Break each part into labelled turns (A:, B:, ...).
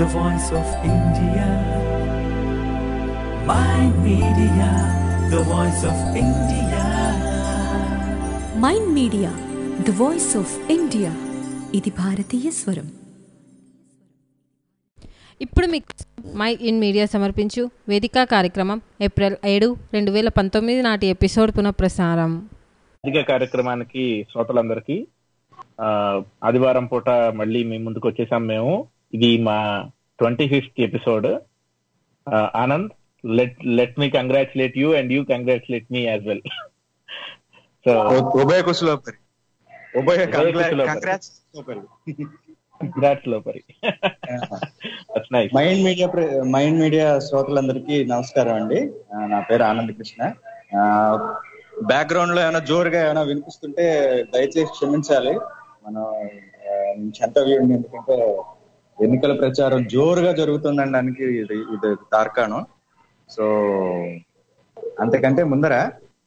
A: the voice of India. My media, the voice of India.
B: Mind Media the voice of India ఇది భారతీయ స్వరం
C: ఇప్పుడు మీకు my in media సమర్పించు వేదిక కార్యక్రమం ఏప్రిల్ ఏడు రెండు వేల పంతొమ్మిది నాటి ఎపిసోడ్ పునఃప్రసారం
D: వేదిక కార్యక్రమానికి శ్రోతలందరికీ ఆ, ఆదివారం పూట మళ్ళీ మీ ముందుకు వచ్చేసాం మేము ఇది మా twenty fifth episode Anand let let me congratulate you and you congratulate me as well so
E: ఉభయ కుశలోపరి ఉభయ
D: ఉభయ కుశలోపరి.
E: కంగ్రాట్స్
D: కంగ్రాట్స్ లోపరి దట్స్ నైస్
E: మైండ్ మీడియా ప్ర- మైండ్ మీడియా శ్రోతలందరికీ నమస్కారం అండి ఆ, నా పేరు ఆనంద్ కృష్ణ బ్యాక్గ్రౌండ్ లో ఏమైనా జోరుగా ఏమైనా వినిపిస్తుంటే దయచేసి క్షమించాలి మనం ఆ, చెంత వ్యూండి ఎందుకంటే ఎన్నికల ప్రచారం జోరుగా జరుగుతుందనడానికి ఇది ఇది తార్కాణం సో అంతకంటే ముందర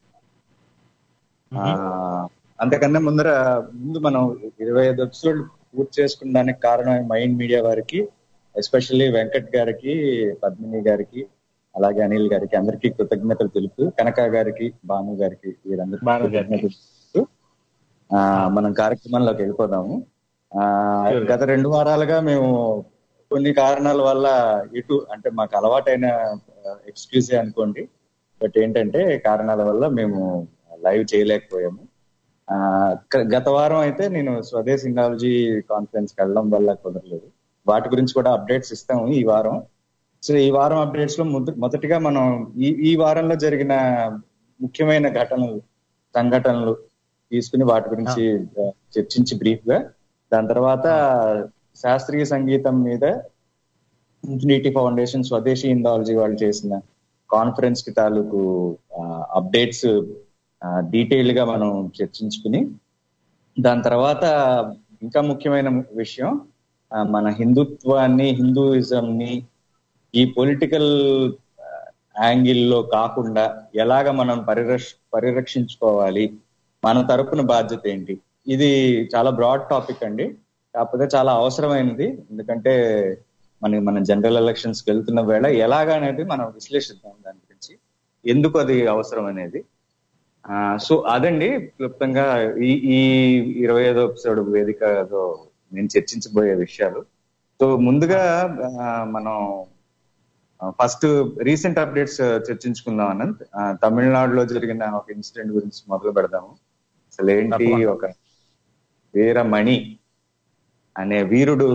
E: ఆ, అంతకన్నా ముందర ముందు మనం ఇరవై ఐదు ఎపిసోడ్ పూర్తి చేసుకున్నానికి కారణం మైండ్ మీడియా వారికి ఎస్పెషల్లీ వెంకట్ గారికి పద్మిని గారికి అలాగే అనిల్ గారికి అందరికీ కృతజ్ఞతలు తెలుపుతూ కనక గారికి భాను గారికి వీరందరికీ
D: భాను గారికి.
E: కృతజ్ఞతలు తెలుపుతూ ఆ, మనం కార్యక్రమంలోకి వెళ్ళిపోదాము ఆ,
D: Sure.
E: గత రెండు వారాలుగా మేము కొన్ని కారణాల వల్ల ఇటు అంటే మాకు అలవాటైన ఎక్స్క్యూజే అనుకోండి బట్ ఏంటంటే కారణాల వల్ల మేము లైవ్ చేయలేకపోయాము ఆ, గ- గత వారం అయితే నేను స్వదేశ్ ఇండాలజీ కాన్ఫరెన్స్ కి వెళ్ళడం వల్ల కుదరలేదు వాటి గురించి కూడా అప్డేట్స్ ఇస్తాము ఈ వారం సో ఈ వారం అప్డేట్స్ లో మొద- మొదటిగా మనం ఈ ఈ వారంలో జరిగిన ముఖ్యమైన ఘటనలు సంఘటనలు తీసుకుని వాటి గురించి ఆ, చర్చించి బ్రీఫ్ గా దాని తర్వాత శాస్త్రీయ సంగీతం మీద ఇన్ఫినిటీ ఫౌండేషన్ స్వదేశీ ఇండాలజీ వాళ్ళు చేసిన కాన్ఫరెన్స్ కి తాలూకు అప్డేట్స్ డీటెయిల్ గా మనం చర్చించుకుని దాని తర్వాత ఇంకా ముఖ్యమైన విషయం ఆ, మన హిందుత్వాన్ని హిందూయిజం ని ఈ పొలిటికల్ యాంగిల్లో కాకుండా ఎలాగ మనం పరిరక్ష పరిరక్షించుకోవాలి మన తరపున బాధ్యత ఏంటి ఇది చాలా బ్రాడ్ టాపిక్ అండి కాకపోతే చాలా అవసరమైనది ఎందుకంటే మన మన జనరల్ ఎలక్షన్స్ కి వెళ్తున్న వేళ ఎలాగ అనేది మనం విశ్లేషిద్దాం దాని గురించి ఎందుకు అది అవసరం అనేది ఆ, సో అదండి క్లుప్తంగా ఈ ఈ ఇరవై ఐదో ఎపిసోడ్ వేదికలో నేను చర్చించబోయే విషయాలు సో ముందుగా ఆ, మనం ఫస్ట్ రీసెంట్ అప్డేట్స్ చర్చించుకుందాం అనంత్ ఆ, తమిళనాడులో జరిగిన ఒక ఇన్సిడెంట్ గురించి మొదలు పెడదాము అసలు ఏంటి
D: తప్పకుండా.
E: ఒక వీరమణి అనే వీరుడు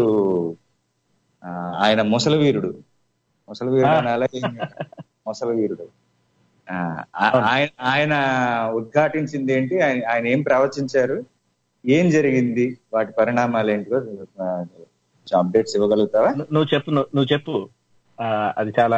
E: ఆ, ఆయన ముసలి వీరుడు ముసలి వీరుడు
D: ఆ.
E: అనాలా ఏం ముసలి వీరుడు ఆ, ఆ- ఆయన ఆయన ఉద్ఘాటించింది ఏంటి ఆయన ఆయన ఏం ప్రవచించారు ఏం జరిగింది వాటి పరిణామాలు ఏంటో అప్డేట్స్ ఇవ్వగలుగుతావా
D: ను- నువ్వు చెప్పు నువ్వు నువ్వు చెప్పు ఆ, అది చాలా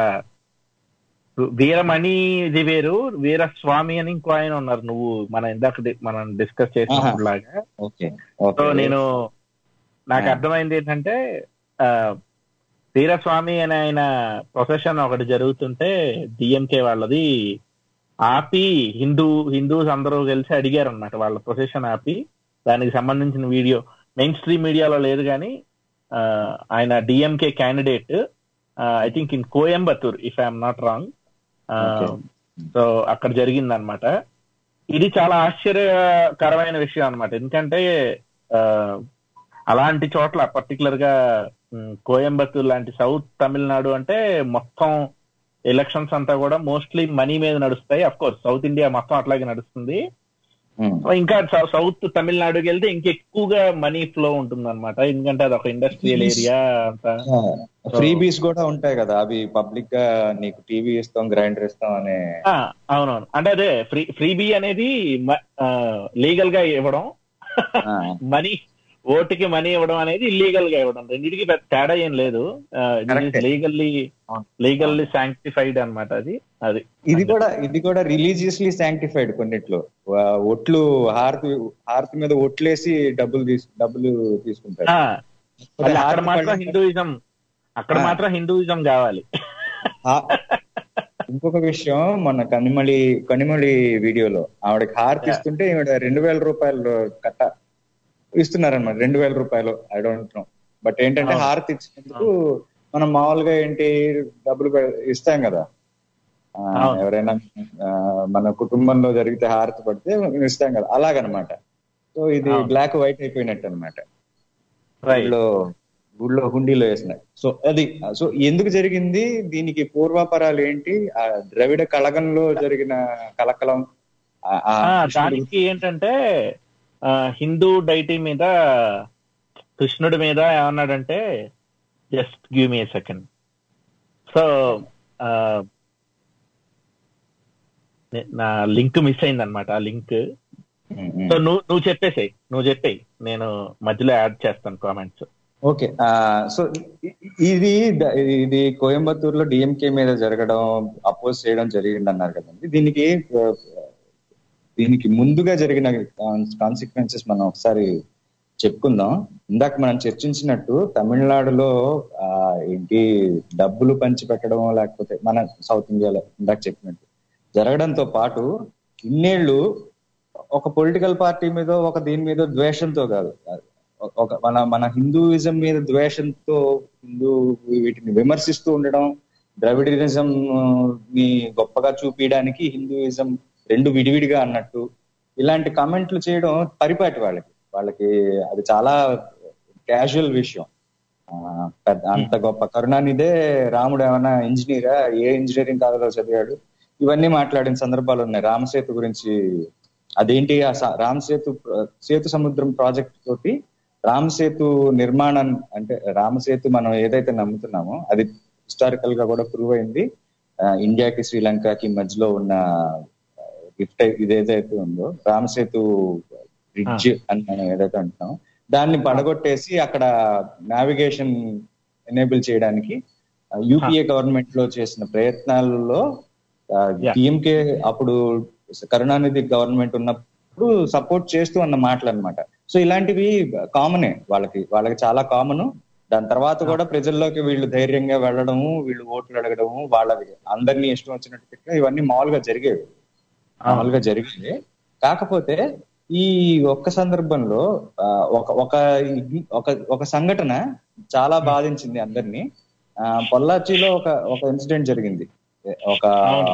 D: వీరమణి ఇది వేరు వీరస్వామి అని ఇంకో ఆయన ఉన్నారు నువ్వు మన ఇందాక డి- మనం డిస్కస్ చేసినప్పుడు లాగా
E: ఓకే
D: సో నేను నాకు
E: ఆ.
D: అర్థమైంది ఏంటంటే ఆ, వీరస్వామి అనే ఆయన ప్రొఫెషన్ ఒకటి జరుగుతుంటే డిఎంకే వాళ్ళది ఆపి హిందూ హిందూస్ అందరూ కలిసి అడిగారు అన్నమాట వాళ్ళ ప్రొఫెషన్ ఆపి దానికి సంబంధించిన వీడియో మెయిన్ స్ట్రీమ్ మీడియాలో లేదు కానీ ఆ, ఆయన DMK candidate I think in Coimbatore if I'm not wrong
E: Okay.
D: So అక్కడ జరిగింది అనమాట ఇది చాలా ఆశ్చర్యకరమైన విషయం అన్నమాట ఎందుకంటే ఆ, అలాంటి చోట్ల పర్టికులర్ గా ఉమ్, కోయంబత్తూర్ లాంటి సౌత్ తమిళనాడు అంటే మొత్తం ఎలక్షన్స్ అంతా కూడా మోస్ట్లీ మనీ మీద నడుస్తాయి అఫ్ కోర్స్ సౌత్ ఇండియా మొత్తం అట్లాగే నడుస్తుంది
E: ఉమ్.
D: ఇంకా సౌ- సౌత్ తమిళనాడుకి వెళ్తే ఇంకెక్కువగా మనీ ఫ్లో ఉంటుంది అనమాట ఎందుకంటే అది ఒక ఇండస్ట్రియల్ ఏరియా అంతా
E: ఫ్రీ బీస్ కూడా ఉంటాయి కదా అవి పబ్లిక్ గా నీకు టీవీ ఇస్తాం గ్రైండర్ ఇస్తాం అనే
D: ఆ, అవునవును అంటే అదే ఫ్రీ ఫ్రీబీ అనేది లీగల్ గా ఇవ్వడం
E: ఆ,
D: మనీ ఓటుకి మనీ ఇవ్వడం అనేది ఇల్లీగల్ గా ఇవ్వడం రెండింటికి పెద్ద తేడా ఏం లేదు
E: Correct.
D: లీగల్లీ
E: అవును.
D: లీగల్లీ శాంక్టిఫైడ్ అన్నమాట అది అది
E: ఇది కూడా ఇది కూడా రిలీజియస్లీ శాంక్టిఫైడ్ కొన్నిట్లో వా- ఒట్లు హారతి హారతి మీద ఒట్లేసి డబ్బులు తీసు డబ్బులు తీసుకుంటారు
D: ఆ, మళ్ళీ అక్కడ
E: హారతి
D: మాత్రం
E: పళ్ళెం-
D: హిందూయిజం అక్కడ
E: ఆ.
D: మాత్రం హిందూయిజం కావాలి
E: ఆ, ఇంకొక విషయం మన కనిమళి కనిమళి వీడియోలో ఆవిడకి హారతి ఇస్తుంటే ఈవిడ రెండు వేల రూపాయలు కట్ట ఇస్తున్నారన్నమాట రెండు వేల రూపాయలు ఐ డోంట్ నో బట్ ఏంటంటే
D: అవును.
E: హారతి ఇచ్చినందుకు మనం మామూలుగా ఏంటి డబ్బులు పె- ఇస్తాం కదా ఆ,
D: అవును.
E: ఎవరైనా ఆ, మన కుటుంబంలో జరిగితే హారతి పడితే ఇస్తాం కదా అలాగనమాట సో ఇది
D: అవును.
E: బ్లాక్ వైట్ అయిపోయినట్టు అనమాట
D: రైట్
E: ఊళ్ళో ఊళ్ళో హుండీలో వేసినాయి సో అది సో ఎందుకు జరిగింది దీనికి పూర్వాపరాలు ఏంటి ఆ ద్రవిడ కళగంలో జరిగిన కలకలం ఆ- ఆ
D: ఆ,
E: కృష్ణుడి-
D: దానికి ఏంటంటే ఆ, హిందూ డైటీ మీద కృష్ణుడి మీద ఏమన్నాడంటే just give me second so నా లింక్ మిస్ అయింది అనమాట ఆ లింక్
E: ఉమ్, ఉమ్.
D: సో నువ్వు నువ్వు చెప్పేసేయ్ నువ్వు చెప్పేయి నేను మధ్యలో యాడ్ చేస్తాను కామెంట్స్
E: ఓకే ఆ, సో ఇ- ఇది ద- ఇది కోయంబత్తూర్ లో డిఎంకే మీద జరగడం అపోజ్ చేయడం జరిగింది అన్నారు కదండి దీనికి ఆ, దీనికి ముందుగా జరిగిన కాన్సిక్వెన్సెస్ మనం ఒకసారి చెప్పుకుందాం ఇందాక మనం చర్చించినట్టు తమిళనాడులో ఆ, ఏంటి డబ్బులు పంచి పెట్టడం లేకపోతే మన సౌత్ ఇండియాలో ఇందాక చెప్పినట్టు జరగడంతో పాటు ఇన్నేళ్లు ఒక పొలిటికల్ పార్టీ మీద ఒక దీని మీద ద్వేషంతో కాదు ఒక మన మన హిందూయిజం మీద ద్వేషంతో హిందూ వీటిని విమర్శిస్తూ ఉండడం ద్రవిడిజం ని గొప్పగా చూపించడానికి హిందూయిజం రెండు విడివిడిగా అన్నట్టు ఇలాంటి కామెంట్లు చేయడం పరిపాటి వాళ్ళకి వాళ్ళకి అది చాలా క్యాజువల్ విషయం ఆ, పెద్ద అంత గొప్ప కరుణానిదే రాముడు ఏమైనా ఇంజనీరా ఏ ఇంజనీరింగ్ కాలేజీలో చదివాడు ఇవన్నీ మాట్లాడిన సందర్భాలు ఉన్నాయి రామసేతు గురించి అదేంటి ఆ స- రామ్ సేతు సేతు సముద్రం ప్రాజెక్ట్ తోటి రామ్ సేతు నిర్మాణం అంటే రామసేతు మనం ఏదైతే నమ్ముతున్నామో అది హిస్టారికల్ గా కూడా ప్రూవ్ అయింది ఆ, ఇండియాకి శ్రీలంకకి మధ్యలో ఉన్న గిఫ్ట్ ఇదేదైతే ఉందో రామసేతు బ్రిడ్జ్ అని మనం ఏదైతే అంటున్నామో దాన్ని పడగొట్టేసి అక్కడ నావిగేషన్ ఎనేబుల్ చేయడానికి యూపీఏ గవర్నమెంట్ లో చేసిన ప్రయత్నాలలో
D: Yeah.
E: డిఎంకే అప్పుడు కరుణానిధి గవర్నమెంట్ ఉన్నప్పుడు సపోర్ట్ చేస్తూ అన్న మాటలు అనమాట సో ఇలాంటివి కామనే వాళ్ళకి వాళ్ళకి చాలా కామన్ దాని తర్వాత కూడా ప్రజల్లోకి వీళ్ళు ధైర్యంగా వెళ్ళడము వీళ్ళు ఓట్లు అడగడము వాళ్ళకి అందరినీ ఇష్టం వచ్చినట్టు తిట్టడం ఇవన్నీ మామూలుగా జరిగేవి మామూలుగా జరిగేవి కాకపోతే ఈ ఒక్క సందర్భంలో ఆ, ఒక ఒక ఇగ్- ఒక ఒక సంఘటన చాలా బాధించింది అందరినీ ఆ, పొల్లాచిలో ఒక ఒక ఇన్సిడెంట్ జరిగింది ఒక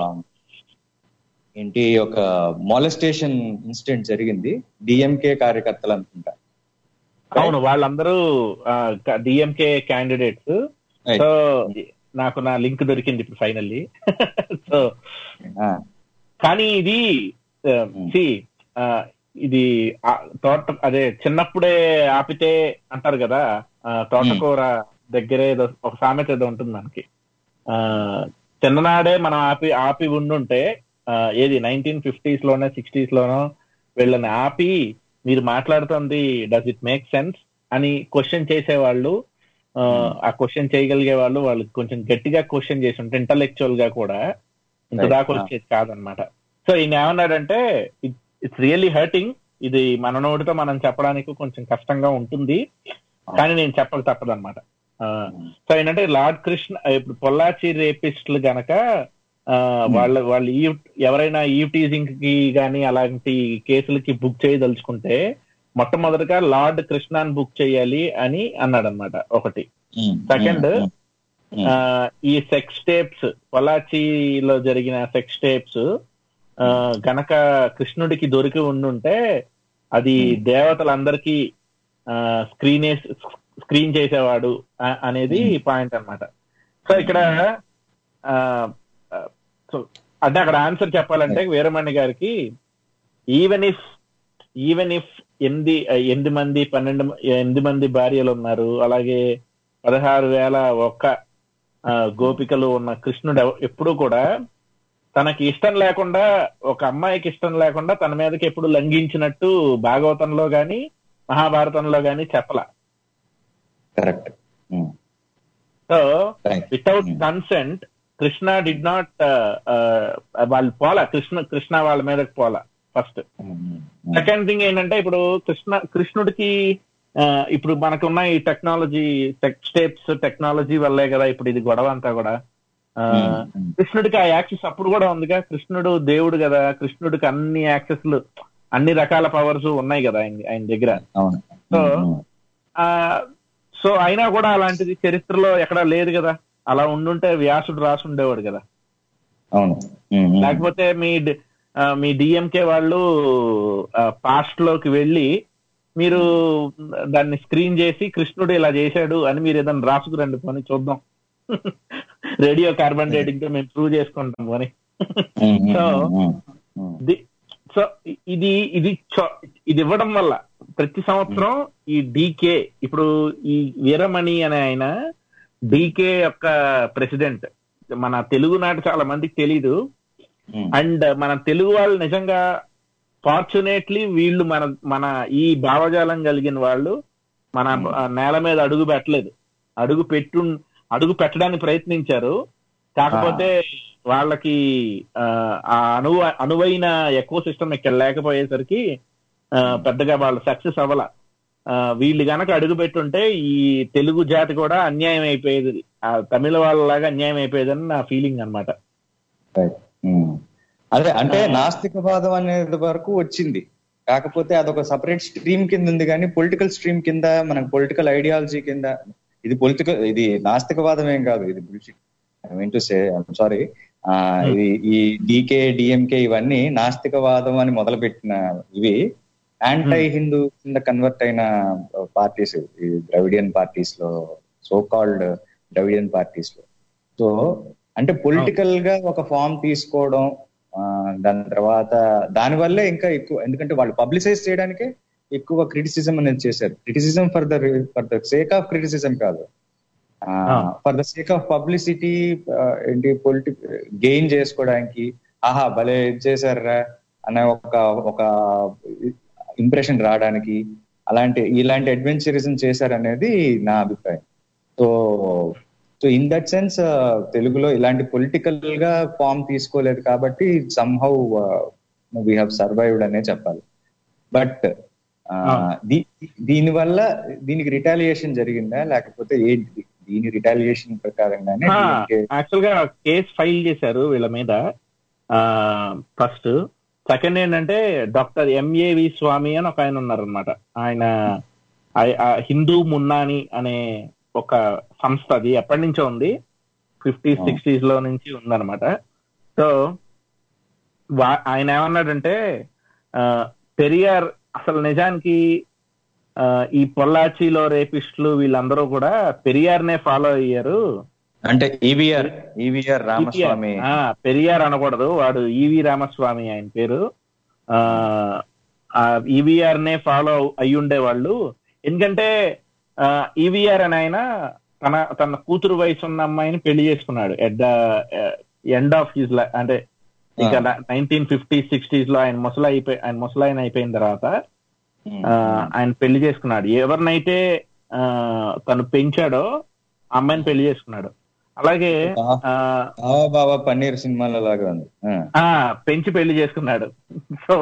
E: ఏంటి ఒక మాలెస్టేషన్ ఇన్సిడెంట్ జరిగింది డిఎంకే కార్యకర్తలు అనుకుంటా
D: అవును వాళ్ళందరూ డిఎంకే క్యాండిడేట్స్
E: Right.
D: సో నాకు నా లింక్ దొరికింది ఇప్పుడు ఫైనల్లీ సో
E: ఆ,
D: కానీ ఇది సి ఇది ఆ, తోట అదే చిన్నప్పుడే ఆపితే అంటారు కదా ఆ, తోటకూర దగ్గరే ఏదో ఒక సామెత ఏదో ఉంటుంది మనకి ఆ చిన్ననాడే మనం ఆపి ఆపి ఉండుంటే ఆ, ఏది నైన్టీన్ ఫిఫ్టీస్ లోనే సిక్స్టీస్ లోనో వీళ్ళని ఆపి మీరు మాట్లాడుతుంది డస్ ఇట్ మేక్ సెన్స్ అని క్వశ్చన్ చేసేవాళ్ళు ఆ, ఆ క్వశ్చన్ చేయగలిగే వాళ్ళు వాళ్ళు కొంచెం గట్టిగా క్వశ్చన్ చేసి ఉంటే ఇంటలెక్చువల్ గా కూడా ఇంత
E: Right.
D: దాకా వచ్చేది కాదనమాట సో ఈయన ఏమన్నాడంటే ఇట్స్ రియల్లీ హర్టింగ్ ఇది మన నోటితో మనం చెప్పడానికి కొంచెం కష్టంగా ఉంటుంది కానీ నేను చెప్పక తప్పదు అనమాట సో ఏంటంటే లార్డ్ కృష్ణ ఇప్పుడు పొల్లాచి రేపిస్టులు గనక ఆ, వాళ్ళ వాళ్ళు ఈ ఎవరైనా ఈ టీజింగ్ కి గానీ అలాంటి కేసులకి బుక్ చేయదలుచుకుంటే మొట్టమొదటిగా లార్డ్ కృష్ణాన్ బుక్ చేయాలి అని అన్నాడు అనమాట ఒకటి
E: ఉమ్,
D: Second,
E: ఉమ్, ఉమ్,
D: ఆ, ఈ సెక్స్ టేప్స్ పొలాచిలో జరిగిన సెక్స్ టేప్స్ గనక కృష్ణుడికి దొరికి ఉండుంటే అది దేవతలందరికీ స్క్రీన్ స్క్రీన్ చేసేవాడు ఆ- అనేది పాయింట్ అన్నమాట సో ఇక్కడ ఆ, ఆ, సో అంటే అక్కడ ఆన్సర్ చెప్పాలంటే వీరమణి గారికి ఈవెన్ ఇఫ్ ఈవెన్ ఇఫ్ ఎనిమిది ఎనిమిది మంది పన్నెండు మ- ఎనిమిది మంది భార్యలు ఉన్నారు అలాగే పదహారు వేల ఒక్క ఆ, గోపికలు ఉన్న కృష్ణుడు ఎవ- ఎప్పుడూ కూడా తనకి ఇష్టం లేకుండా ఒక అమ్మాయికి ఇష్టం లేకుండా తన మీదకి ఎప్పుడు లంఘించినట్టు భాగవతంలో గాని మహాభారతంలో గాని చెప్పల
E: correct um,
D: so
E: right
D: without
E: Hmm.
D: Consent Krishna did not వాళ్ళు పోలా కృష్ణ కృష్ణ వాళ్ళ మీదకి పోలా first
E: um, um,
D: second thing ఏంటంటే ఇప్పుడు కృష్ణ కృష్ణుడికి ఆ, ఇప్పుడు మనకున్న ఈ టెక్నాలజీ స్టెప్స్ టెక్నాలజీ వల్లే కదా ఇప్పుడు ఇది గొడవ అంతా కూడా ఆ,
E: ఉమ్, ఉమ్,
D: కృష్ణుడికి ఆ యాక్సెస్ అప్పుడు కూడా ఉందిగా కృష్ణుడు దేవుడు కదా కృష్ణుడికి అన్ని యాక్సెస్లు అన్ని రకాల పవర్స్ ఉన్నాయి కదా ఆయన ఆయన దగ్గర
E: అవును
D: So,
E: ఉమ్,
D: ఆ సో అయినా కూడా అలాంటిది చరిత్రలో ఎక్కడా లేదు కదా అలా ఉండుంటే వ్యాసుడు రాసి ఉండేవాడు కదా
E: అవును ఉమ్, ఉమ్.
D: లేకపోతే మీ డి- ఆ, మీ డిఎంకే వాళ్ళు పాస్ట్ లోకి వెళ్ళి మీరు దాన్ని స్క్రీన్ చేసి కృష్ణుడు ఇలా చేశాడు అని మీరు ఏదైనా రాసుకురండి పోనీ చూద్దాం రేడియో కార్బన్ డేటింగ్ తో మేము ప్రూవ్ చేసుకుంటాం పోనీ
E: um, um,
D: so
E: um, um.
D: ది- సో ఇది ఇది చో- ఇది ఇవ్వడం వల్ల ప్రతి సంవత్సరం ఈ డీకే ఇప్పుడు ఈ వీరమణి అనే ఆయన డీకే యొక్క ప్రెసిడెంట్ మన తెలుగు నాటి చాలా మందికి తెలీదు
E: ఉమ్.
D: అండ్ మన తెలుగు వాళ్ళు నిజంగా ఫార్చునేట్లీ వీళ్ళు మన మన ఈ భావజాలం కలిగిన వాళ్ళు మన నేల మీద అడుగు పెట్టలేదు అడుగు పెట్టు అడుగు పెట్టడానికి ప్రయత్నించారు కాకపోతే వాళ్ళకి ఆ, ఆ అనువ అనువైన ఎక్కువ సిస్టమ్ ఇక్కడ లేకపోయేసరికి ఆ, పెద్దగా వాళ్ళు సక్సెస్ అవ్వాల ఆ, వీళ్ళు గనక అడుగు పెట్టుంటే ఈ తెలుగు జాతి కూడా అన్యాయం అయిపోయేది ఆ తమిళ వాళ్ళలాగా అన్యాయం అయిపోయేదని నా ఫీలింగ్ అన్నమాట
E: Right. ఉమ్. అదే అంటే నాస్తికవాదం అనేది వరకు వచ్చింది కాకపోతే అదొక సపరేట్ స్ట్రీమ్ కింద ఉంది కానీ పొలిటికల్ స్ట్రీమ్ కింద మనకు పొలిటికల్ ఐడియాలజీ కింద ఇది పొలిటికల్ ఇది నాస్తికవాదం ఏం కాదు ఇది I mean to say sorry ఇది ఈ డికే డిఎంకే ఇవన్నీ నాస్తికవాదం అని మొదలుపెట్టిన ఇవి యాంటై హిందూ కింద కన్వర్ట్ అయిన పార్టీస్ ఈ ద్రవిడియన్ పార్టీస్ లో సో కాల్డ్ ద్రవిడియన్ పార్టీస్ లో సో అంటే పొలిటికల్ గా ఒక ఫామ్ తీసుకోవడం ఆ, దాని తర్వాత దాని వల్లే ఇంకా ఎక్కువ ఎందుకంటే వాళ్ళు పబ్లిసైజ్ చేయడానికే ఎక్కువ క్రిటిసిజం అనేది చేశారు criticism for the for the sake of criticism కాదు for the sake of publicity ఏంటి పొలిటి గెయిన్ చేసుకోవడానికి ఆహా భలే ఇది చేశారా అనే ఒక ఒక ఇంప్రెషన్ రావడానికి అలాంటి ఇలాంటి అడ్వెంచరిజం చేశారనేది నా అభిప్రాయం so so in that sense తెలుగులో ఇలాంటి పొలిటికల్ గా ఫామ్ తీసుకోలేదు కాబట్టి సమ్హౌ వీ హ్యావ్ సర్వైవ్డ్ అనే చెప్పాలి బట్ దీని వల్ల దీనికి రిటాలియేషన్ జరిగిందా లేకపోతే ఏంటి దీని రిటాలియేషన్ ప్రకారంగానే DMK
D: యాక్చువల్ గా కేసు ఫైల్ చేశారు వీళ్ళ మీద ఫస్ట్ సెకండ్ ఏంటంటే డాక్టర్ ఎంఏవి స్వామి అని ఒక ఆయన ఉన్నారనమాట ఆయన ఆయ- ఆ హిందూ మున్నాని అనే ఒక సంస్థ అది ఎప్పటి నుంచో ఉంది ఫిఫ్టీ
E: ఆ.
D: సిక్స్టీస్ లో నుంచి ఉందన్నమాట సో వా- ఆయన ఏమన్నాడంటే ఆ, పెరియార్ అసలు నిజానికి ఆ, ఈ పొల్లాచిలో రేపిస్టులు వీళ్ళందరూ కూడా పెరియార్నే ఫాలో అయ్యారు
E: అంటే ఈవిఆర్ ఈవిఆర్ రామస్వామి
D: ఆ, పెరియార్ అనకూడదు వాడు ఈవి రామస్వామి ఆయన పేరు ఆ ఈవీఆర్ నే ఫాలో అయి ఉండేవాళ్ళు ఎందుకంటే ఈవీఆర్ అని ఆయన తన తన కూతురు వయసు ఉన్న అమ్మాయిని పెళ్లి చేసుకున్నాడు at the end of his అంటే ఇంకా నైన్టీన్ ఫిఫ్టీ సిక్స్టీస్ లో ఆయన ముసలి అయిపోయి ఆయన ముసలాయన అయిపోయిన తర్వాత ఆ, ఆయన పెళ్లి చేసుకున్నాడు ఎవరినైతే ఆ, తను పెంచాడో ఆ అమ్మాయిని పెళ్లి చేసుకున్నాడు అలాగే ఆ,
E: బావా బావా పన్నీర్ సినిమాలో లాగా ఉంది ఆ.
D: ఆ పెంచి పెళ్లి చేసుకున్నాడు సో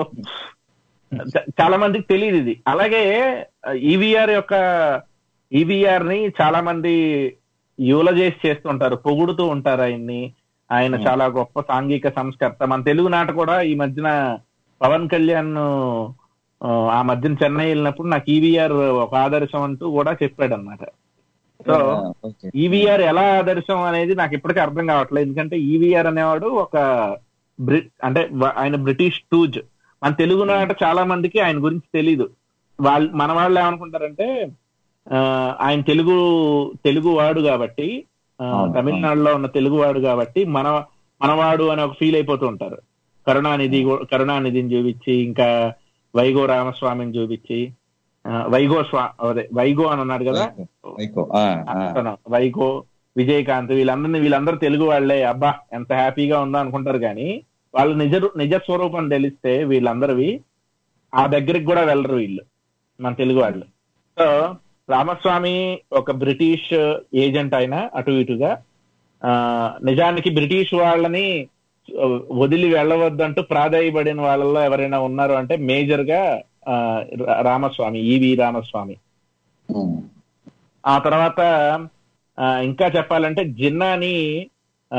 D: చ- చాలా మందికి తెలియదు ఇది అలాగే ఈవీఆర్ యొక్క ఈవీఆర్ ని చాలా మంది యూల చేసి చేస్తుంటారు పొగుడుతూ ఉంటారు ఆయన్ని ఆయన చాలా గొప్ప సాంఘిక సంస్కర్త మన తెలుగు నాట కూడా ఈ మధ్యన పవన్ కళ్యాణ్ ఆ, ఆ మధ్యన చెన్నై వెళ్ళినప్పుడు నాకు ఈవీఆర్ ఒక ఆదర్శం అంటూ కూడా చెప్పాడు అనమాట సో
E: ఓకే.
D: ఈవీఆర్ ఎలా ఆదర్శం అనేది నాకు ఇప్పటికీ అర్థం కావట్లేదు ఎందుకంటే ఈవీఆర్ అనేవాడు ఒక బ్రి అంటే వ- ఆయన బ్రిటిష్ టూజ్ మన తెలుగు నాట చాలా మందికి ఆయన గురించి తెలీదు వాళ్ళు మన వాళ్ళు ఏమనుకుంటారంటే ఆ, ఆయన తెలుగు తెలుగు వాడు కాబట్టి ఆ,
E: అవును,
D: తమిళనాడులో ఉన్న తెలుగు వాడు కాబట్టి మన మనవాడు అని ఒక ఫీల్ అయిపోతూ ఉంటారు కరుణానిధి కూ- కరుణానిధిని చూపించి ఇంకా వైగో రామస్వామిని చూపించి ఆ, వైగో స్వా అదే వైగో అని అన్నాడు కదా
E: వైకో. ఆ, ఆ.
D: అతను వైకో విజయకాంత్ వీళ్ళందరినీ వీళ్ళందరూ తెలుగు వాళ్ళే అబ్బా ఎంత హ్యాపీగా ఉందో అనుకుంటారు కానీ వాళ్ళ నిజ నిజ స్వరూపం తెలిస్తే వీళ్ళందరివి ఆ దగ్గరికి కూడా వెళ్ళరు వీళ్ళు మన తెలుగు వాళ్ళు సో రామస్వామి ఒక బ్రిటిష్ ఏజెంట్ ఆయన అటు ఇటుగా ఆ నిజానికి బ్రిటిష్ వాళ్ళని ఆ, వదిలి వెళ్ళవద్దంటూ ప్రాధాయపడిన వాళ్ళలో ఎవరైనా ఉన్నారు అంటే మేజర్ గా ఆ, రా- రామస్వామి ఈవి రామస్వామి
E: ఉమ్.
D: ఆ తర్వాత ఆ, ఇంకా చెప్పాలంటే జిన్నాని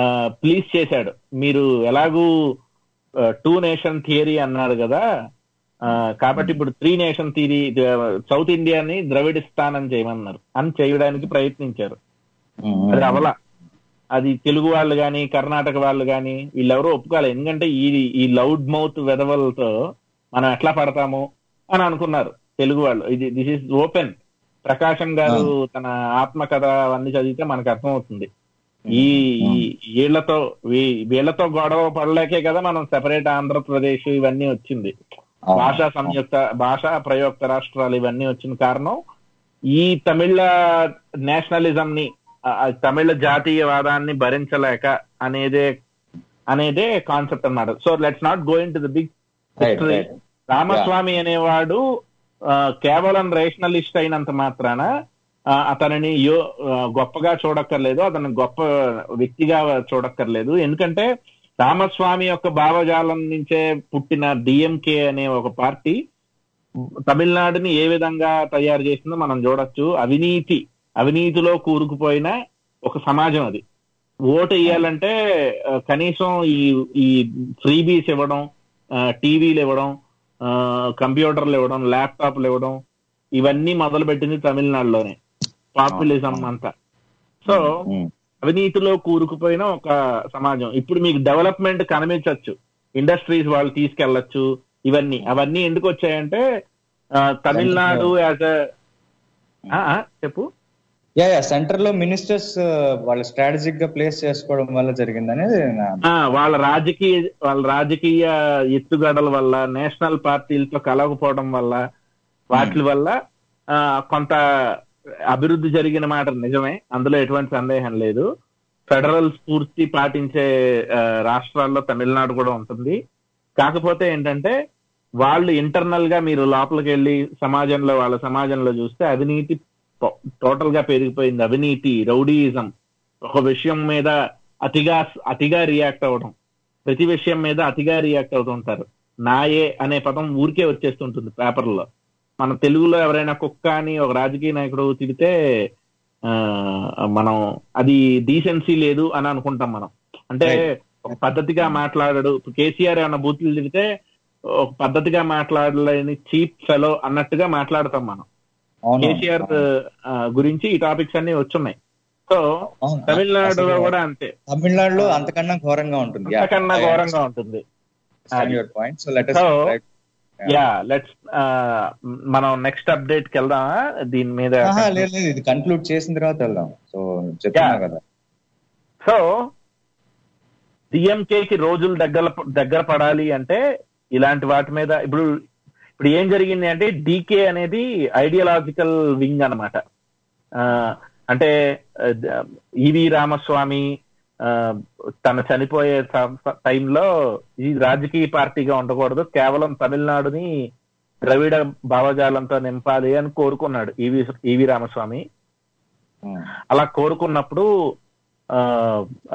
D: ప్లీజ్ చేశాడు మీరు ఎలాగూ టూ నేషన్ థియరీ అన్నారు కదా ఆ, కాబట్టి ఇప్పుడు త్రీ నేషన్ థీరీ సౌత్ ఇండియాని ద్రవిడిస్తాన్ అని చేయమన్నారు అని చేయడానికి ప్రయత్నించారు అది అవల అది తెలుగు వాళ్ళు గాని కర్ణాటక వాళ్ళు గాని వీళ్ళెవరూ ఒప్పుకోవాలి ఎందుకంటే ఈ ఈ లౌడ్ మౌత్ వెదవలతో మనం ఎట్లా పడతాము అని అనుకున్నారు తెలుగు వాళ్ళు ఇది దిస్ ఇస్ ఓపెన్ ప్రకాశం గారు తన ఆత్మకథ అవన్నీ చదివితే మనకు అర్థమవుతుంది ఈ ఈ- వీళ్ళతో వీ- వీళ్ళతో గొడవ పడలేకే కదా మనం సెపరేట్ ఆంధ్రప్రదేశ్ ఇవన్నీ వచ్చింది భాషా సంయుక్త భాషా ప్రయుక్త రాష్ట్రాలు ఇవన్నీ వచ్చిన కారణం ఈ తమిళ నేషనలిజం ని ఆ, ఆ తమిళ జాతీయవాదాన్ని భరించలేక అనేదే అనేదే కాన్సెప్ట్ అన్నమాట so let's not going to the big
E: right right
D: Ramaswamy అనేవాడు ఆ, కేవలం రేషనలిస్ట్ అయినంత మాత్రాన ఆ, అతనిని యో ఆ, గొప్పగా చూడక్కర్లేదు అతను గొప్ప వ్యక్తిగా చూడక్కర్లేదు ఎందుకంటే రామస్వామి యొక్క భావజాలం నుంచే పుట్టిన డిఎంకే అనే ఒక పార్టీ తమిళనాడుని ఏ విధంగా తయారు చేసిందో మనం చూడొచ్చు అవినీతి అవినీతిలో కూరుకుపోయిన ఒక సమాజం అది ఓటు వేయాలంటే ఆ, కనీసం ఈ ఈ ఫ్రీబీస్ ఇవ్వడం ఆ, టీవీలు ఇవ్వడం ఆ, కంప్యూటర్లు ఇవ్వడం ల్యాప్టాప్లు ఇవ్వడం ఇవన్నీ మొదలు పెట్టింది తమిళనాడులోనే పాపులిజం అంతా సో అవినీతిలో కూరుకుపోయిన ఒక సమాజం ఇప్పుడు మీకు డెవలప్మెంట్ కనిపించవచ్చు ఇండస్ట్రీస్ వాళ్ళు తీసుకెళ్లొచ్చు ఇవన్నీ అవన్నీ ఎందుకు వచ్చాయంటే ఆ, తమిళనాడు యాజ్ చెప్పు
E: యా యా సెంటర్ లో మినిస్టర్స్ వాళ్ళ స్ట్రాటజిక్ గా ప్లేస్ చేసుకోవడం వల్ల జరిగింది అనేది నా
D: ఆ, వాళ్ళ రాజకీయ వాళ్ళ రాజకీయ ఎత్తుగడల వల్ల నేషనల్ పార్టీలతో కలవకపోవడం వల్ల వాటి వల్ల ఆ, కొంత అభివృద్ధి జరిగిన మాట నిజమే అందులో ఎటువంటి సందేహం లేదు ఫెడరల్ స్ఫూర్తి పాటించే ఆ, రాష్ట్రాల్లో తమిళనాడు కూడా ఉంటుంది కాకపోతే ఏంటంటే వాళ్ళు ఇంటర్నల్ గా మీరు లోపలికి వెళ్ళి సమాజంలో వాళ్ళ సమాజంలో చూస్తే అవినీతి టోటల్ గా పెరిగిపోయింది అవినీతి రౌడీయిజం ఒక విషయం మీద అతిగా అతిగా రియాక్ట్ అవ్వడం ప్రతి విషయం మీద అతిగా రియాక్ట్ అవుతుంటారు నాయే అనే పదం ఊరికే వచ్చేస్తుంటుంది పేపర్లో మన తెలుగులో ఎవరైనా కుక్క అని ఒక రాజకీయ నాయకుడు తిడితే ఆ, మనం అది డీసెన్సీ లేదు అని అనుకుంటాం మనం అంటే ఒక పద్ధతిగా మాట్లాడడు ఇప్పుడు కేసీఆర్ ఏమైనా బూతులు తిడితే ఒక పద్ధతిగా మాట్లాడలేని చీప్ ఫెలో అన్నట్టుగా మాట్లాడతాం మనం
E: అవును
D: కేసీఆర్ ఆ, గురించి ఈ టాపిక్స్ అన్ని వచ్చున్నాయి సో
E: అవును.
D: తమిళనాడులో
E: అసలు
D: కూడా అంతే
E: తమిళనాడులో అంతకన్నా ఘోరంగా ఉంటుంది
D: అంతకన్నా ఘోరంగా ఉంటుంది
E: your point so let
D: So, ya let's మనం నెక్స్ట్ అప్డేట్ కి వెళ్దామా దీని మీద
E: లేదు లేదు ఇది కన్క్లూడ్ చేసిన తర్వాత వెళ్దాం సో చెప్తున్నా
D: Yeah.
E: కదా
D: సో డిఎంకే కి రోజులు దగ్గర దగ్గర పడాలి అంటే ఇలాంటి వాటి మీద ఇప్పుడు ఇప్పుడు ఏం జరిగింది అంటే డీకే అనేది ఐడియాలజికల్ వింగ్ అన్నమాట ఆ, అంటే ఈవి రామస్వామి ఆ, తను చనిపోయే టైంలో ఇది రాజకీయ పార్టీగా ఉండకూడదు కేవలం తమిళనాడుని ద్రవిడ భావజాలంతో నింపాలి అని కోరుకున్నాడు ఈవి ఈవి రామస్వామి
E: Hmm.
D: అలా కోరుకున్నప్పుడు ఆ, ఆ,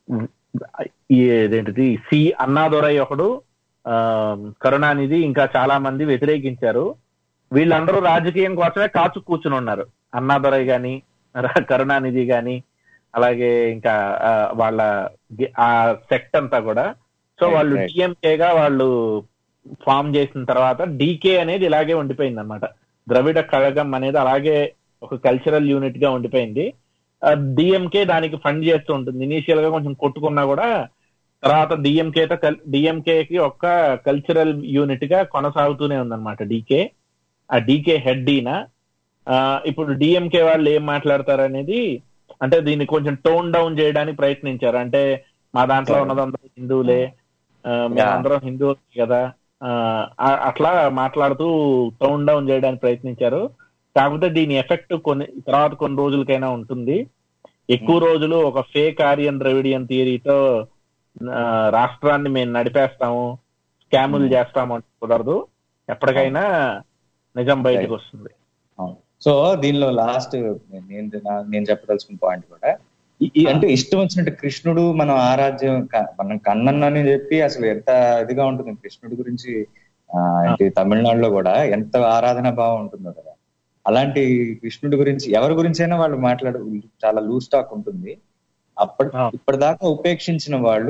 D: ఈ ఇదేంటిది సి అన్నాదొరై ఒకడు ఆ, కరుణానిధి ఇంకా చాలా మంది వ్యతిరేకించారు వీళ్ళందరూ రాజకీయం కోసమే కాచు కూర్చుని ఉన్నారు అన్నాదొరై గాని ర- కరుణానిధి గాని అలాగే ఇంకా ఆ, వాళ్ళ గి- ఆ సెక్ట్ అంతా కూడా సో
E: Right,
D: వాళ్ళు
E: right.
D: డిఎంకే గా వాళ్ళు ఫామ్ చేసిన తర్వాత డీకే అనేది ఇలాగే ఉండిపోయింది అనమాట ద్రవిడ కళగం అనేది అలాగే ఒక కల్చరల్ యూనిట్ గా ఉండిపోయింది డిఎంకే దానికి ఫండ్ చేస్తూ ఉంటుంది ఇనీషియల్ గా కొంచెం కొట్టుకున్నా కూడా తర్వాత డిఎంకే తో డిఎంకే కి ఒక కల్చరల్ యూనిట్ గా కొనసాగుతూనే ఉందన్నమాట డీకే ఆ డీకే హెడ్ ఈయన ఆ, ఇప్పుడు డిఎంకే వాళ్ళు ఏం మాట్లాడతారు అనేది అంటే దీన్ని కొంచెం టోన్ డౌన్ చేయడానికి ప్రయత్నించారు అంటే మా దాంట్లో ఉన్నదందరూ హిందువులే ఆ, మేమందరం హిందువులు కదా ఆ, ఆ- అట్లా మాట్లాడుతూ టోన్ డౌన్ చేయడానికి ప్రయత్నించారు కాకపోతే దీని ఎఫెక్ట్ కొన్ని తర్వాత కొన్ని రోజులకైనా ఉంటుంది ఎక్కువ రోజులు ఒక ఫేక్ ఆరియన్ ద్రవిడియన్ థియరీతో ఆ, రాష్ట్రాన్ని మేము నడిపేస్తాము స్కాములు చేస్తాము అంటే కుదరదు ఎప్పటికైనా నిజం బయటకు వస్తుంది
E: అవును. సో దీనిలో లాస్ట్ నేను నా- నేను చెప్పదలుచుకున్న పాయింట్ కూడా ఈ- ఈ అంటే ఇష్టం వచ్చినట్టు కృష్ణుడు మనం ఆరాధ్యం క- మనం కన్నన్నని చెప్పి అసలు ఎంత ఇదిగా ఉంటుంది కృష్ణుడి గురించి ఆ, ఏంటి తమిళనాడులో కూడా ఎంత ఆరాధన భావం ఉంటుందో కదా అలాంటి కృష్ణుడి గురించి ఎవరి గురించైనా వాళ్ళు మాట్లాడు చాలా లూజ్ టాక్ ఉంటుంది అప్పటి
D: ఆ.
E: ఇప్పటిదాకా ఉపేక్షించిన వాళ్ళు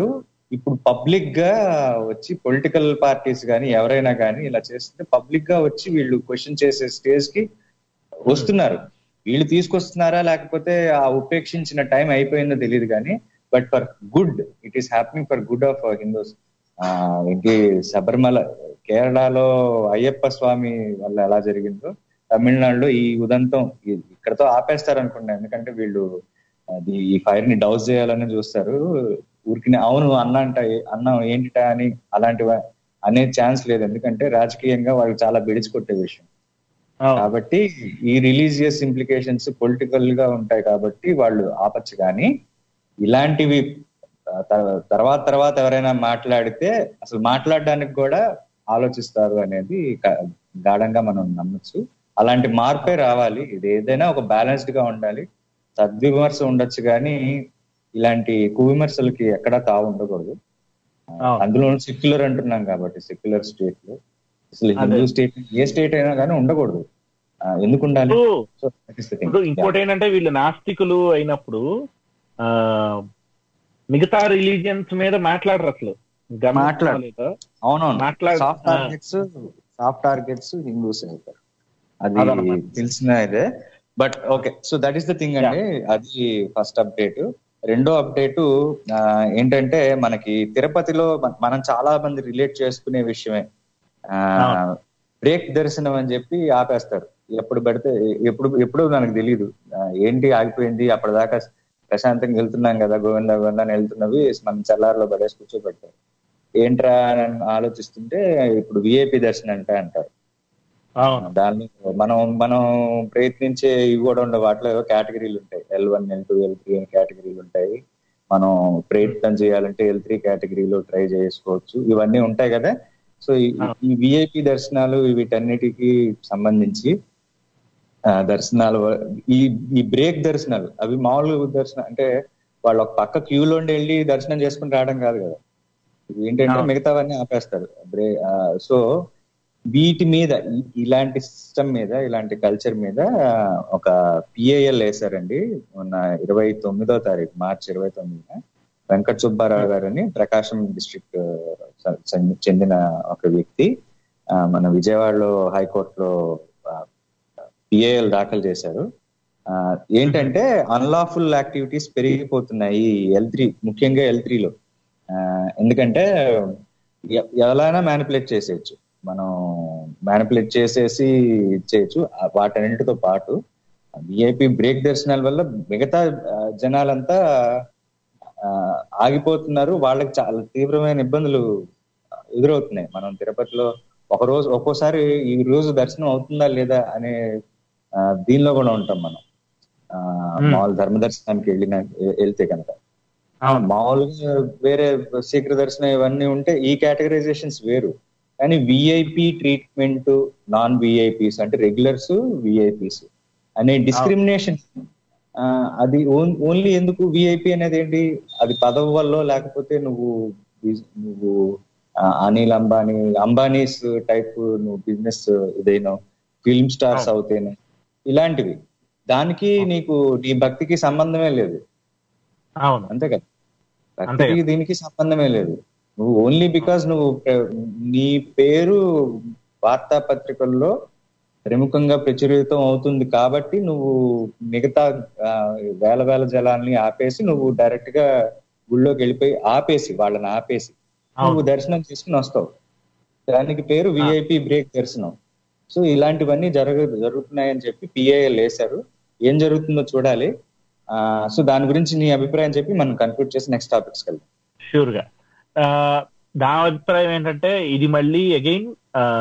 E: ఇప్పుడు పబ్లిక్ గా వచ్చి పొలిటికల్ పార్టీస్ కానీ ఎవరైనా కానీ ఇలా చేస్తుంటే పబ్లిక్ గా వచ్చి వీళ్ళు క్వశ్చన్ చేసే స్టేజ్ కి వస్తున్నారు వీళ్ళు తీసుకొస్తున్నారా లేకపోతే ఆ ఉపేక్షించిన టైం అయిపోయిందో తెలియదు కానీ but for good it is happening for good of Hindus ఏంటి శబరిమల కేరళలో అయ్యప్ప స్వామి వల్ల ఎలా జరిగిందో తమిళనాడులో ఈ ఉదంతం ఇ- ఇక్కడతో ఆపేస్తారు అనుకున్నా ఎందుకంటే వీళ్ళు అది ఈ ఫైర్ ని డౌస్ చేయాలని చూస్తారు ఊరికి అవును అన్న అంట అన్న ఏంటిటా అని అలాంటివి అనే ఛాన్స్ లేదు ఎందుకంటే రాజకీయంగా వాళ్ళు చాలా బిడిచి కొట్టే విషయం
D: అవును.
E: కాబట్టి ఈ రిలీజియస్ ఇంప్లికేషన్స్ పొలిటికల్ గా ఉంటాయి కాబట్టి వాళ్ళు ఆపచ్చు కానీ ఇలాంటివి ఆ, త- తర్వాత తర్వాత ఎవరైనా మాట్లాడితే అసలు మాట్లాడడానికి కూడా ఆలోచిస్తారు అనేది క- గాఢంగా మనం నమ్మచ్చు అలాంటి మార్పే రావాలి ఇది ఏదైనా ఒక బ్యాలెన్స్డ్ గా ఉండాలి సద్విమర్శ ఉండొచ్చు కానీ ఇలాంటి కువిమర్శలకి ఎక్కడా తావు ఉండకూడదు
D: అవును.
E: అందులో సెక్యులర్ అంటున్నాం కాబట్టి సెక్యులర్ స్టేట్ లో అసలు
D: అదే.
E: హిందూ స్టేట్ ఏ స్టేట్ అయినా కానీ ఉండకూడదు ఆ, ఎందుకు ఉండాలి
D: ఇప్పుడు
E: so that is the thing.
D: ఇప్పుడు ఇంకోటి ఏంటంటే వీళ్ళు నాస్తికులు అయినప్పుడు ఆ మిగతా రిలీజియన్స్ మీద మాట్లాడరు అసలు గమనించావా
E: మాట్లాడరు.
D: లేదా?
E: అవునవును
D: మాట్లాడ-
E: సాఫ్ట్
D: ఆ.
E: టార్గెట్స్ సాఫ్ట్ టార్గెట్స్ హిందూస్ అవుతారు అది
D: అదన్నమాట.
E: తెలిసిన ఇదే but okay so that is the thing అండి అది ఫస్ట్ అప్డేట్ రెండో అప్డేట్ ఏంటంటే మనకి తిరుపతిలో మన- మనం చాలా మంది రిలేట్ చేసుకునే విషయమే
D: అవును.
E: బ్రేక్ దర్శనం అని చెప్పి ఆపేస్తారు ఎప్పుడు పెడితే ఎప్పుడు ఎప్పుడు మనకు తెలియదు ఆ, ఏంటి ఆగిపోయింది అప్పటిదాకా ప్రశాంతంగా వెళ్తున్నాం కదా గోవింద గోవింద అని వెళ్తున్నవి మనం చల్లారిలో పడేసి కూర్చోబెడతారు ఏంట్రా అని ఆలోచిస్తుంటే ఇప్పుడు విఐపి దర్శనం అంటే అంటారు
D: అవును
E: దాన్ని మనం మనం ప్రయత్నించే ఇవి కూడా ఉండే వాటిలో ఏవో కేటగిరీలు ఉంటాయి L one L two L three అని కేటగిరీలు ఉంటాయి మనం ప్రయత్నం చేయాలంటే ఎల్ త్రీ కేటగిరీలో ట్రై చేసుకోవచ్చు ఇవన్నీ ఉంటాయి కదా సో ఈ- ఈ విఐపి దర్శనాలు వీటన్నిటికి సంబంధించి ఆ, దర్శనాలు ఈ ఈ బ్రేక్ దర్శనాలు అవి మామూలు దర్శనం అంటే వాళ్ళు ఒక పక్క క్యూలో వెళ్ళి దర్శనం చేసుకుని రావడం కాదు కదా ఇవి ఏంటంటే
D: అవును.
E: మిగతావన్నీ ఆపేస్తారు బ్రే సో వీటి మీద ఈ- ఇలాంటి సిస్టమ్ మీద ఇలాంటి కల్చర్ మీద ఒక పిఏఎల్ వేశారండి మొన్న ఇరవై తొమ్మిదో తారీఖు మార్చి ఇరవై తొమ్మిదిన వెంకట సుబ్బారావు గారని ప్రకాశం డిస్ట్రిక్ట్ చెందిన ఒక వ్యక్తి ఆ, మన విజయవాడలో హైకోర్టులో పిఏఎల్ దాఖలు చేశారు ఆ, ఏంటంటే అన్లాఫుల్ యాక్టివిటీస్ పెరిగిపోతున్నాయి ఎల్ త్రీ ముఖ్యంగా ఎల్ త్రీలో ఎందుకంటే ఎ- ఎవరైనా మ్యానిపులేట్ చేసేయచ్చు మనం మ్యానిపులేట్ చేసేసి చేయొచ్చు ఆ వాటన్నిటితో పాటు విఐపి బ్రేక్ దర్శనాల వల్ల మిగతా ఆ, జనాలంతా ఆ, ఆగిపోతున్నారు వాళ్ళకి చాలా తీవ్రమైన ఇబ్బందులు ఎదురవుతున్నాయి మనం తిరుపతిలో ఒక రోజు ఒక్కోసారి ఈ రోజు దర్శనం అవుతుందా లేదా అనే ఆ, దీనిలో కూడా ఉంటాం మనం ఆ, మామూలు ధర్మ దర్శనానికి వెళ్ళిన వెళ్తే కనుక
D: అవును
E: మామూలుగా వేరే శీఘ్ర దర్శనం ఇవన్నీ ఉంటే ఈ కేటగరైజేషన్స్ వేరు కానీ విఐపి ట్రీట్మెంట్ నాన్ విఐపీస్ అంటే రెగ్యులర్స్ విఐపీస్ అనే డిస్క్రిమినేషన్ అది ఓన్లీ ఎందుకు విఐపి అనేది ఏంటి అది పదవి వల్ల లేకపోతే నువ్వు బిజ్- నువ్వు ఆ, అనిల్ అంబానీ అంబానీస్ టైప్ నువ్వు బిజినెస్ ఇదైనా ఫిల్మ్ స్టార్స్ అవుతేనే ఇలాంటివి దానికి నీకు నీ భక్తికి సంబంధమే లేదు
D: అవును
E: అంతే కదా
D: అంతే
E: భక్తికి దీనికి సంబంధమే లేదు నువ్వు ఓన్లీ బికాస్ నువ్వు ప్ర- నీ పేరు వార్తాపత్రికల్లో ప్రముఖంగా ప్రచురితం అవుతుంది కాబట్టి నువ్వు మిగతా ఆ, వేల వేల జలాల్ని ఆపేసి నువ్వు డైరెక్ట్ గా గుళ్ళోకి వెళ్ళిపోయి ఆపేసి వాళ్ళని ఆపేసి నువ్వు దర్శనం చేసుకుని వస్తావు దానికి పేరు విఐపి బ్రేక్ దర్శనం సో ఇలాంటివన్నీ జరగ జరుగుతున్నాయని చెప్పి పిఏఎల్ వేశారు ఏం జరుగుతుందో చూడాలి ఆ, సో దాని గురించి నీ అభిప్రాయం చెప్పి మనం కన్క్లూడ్ చేసి నెక్స్ట్ టాపిక్స్ వెళ్దాం
D: షూర్ గా ఆ, నా అభిప్రాయం ఏంటంటే ఇది మళ్ళీ అగైన్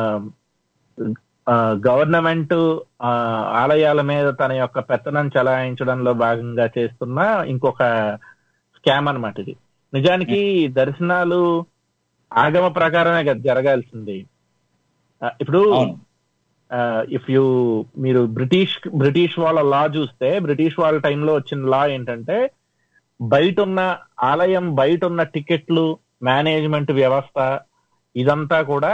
D: గవర్నమెంట్ ఆలయాల మీద తన యొక్క పెత్తనం చలాయించడంలో భాగంగా చేస్తున్న ఇంకొక స్కామ్ అన్నమాట ఇది నిజానికి దర్శనాలు ఆగమ ప్రకారమే కదా జరగాల్సింది ఆ, ఇప్పుడు
E: అవును.
D: ఇఫ్ యూ మీరు బ్రిటిష్ బ్రిటిష్ వాళ్ళ లా చూస్తే బ్రిటిష్ వాళ్ళ టైంలో వచ్చిన లా ఏంటంటే బయట ఉన్న ఆలయం బయట ఉన్న టికెట్లు మేనేజ్మెంట్ వ్యవస్థ ఇదంతా కూడా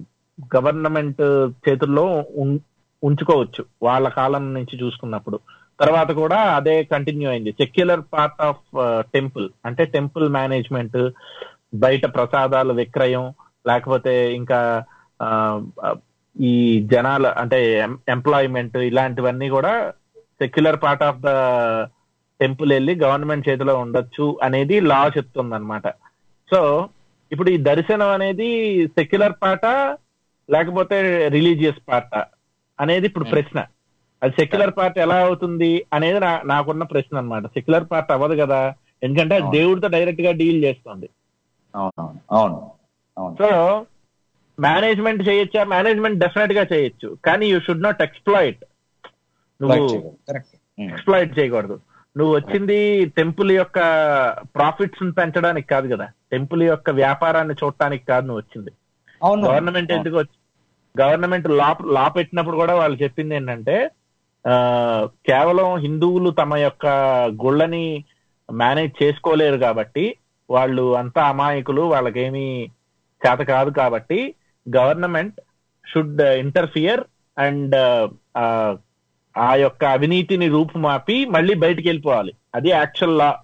D: గవర్నమెంట్ చేతుల్లో ఉం- ఉంచుకోవచ్చు వాళ్ళ కాలం నుంచి చూసుకున్నప్పుడు తర్వాత కూడా అదే కంటిన్యూ అయింది సెక్యులర్ పార్ట్ ఆఫ్ టెంపుల్ అంటే టెంపుల్ మేనేజ్మెంట్ బయట ప్రసాదాలు విక్రయం లేకపోతే ఇంకా ఆ, ఆ, ఈ జనాల అంటే ఎంప్లాయ్మెంట్ ఇలాంటివన్నీ కూడా secular part of the temple వెళ్ళి గవర్నమెంట్ చేతిలో ఉండొచ్చు అనేది లా చెప్తుంది అనమాట సో ఇప్పుడు ఈ దర్శనం అనేది సెక్యులర్ పార్టా లేకపోతే రిలీజియస్ పార్టా అనేది ఇప్పుడు ప్రశ్న అది సెక్యులర్ పార్ట్ ఎలా అవుతుంది అనేది నా నాకున్న ప్రశ్న అన్నమాట సెక్యులర్ పార్ట్ అవ్వదు కదా ఎందుకంటే అది
E: అవును.
D: దేవుడితో డైరెక్ట్ గా డీల్ చేస్తుంది
E: అవునవును అవును అవును
D: సో మేనేజ్మెంట్ చేయొచ్చా మేనేజ్మెంట్ డెఫినెట్ గా చేయొచ్చు కానీ యూ షుడ్ నాట్ ఎక్స్ప్లాయిట్ నువ్వు
E: కరెక్ట్
D: ఎక్స్ప్లాయిట్ చేయకూడదు నువ్వు వచ్చింది టెంపుల్ యొక్క ప్రాఫిట్స్ పెంచడానికి కాదు కదా టెంపుల్ యొక్క వ్యాపారాన్ని చూడటానికి కాదు నువ్వు వచ్చింది
E: అవును
D: గవర్నమెంట్ ఎందుకు వచ్చి గవర్నమెంట్ లా లా పెట్టినప్పుడు కూడా వాళ్ళు చెప్పింది ఏంటంటే ఆ, కేవలం హిందువులు తమ యొక్క గుళ్ళని మేనేజ్ చేసుకోలేరు కాబట్టి వాళ్ళు అంతా అమాయకులు వాళ్ళకేమీ చేత కాదు కాబట్టి గవర్నమెంట్ షుడ్ ఇంటర్ఫియర్ అండ్ ఆ యొక్క అవినీతిని రూపుమాపి మళ్ళీ బయటికి వెళ్ళిపోవాలి అది యాక్చువల్ లా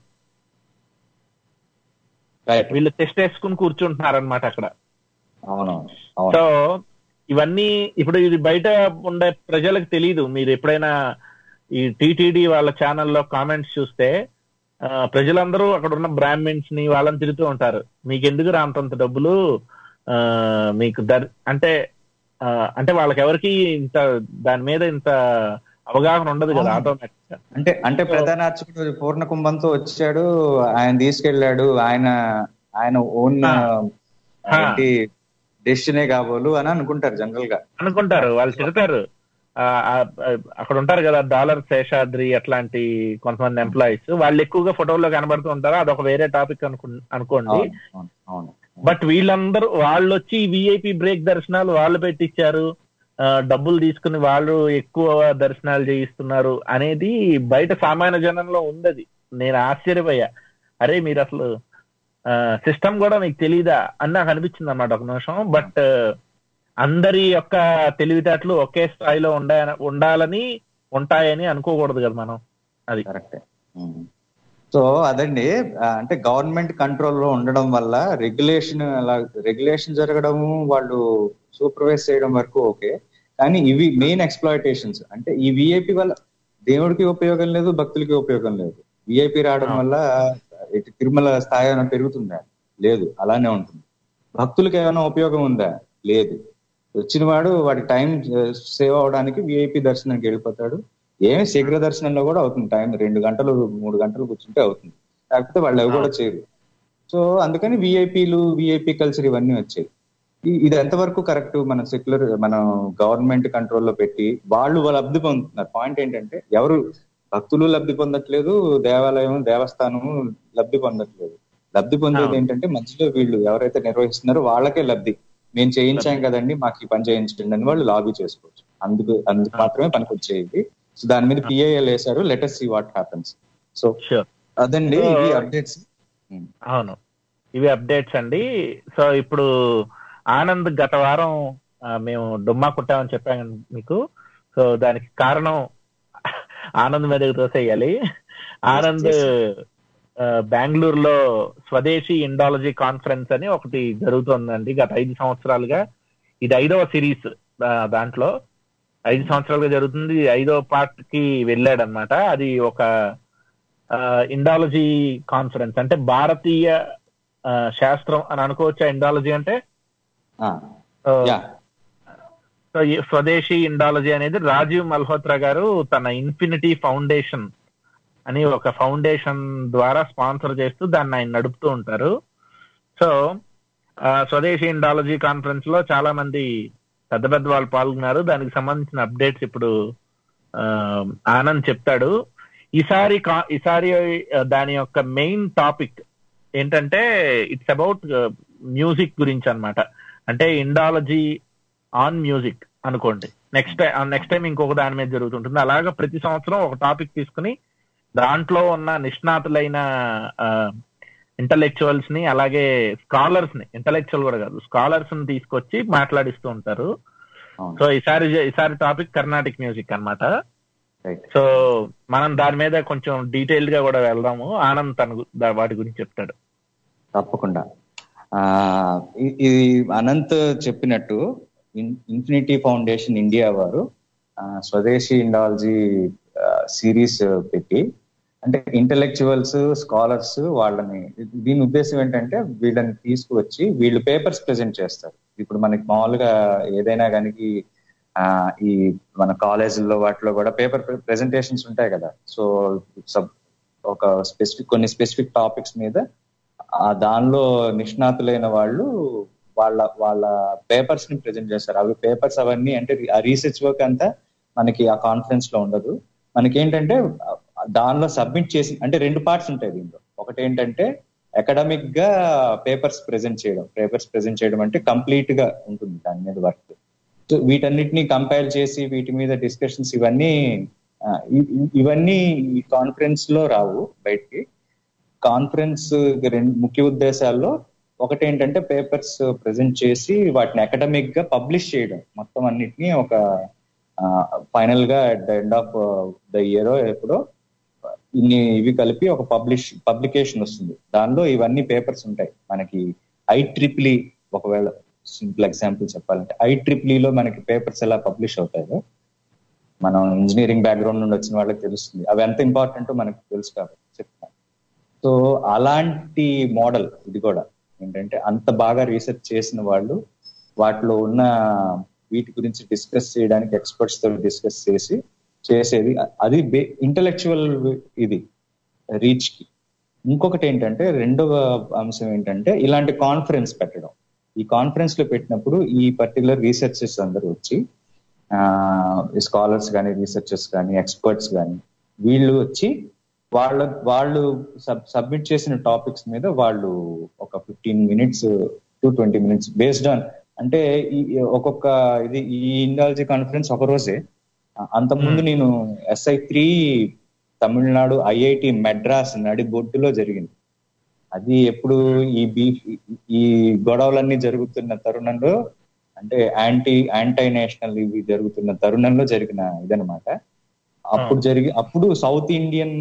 E: రైట్
D: వీళ్ళు టెస్ట్ వేసుకుని కూర్చుంటున్నారనమాట అక్కడ
E: అవునవును అవును
D: సో ఇవన్నీ ఇప్పుడు ఇది బయట ఉండే ప్రజలకు తెలియదు మీరు ఎప్పుడైనా ఈ టీటీడీ వాళ్ళ ఛానల్లో కామెంట్స్ చూస్తే ఆ, ప్రజలందరూ అక్కడ ఉన్న బ్రాహ్మిన్స్ ని వాళ్ళని తిరుగుతూ ఉంటారు మీకు ఎందుకు రా అంతంత డబ్బులు ఆ, మీకు దర్ అంటే ఆ, అంటే వాళ్ళకి ఎవరికి ఇంత దాని మీద ఇంత అవగాహన ఉండదు కదా
E: అవును.
D: ఆటోమేటిక్ గా
E: అంటే అంటే ప్రధాన అర్చకుడు పూర్ణ కుంభంతో వచ్చాడు ఆయన తీసుకెళ్ళాడు ఆయన ఆయన ఓన్
D: ఆ. ఆ.
E: ఏంటి డెస్టినే కాబోలు అని అనుకుంటారు జనరల్ గా
D: అనుకుంటారు వాళ్ళు తిడతారు ఆ, ఆ, ఆ, అక్కడ ఉంటారు కదా డాలర్ శేషాద్రి అట్లాంటి కొంతమంది ఎంప్లాయీస్ వాళ్ళు ఎక్కువగా ఫోటోల్లో కనబడుతూ ఉంటారు అదొక వేరే టాపిక్ అనుకు అనుకోండి
E: అవును అవును అవును
D: బట్ వీళ్ళందరూ వాళ్ళు వచ్చి విఐపి బ్రేక్ దర్శనాలు వాళ్ళు పెట్టించారు ఆ, డబ్బులు తీసుకుని వాళ్ళు ఎక్కువ దర్శనాలు చేయిస్తున్నారు అనేది బయట సామాన్య జనంలో ఉందది నేను ఆశ్చర్యపోయా అరే మీరు అసలు సిస్టమ్ కూడా మీకు తెలీదా అని నాకు అనిపించింది అన్నమాట ఒక నిమిషం బట్ అందరి యొక్క తెలివితేటలు ఒకే స్థాయిలో ఉండ ఉండాలని ఉంటాయని అనుకోకూడదు కదా మనం అది
E: కరెక్టే సో అదండి ఆ, అంటే గవర్నమెంట్ కంట్రోల్లో ఉండడం వల్ల రెగ్యులేషన్ అలా రెగ్యులేషన్ జరగడము వాళ్ళు సూపర్వైజ్ చేయడం వరకు ఓకే కానీ ఇవి మెయిన్ ఎక్స్ప్లాయిటేషన్స్ అంటే ఈ విఐపి వల్ల దేవుడికి ఉపయోగం లేదు భక్తులకి ఉపయోగం లేదు విఐపి రావడం వల్ల ఇటు తిరుమల స్థాయి ఏమైనా పెరుగుతుందా లేదు అలానే ఉంటుంది భక్తులకి ఏమైనా ఉపయోగం ఉందా లేదు వచ్చిన వాడు వాడి టైం సేవ్ అవడానికి విఐపి దర్శనానికి వెళ్ళిపోతాడు ఏమి శీఘ్ర దర్శనంలో కూడా అవుతుంది టైం రెండు గంటలు మూడు గంటలు కూర్చుంటే అవుతుంది కాకపోతే వాళ్ళు అవి కూడా చేయరు సో అందుకని విఐపీలు విఐపి కల్చర్ ఇవన్నీ వచ్చాయి ఈ- ఇది ఎంతవరకు కరెక్ట్ మన సెక్యులర్ మనం గవర్నమెంట్ కంట్రోల్లో పెట్టి వాళ్ళు వాళ్ళు లబ్ధి పొందుతున్నారు పాయింట్ ఏంటంటే ఎవరు భక్తులు లబ్ధి పొందట్లేదు దేవాలయం దేవస్థానం లబ్ధి పొందట్లేదు లబ్ధి పొందేది
D: అవును.
E: ఏంటంటే మధ్యలో వీళ్ళు ఎవరైతే నిర్వహిస్తున్నారో వాళ్ళకే లబ్ధి మేము చేయించాం కదండి మాకు ఈ పని చేయించండి అని వాళ్ళు లాబీ చేసుకోవచ్చు అందుకు అందుకు మాత్రమే పనికి వచ్చేది సో దాని మీద పిఐఎల్ వేశారు latest see what happens so
D: sure
E: అదండి
D: So-
E: ఇవి అప్డేట్స్
D: అవును ఇవి అప్డేట్స్ అండి సో ఇప్పుడు ఆనంద్ గత వారం ఆ, మేము డుమ్మా కుట్టామని చెప్పాను మీకు సో దానికి కారణం ఆనంద్ మీదకి తోసేయాలి ఆనంద్ ఆ, బెంగళూరులో స్వదేశీ ఇండాలజీ కాన్ఫరెన్స్ అని ఒకటి జరుగుతుందండి గత ఐదు సంవత్సరాలుగా ఇది ఐదవ సిరీస్ దాంట్లో ఐదు సంవత్సరాలుగా జరుగుతుంది ఇది ఐదవ పార్ట్ కి వెళ్ళాడు అనమాట అది ఒక ఇండాలజీ కాన్ఫరెన్స్ అంటే భారతీయ ఆ, శాస్త్రం అని అనుకోవచ్చా ఇండాలజీ అంటే సో,
E: యా
D: సో ఈ స్వదేశీ ఇండాలజీ అనేది రాజీవ్ మల్హోత్రా గారు తన ఇన్ఫినిటీ ఫౌండేషన్ అని ఒక ఫౌండేషన్ ద్వారా స్పాన్సర్ చేస్తూ దాన్ని ఆయన నడుపుతూ ఉంటారు సో ఆ, స్వదేశీ ఇండాలజీ కాన్ఫరెన్స్ లో చాలా మంది పెద్ద పెద్ద వాళ్ళు పాల్గొన్నారు దానికి సంబంధించిన అప్డేట్స్ ఇప్పుడు ఆ, ఆనంద్ చెప్తాడు ఈసారి కా- ఈసారి ఆ, దాని యొక్క మెయిన్ టాపిక్ ఏంటంటే ఇట్స్ అబౌట్ మ్యూజిక్ గురించి అన్నమాట అంటే ఇండాలజీ ఆన్ మ్యూజిక్ అనుకోండి నెక్స్ట్ నెక్స్ట్ టైం ఇంకొక దాని మీద జరుగుతుంటుంది అలాగా ప్రతి సంవత్సరం ఒక టాపిక్ తీసుకుని దాంట్లో ఉన్న నిష్ణాతులైన ఇంటలెక్చువల్స్ ని అలాగే స్కాలర్స్ ని ఇంటలెక్చువల్ కూడా కాదు స్కాలర్స్ ని తీసుకొచ్చి మాట్లాడిస్తూ ఉంటారు
E: అవును.
D: సో ఈసారి ఈసారి టాపిక్ కర్ణాటిక్ మ్యూజిక్ అన్నమాట
E: రైట్
D: సో మనం దాని మీద కొంచెం డీటెయిల్డ్ గా కూడా వెళ్దాము ఆనంద్ తన గు- దా- వాటి గురించి చెప్తాడు
E: తప్పకుండా ఆ ఇ- ఇది అనంత్ చెప్పినట్టు ఇన్- ఇన్ఫినిటీ ఫౌండేషన్ ఇండియా వారు ఆ, స్వదేశీ ఇండాలజీ సిరీస్ పెట్టి అంటే ఇంటలెక్చువల్స్ స్కాలర్స్ వాళ్ళని దీని ఉద్దేశం ఏంటంటే వీళ్ళని తీసుకువచ్చి వీళ్ళు పేపర్స్ ప్రెజెంట్ చేస్తారు ఇప్పుడు మనకి మామూలుగా ఏదైనా కానీ ఆ ఈ మన కాలేజీల్లో వాటిలో కూడా పేపర్ ప్రెజెంటేషన్స్ ఉంటాయి కదా సో సబ్ ఒక స్పెసిఫిక్ కొన్ని స్పెసిఫిక్ టాపిక్స్ మీద ఆ దానిలో నిష్ణాతులైన వాళ్ళు వాళ్ళ వాళ్ళ పేపర్స్ ని ప్రజెంట్ చేస్తారు అవి పేపర్స్ అవన్నీ అంటే ఆ రీసెర్చ్ వర్క్ అంతా మనకి ఆ కాన్ఫరెన్స్ లో ఉండదు మనకి ఏంటంటే ఆ, దానిలో సబ్మిట్ చేసి అంటే రెండు పార్ట్స్ ఉంటాయి దీనిలో ఒకటి ఏంటంటే అకాడమిక్ గా పేపర్స్ ప్రెజెంట్ చేయడం పేపర్స్ ప్రెజెంట్ చేయడం అంటే కంప్లీట్ గా ఉంటుంది దాని మీద వర్క్ సో వీటన్నిటిని కంపైల్ చేసి వీటి మీద డిస్కషన్స్ ఇవన్నీ ఆ, ఇ- ఇ- ఇవన్నీ ఈ కాన్ఫరెన్స్ లో రావు బయటికి కాన్ఫరెన్స్ రెండు ముఖ్య ఉద్దేశాల్లో ఒకటి ఏంటంటే పేపర్స్ ప్రజెంట్ చేసి వాటిని అకాడమిక్ గా పబ్లిష్ చేయడం మొత్తం అన్నిటిని ఒక ఫైనల్ గా at the end of the year ఎప్పుడో ఇన్ని ఇవి కలిపి ఒక పబ్లిష్ పబ్లికేషన్ వస్తుంది దానిలో ఇవన్నీ పేపర్స్ ఉంటాయి మనకి ఐ ట్రిప్లీ ఒకవేళ సింపుల్ ఎగ్జాంపుల్ చెప్పాలంటే ఐ ట్రిప్లీలో మనకి పేపర్స్ ఎలా పబ్లిష్ అవుతాయో మనం ఇంజనీరింగ్ బ్యాక్గ్రౌండ్ నుండి వచ్చిన వాళ్ళకి తెలుస్తుంది అవి ఎంత ఇంపార్టెంటో మనకు తెలుసు కాబట్టి చెప్తాను సో అలాంటి మోడల్ ఇది కూడా ఏంటంటే అంత బాగా రీసెర్చ్ చేసిన వాళ్ళు వాటిలో ఉన్న వీటి గురించి డిస్కస్ చేయడానికి ఎక్స్పర్ట్స్ తో డిస్కస్ చేసి చేసేది అది ఇంటలెక్చువల్ ఇది రీచ్ కి ఇంకొకటి ఏంటంటే రెండవ అంశం ఏంటంటే ఇలాంటి కాన్ఫరెన్స్ పెట్టడం ఈ కాన్ఫరెన్స్ లో పెట్టినప్పుడు ఈ పర్టికులర్ రీసెర్చర్స్ అందరూ వచ్చి స్కాలర్స్ కానీ రీసెర్చర్స్ కానీ ఎక్స్పర్ట్స్ కానీ వీళ్ళు వచ్చి వాళ్ళ వాళ్ళు సబ్మిట్ చేసిన టాపిక్స్ మీద వాళ్ళు ఒక fifteen minutes to twenty minutes based on అంటే ఈ ఒక్కొక్క ఇది ఈ ఇండాలజీ కాన్ఫరెన్స్ ఒక రోజే అంతకుముందు నేను SI three Tamil Nadu IIT Madras నడి బొడ్డులో జరిగింది అది ఎప్పుడు ఈ బీ ఈ గొడవలన్నీ జరుగుతున్న తరుణంలో అంటే యాంటీ యాంటీ నేషనల్ ఇవి జరుగుతున్న తరుణంలో జరిగిన ఇదనమాట అప్పుడు జరిగి అప్పుడు సౌత్ ఇండియన్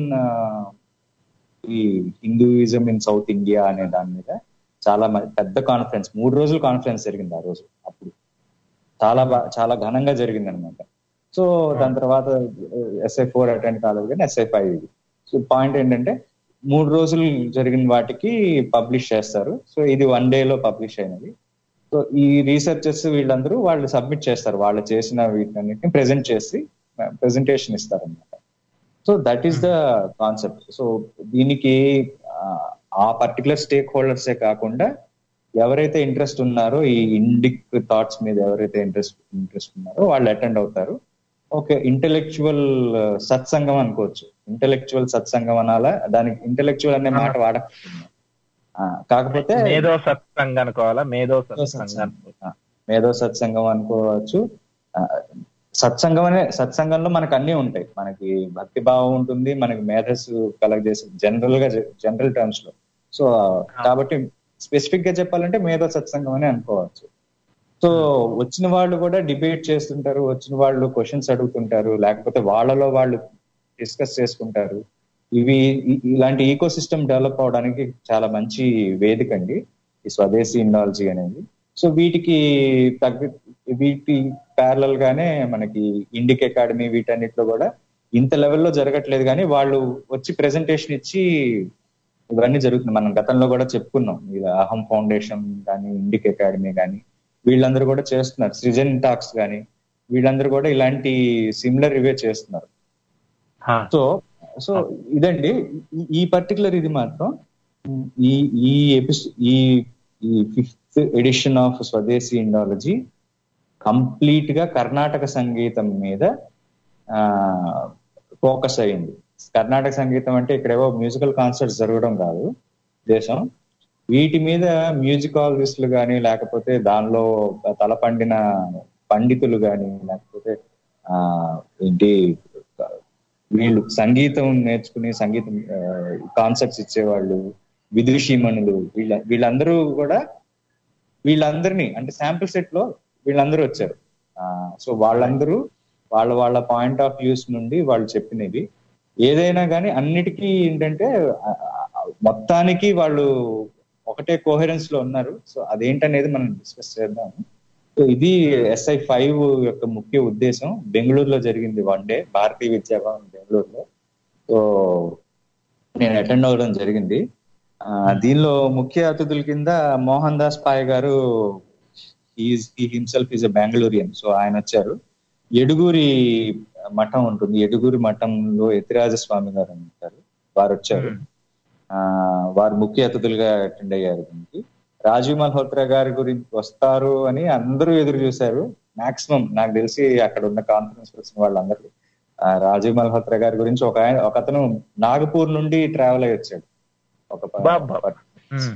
E: ఈ హిందూయిజం ఇన్ సౌత్ ఇండియా అనే దాని మీద చాలా పెద్ద కాన్ఫరెన్స్ మూడు రోజుల కాన్ఫరెన్స్ జరిగింది ఆ రోజు అప్పుడు చాలా బా చాలా ఘనంగా జరిగింది అనమాట సో దాని తర్వాత ఎస్ఐ ఫోర్ అటెండ్ కాలేదు కానీ ఎస్ఐ ఫైవ్ ఇది సో పాయింట్ ఏంటంటే మూడు రోజులు జరిగిన వాటికి పబ్లిష్ చేస్తారు సో ఇది వన్ డే లో పబ్లిష్ అయినది సో ఈ రీసెర్చర్స్ వీళ్ళందరూ వాళ్ళు సబ్మిట్ చేస్తారు వాళ్ళు చేసిన వీటన్నిటిని ప్రెజెంట్ చేసి ప్రెజెంటేషన్ ఇస్తారు అనమాట so that is the concept so దీనికి ఆ పర్టికులర్ స్టేక్ హోల్డర్సే కాకుండా ఎవరైతే ఇంట్రెస్ట్ ఉన్నారో ఈ ఇండిక్ థాట్స్ మీద ఎవరైతే ఇంట్రెస్ట్ ఇంట్రెస్ట్ ఉన్నారో వాళ్ళు అటెండ్ అవుతారు ఓకే ఇంటెలెక్చువల్ సత్సంగం అనుకోవచ్చు ఇంటెలెక్చువల్ సత్సంగం అనాలా దానికి ఇంటెలెక్చువల్ అనే మాట వాడకపోతుంది కాకపోతే
D: మేధో సత్సంగం అనుకోవాలా మేధో సత్సంగం
E: మేధో సత్సంగం అనుకోవచ్చు సత్సంగం అనే సత్సంగంలో మనకు అన్ని ఉంటాయి మనకి భక్తి భావం ఉంటుంది మనకి మేధస్సు కలగజేసే జనరల్ గా జనరల్ టర్మ్స్ లో సో కాబట్టి స్పెసిఫిక్ గా చెప్పాలంటే మేధో సత్సంగం అని అనుకోవచ్చు సో వచ్చిన వాళ్ళు కూడా డిబేట్ చేస్తుంటారు వచ్చిన వాళ్ళు క్వశ్చన్స్ అడుగుతుంటారు లేకపోతే వాళ్ళలో వాళ్ళు డిస్కస్ చేసుకుంటారు ఇవి ఇలాంటి ఈకో సిస్టమ్ డెవలప్ అవడానికి చాలా మంచి వేదిక అండి ఈ స్వదేశీ ఇండాలజీ అనేది సో వీటికి తగ్గ వీటి ప్యారలల్ గానే మనకి ఇండిక్ అకాడమీ వీటన్నిటిలో కూడా ఇంత లెవెల్లో జరగట్లేదు కానీ వాళ్ళు వచ్చి ప్రెజెంటేషన్ ఇచ్చి ఇవన్నీ జరుగుతుంది మనం గతంలో కూడా చెప్పుకున్నాం ఇది అహం ఫౌండేషన్ కానీ ఇండిక్ అకాడమీ కానీ వీళ్ళందరూ కూడా చేస్తున్నారు సృజన్ టాక్స్ కానీ వీళ్ళందరూ కూడా ఇలాంటి సిమిలర్ ఇవే చేస్తున్నారు సో సో ఇదండి ఈ పర్టికులర్ ఇది మాత్రం ఈ ఈ ఎపిసో ఈ ఈ fifth edition of Swadeshi Indology complete గా కర్ణాటక సంగీతం మీద ఫోకస్ అయింది కర్ణాటక సంగీతం అంటే ఇక్కడేవో మ్యూజికల్ కాన్సర్ట్స్ జరగడం కాదు దేశం వీటి మీద మ్యూజికాలజిస్టులు కానీ లేకపోతే దానిలో తలపండిన పండితులు కానీ లేకపోతే ఆ ఏంటి వీళ్ళు సంగీతం నేర్చుకుని సంగీతం కాన్సెప్ట్స్ ఇచ్చేవాళ్ళు విదుషీమణులు వీళ్ళ వీళ్ళందరూ కూడా వీళ్ళందరినీ అంటే శాంపుల్ సెట్ లో వీళ్ళందరూ వచ్చారు సో వాళ్ళందరూ వాళ్ళ వాళ్ళ పాయింట్ ఆఫ్ వ్యూస్ నుండి వాళ్ళు చెప్పినవి ఏదైనా కానీ అన్నిటికీ ఏంటంటే ఆ, ఆ, మొత్తానికి వాళ్ళు ఒకటే కోహరెన్స్ లో ఉన్నారు సో అదేంటనేది మనం డిస్కస్ చేద్దాం సో ఇది ఎస్ఐ ఫైవ్ యొక్క ముఖ్య ఉద్దేశం బెంగళూరులో జరిగింది వన్ డే భారతీయ విద్యాభవన్ బెంగళూరులో సో నేను అటెండ్ అవ్వడం జరిగింది ఆ, దీనిలో ముఖ్య అతిథుల కింద మోహన్ దాస్ పాయ్ గారు ఈ himself is a Bengalurean so ఆయన వచ్చారు ఎడుగురి మఠం ఉంటుంది ఎడుగురి మఠంలో యతిరాజ స్వామి గారు అని ఉంటారు వారు వచ్చారు ఆ వారు ముఖ్య అతిథులుగా అటెండ్ అయ్యారు దీనికి రాజీవ్ మల్హోత్రా గారి గురించి వస్తారు అని అందరూ ఎదురు చూశారు మాక్సిమం నాకు తెలిసి అక్కడ ఉన్న కాన్ఫరెన్స్ పర్సన్ వాళ్ళందరూ ఆ, రాజీవ్ మల్హోత్రా గారి గురించి ఒక ఆయన ఒక అతను నాగపూర్ నుండి ట్రావెల్ అయ్యి వచ్చాడు ఒక ప-
D: Baba. Um.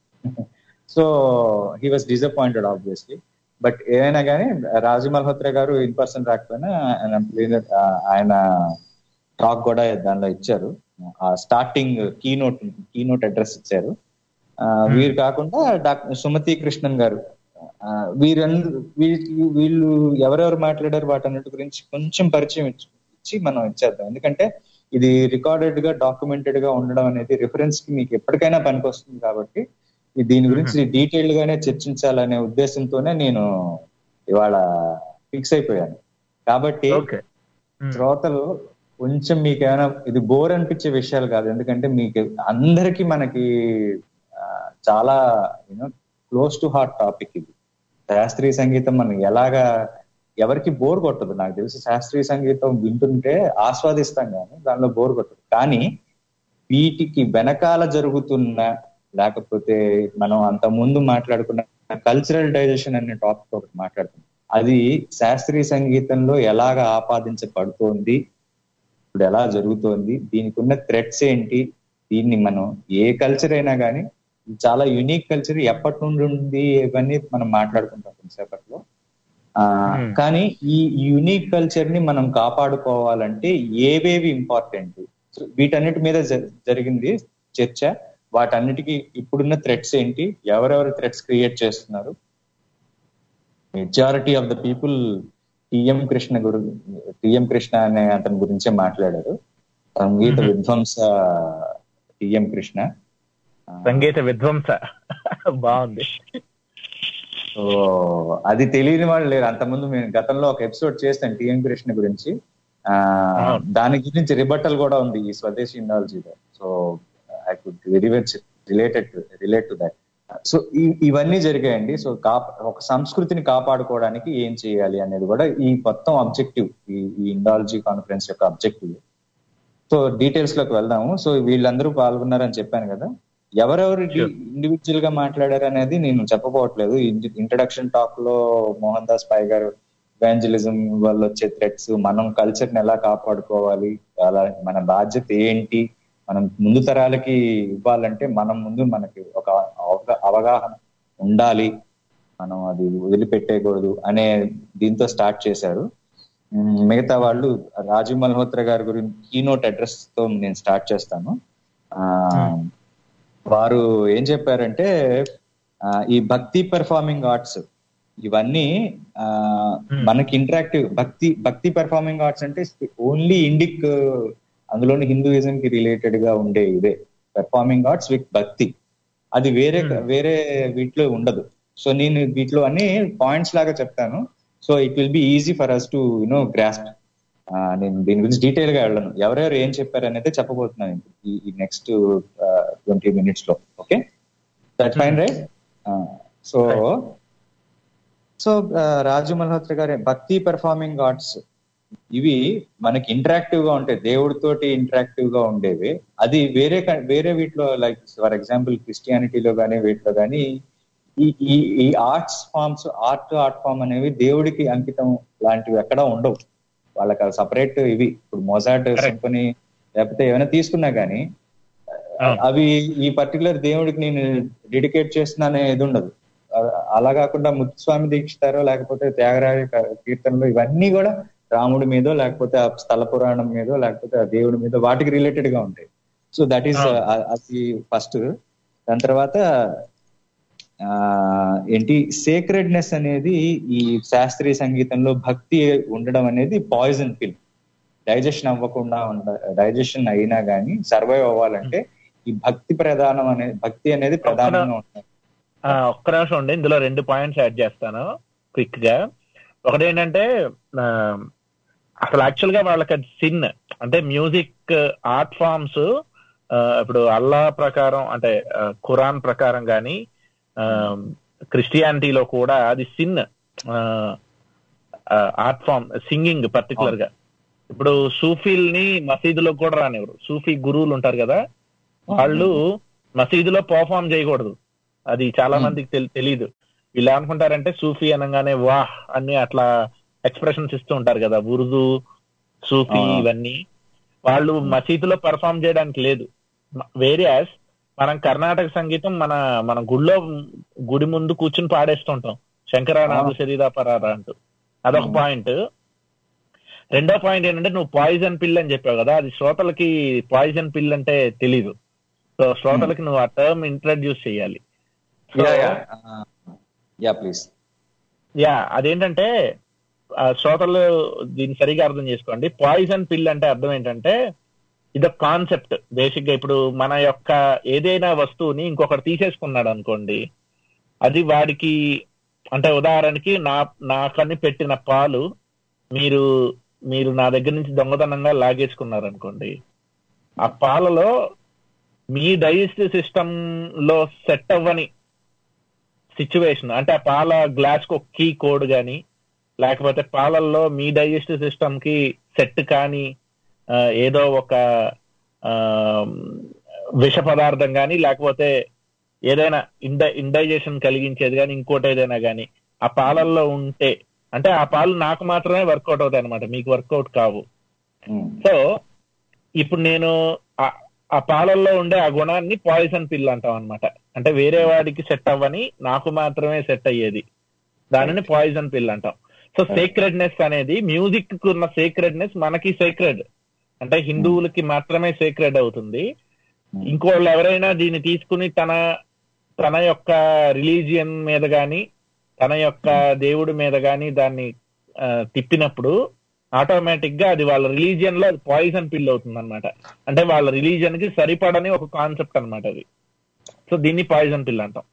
E: So he was disappointed obviously but ఏదైనా కానీ రాజు మల్హోత్రా గారు ఇన్ పర్సన్ రాకపోయినా ఆయన leader- ఆ, ఆయన టాక్ కూడా దానిలో ఇచ్చారు ఆ starting keynote keynote address ఇచ్చారు ఆ, వీరు కాకుండా డాక్టర్ సుమతి కృష్ణన్ గారు ఆ, వీరందరూ వీ- వీళ్ళు ఎవరెవరు మాట్లాడారు వాటన్నిటి గురించి కొంచెం పరిచయం ఇచ్చి ఇచ్చి మనం ఇచ్చేద్దాం ఎందుకంటే ఇది రికార్డెడ్ గా డాక్యుమెంటెడ్ గా ఉండడం అనేది రిఫరెన్స్ కి మీకు ఎప్పటికైనా పనికొస్తుంది కాబట్టి ఈ దీని గురించి డీటెయిల్డ్ గానే చర్చించాలనే ఉద్దేశంతోనే నేను ఇవాళ ఫిక్స్ అయిపోయాను కాబట్టి
D: ఓకే
E: శ్రోతలు కొంచెం మీకు ఏమైనా ఇది బోర్ అనిపించే విషయాలు కాదు ఎందుకంటే మీకు అందరికీ మనకి ఆ, చాలా you know close to heart topic ఇది శాస్త్రీయ సంగీతం మనం ఎలాగా ఎవరికి బోర్ కొట్టదు నాకు తెలిసి శాస్త్రీయ సంగీతం వింటుంటే ఆస్వాదిస్తాం కానీ దానిలో బోర్ కొట్టదు కానీ వీటికి వెనకాల జరుగుతున్న లేకపోతే మనం అంత ముందు మాట్లాడుకున్న కల్చరల్ డైజెషన్ అనే టాపిక్ ఒకటి మాట్లాడుతున్నాం అది శాస్త్రీయ సంగీతంలో ఎలాగ ఆపాదించబడుతోంది ఇప్పుడు ఎలా జరుగుతోంది దీనికి ఉన్న థ్రెట్స్ ఏంటి దీన్ని మనం ఏ కల్చర్ అయినా కానీ చాలా యునిక్ కల్చర్ ఎప్పటి నుండి ఉంది ఇవన్నీ మనం మాట్లాడుకుంటాం కొంతసేపట్లో ఆ
D: Hmm.
E: కానీ ఈ యునిక్ కల్చర్ ని మనం కాపాడుకోవాలంటే ఏవేవి ఇంపార్టెంట్ వీటన్నిటి మీద జ- జరిగింది చర్చ వాటన్నిటికీ ఇప్పుడున్న థ్రెట్స్ ఏంటి ఎవరెవరు థ్రెట్స్ క్రియేట్ చేస్తున్నారు majority of the people TM Krishna guru TM Krishna అనే అతని గురించే మాట్లాడారు సంగీత విధ్వంస టిఎం కృష్ణ
D: సంగీత విధ్వంస బాగుంది
E: సో అది తెలియని వాళ్ళు లేరు అంతకుముందు మేము గతంలో ఒక ఎపిసోడ్ చేస్తాను టిఎం కృష్ణ గురించి ఆ
D: అవును.
E: దాని గురించి రిబట్టల్ కూడా ఉంది ఈ స్వదేశీ ఇండాలజీలో so I could very much related relate to that so ఇవన్నీ జరిగాయండి సో కాప ఒక సంస్కృతిని కాపాడుకోవడానికి ఏం చేయాలి అనేది కూడా ఈ మొత్తం అబ్జెక్టివ్ ఈ ఈ ఇండాలజీ కాన్ఫరెన్స్ యొక్క అబ్జెక్టివ్ సో డీటెయిల్స్ లోకి వెళ్దాము సో వీళ్ళందరూ పాల్గొన్నారని చెప్పాను కదా ఎవరెవరు ఇండివిజువల్ గా మాట్లాడారు అనేది నేను చెప్పబోవట్లేదు ఇంట్రడక్షన్ టాక్ లో మోహన్ దాస్ పాయ్ గారు ఎవాంజలిజం వల్ల వచ్చే థ్రెట్స్ మనం కల్చర్ ని ఎలా కాపాడుకోవాలి అలా మన బాధ్యత ఏంటి మనం ముందు తరాలకి ఇవ్వాలంటే మనం ముందు మనకి ఒక అవగా- అవగాహన ఉండాలి మనం అది వదిలిపెట్టేయకూడదు అనే దీంతో స్టార్ట్ చేశారు ఉమ్, మిగతా వాళ్ళు రాజీవ్ మల్హోత్రా గారి గురించి కీనోట్ అడ్రస్ తో నేను స్టార్ట్ చేస్తాను ఆ వారు ఏం చెప్పారంటే ఆ, ఈ భక్తి పెర్ఫార్మింగ్ ఆర్ట్స్ ఇవన్నీ ఆ, మనకి interactive bhakti bhakti performing arts అంటే ఓన్లీ ఇండిక్ అందులోని హిందూయిజం కి రిలేటెడ్ గా ఉండే ఇదే పెర్ఫార్మింగ్ ఆర్ట్స్ విత్ భక్తి అది వేరే వేరే వీటిలో ఉండదు సో నేను వీటిలో అన్ని పాయింట్స్ లాగా చెప్తాను so it will be easy for us to you know grasp నేను దీని గురించి డీటెయిల్ గా వెళ్ళను ఎవరెవరు ఏం చెప్పారు అనేది చెప్పబోతున్నాను ఇప్పుడు ఈ- ఈ నెక్స్ట్ ట్వంటీ మినిట్స్ లో okay that fine right so so Raju Malhotra గారి భక్తి పెర్ఫార్మింగ్ ఆర్ట్స్ ఇవి మనకి ఇంటరాక్టివ్ గా ఉంటాయి దేవుడితోటి ఇంటరాక్టివ్ గా ఉండేవి అది వేరే క- వేరే వీటిలో లైక్ ఫర్ ఎగ్జాంపుల్ క్రిస్టియానిటీలో కానీ వీటిలో కానీ ఈ ఈ ఈ arts forms art art form అనేవి దేవుడికి అంకితం లాంటివి ఎక్కడా ఉండవు వాళ్ళకి సపరేట్ ఇవి ఇప్పుడు మొజార్ట్ సింఫనీ లేకపోతే ఏమైనా తీసుకున్నా కానీ అవి ఈ పర్టికులర్ దేవుడికి నేను డెడికేట్ చేస్తున్నానే ఇది ఉండదు అ- అలా కాకుండా ముత్తుస్వామి దీక్షితారో లేకపోతే త్యాగరాజ క- కీర్తనలు ఇవన్నీ కూడా రాముడి మీదో లేకపోతే ఆ స్థల పురాణం మీదో లేకపోతే ఆ దేవుడి మీద వాటికి రిలేటెడ్ గా ఉంటాయి సో దట్ ఈస్ అది ఫస్ట్ దాని తర్వాత ఆ ఏంటి సేక్రెడ్నెస్ అనేది ఈ శాస్త్రీయ సంగీతంలో భక్తి ఉండడం అనేది పాయిజన్ పిల్ డైజెషన్ అవ్వకుండా ఉండ డైజెషన్ అయినా కానీ సర్వైవ్ అవ్వాలంటే ఈ భక్తి ప్రధానం అనే భక్తి అనేది ప్రధానంగా ఉంటుంది
D: ఆ, ఒక్క నిమిషం ఉండి ఇందులో రెండు పాయింట్స్ యాడ్ చేస్తాను క్విక్ గా ఒకటి ఏంటంటే ఆ, అసలు యాక్చువల్ గా వాళ్ళకి అది సిన్ అంటే మ్యూజిక్ ఆర్ట్ ఫామ్స్ ఇప్పుడు అల్లా ప్రకారం అంటే ఆ, ఖురాన్ ప్రకారం కానీ క్రిస్టియానిటీలో కూడా అది సిన్ ఆర్ట్ ఫామ్ సింగింగ్ పర్టికులర్ గా ఇప్పుడు సూఫీల్ని మసీదులో కూడా రానివ్వరు సూఫీ గురువులు ఉంటారు కదా వాళ్ళు మసీదులో పర్ఫామ్ చేయకూడదు అది చాలా మందికి తెలి- తెలీదు వీళ్ళు ఏమనుకుంటారంటే సూఫీ అనగానే వాహ్ అని అట్లా ఎక్స్ప్రెషన్స్ ఇస్తూ ఉంటారు కదా ఉర్దూ సూఫీ
E: ఆ.
D: ఇవన్నీ వాళ్ళు మసీదులో పర్ఫామ్ చేయడానికి లేదు వేరియాస్ మనం కర్ణాటక సంగీతం మన మన గుడిలో గుడి ముందు కూర్చుని పాడేస్తుంటాం శంకరానాథ శరీరా పరారా అంటూ అదొక పాయింట్ రెండో పాయింట్ ఏంటంటే నువ్వు పాయిజన్ పిల్ అని చెప్పావు కదా అది శ్రోతలకి పాయిజన్ పిల్ అంటే తెలీదు సో శ్రోతలకి నువ్వు ఆ టర్మ్ ఇంట్రడ్యూస్ చేయాలి So,
E: యా ప్లీజ్
D: యా అదేంటంటే ఆ, శ్రోతలు దీన్ని సరిగా అర్థం చేసుకోండి పాయిజన్ పిల్ అంటే అర్థం ఏంటంటే ఇది ఒక కాన్సెప్ట్ బేసిక్ గా ఇప్పుడు మన యొక్క ఏదైనా వస్తువుని ఇంకొకటి తీసేసుకున్నాడు అనుకోండి అది వాడికి అంటే ఉదాహరణకి నా నాకని పెట్టిన పాలు మీరు మీరు నా దగ్గర నుంచి దొంగతనంగా లాగేసుకున్నారు అనుకోండి ఆ పాలలో మీ డైజెస్టివ్ సిస్టమ్ లో సెట్ అవ్వని సిచ్యువేషన్ అంటే ఆ పాల గ్లాస్ కు ఒక కీ కోడ్ గాని లేకపోతే పాలల్లో మీ డైజెస్టివ్ సిస్టమ్ కి సెట్ కాని ఆ, ఏదో ఒక ఆ, విష పదార్థం కానీ లేకపోతే ఏదైనా ఇండ ఇండైజేషన్ కలిగించేది కానీ ఇంకోటి ఏదైనా కానీ ఆ పాలల్లో ఉంటే అంటే ఆ పాలు నాకు మాత్రమే వర్కౌట్ అవుతాయి అనమాట మీకు వర్కౌట్ కావు సో ఇప్పుడు నేను ఆ- ఆ పాలల్లో ఉండే ఆ గుణాన్ని పాయిజన్ పిల్ అంటాం అనమాట అంటే వేరే వాడికి సెట్ అవ్వని నాకు మాత్రమే సెట్ అయ్యేది దానిని పాయిజన్ పిల్ అంటాం సో సేక్రెడ్నెస్ అనేది మ్యూజిక్ కు ఉన్న సేక్రెడ్నెస్ మనకి సేక్రెడ్ అంటే హిందువులకి మాత్రమే సేక్రెడ్ అవుతుంది ఇంకోళ్ళు ఎవరైనా దీన్ని తీసుకుని తన తన యొక్క రిలీజియన్ మీద గాని తన యొక్క దేవుడి మీద గాని దాన్ని ఆ, తిప్పినప్పుడు ఆటోమేటిక్ గా అది వాళ్ళ రిలీజియన్ లో పాయిజన్ పిల్ అవుతుంది అనమాట అంటే వాళ్ళ రిలీజియన్ కి సరిపడని ఒక కాన్సెప్ట్ అన్నమాట అది సో దీన్ని పాయిజన్ పిల్ అంటాం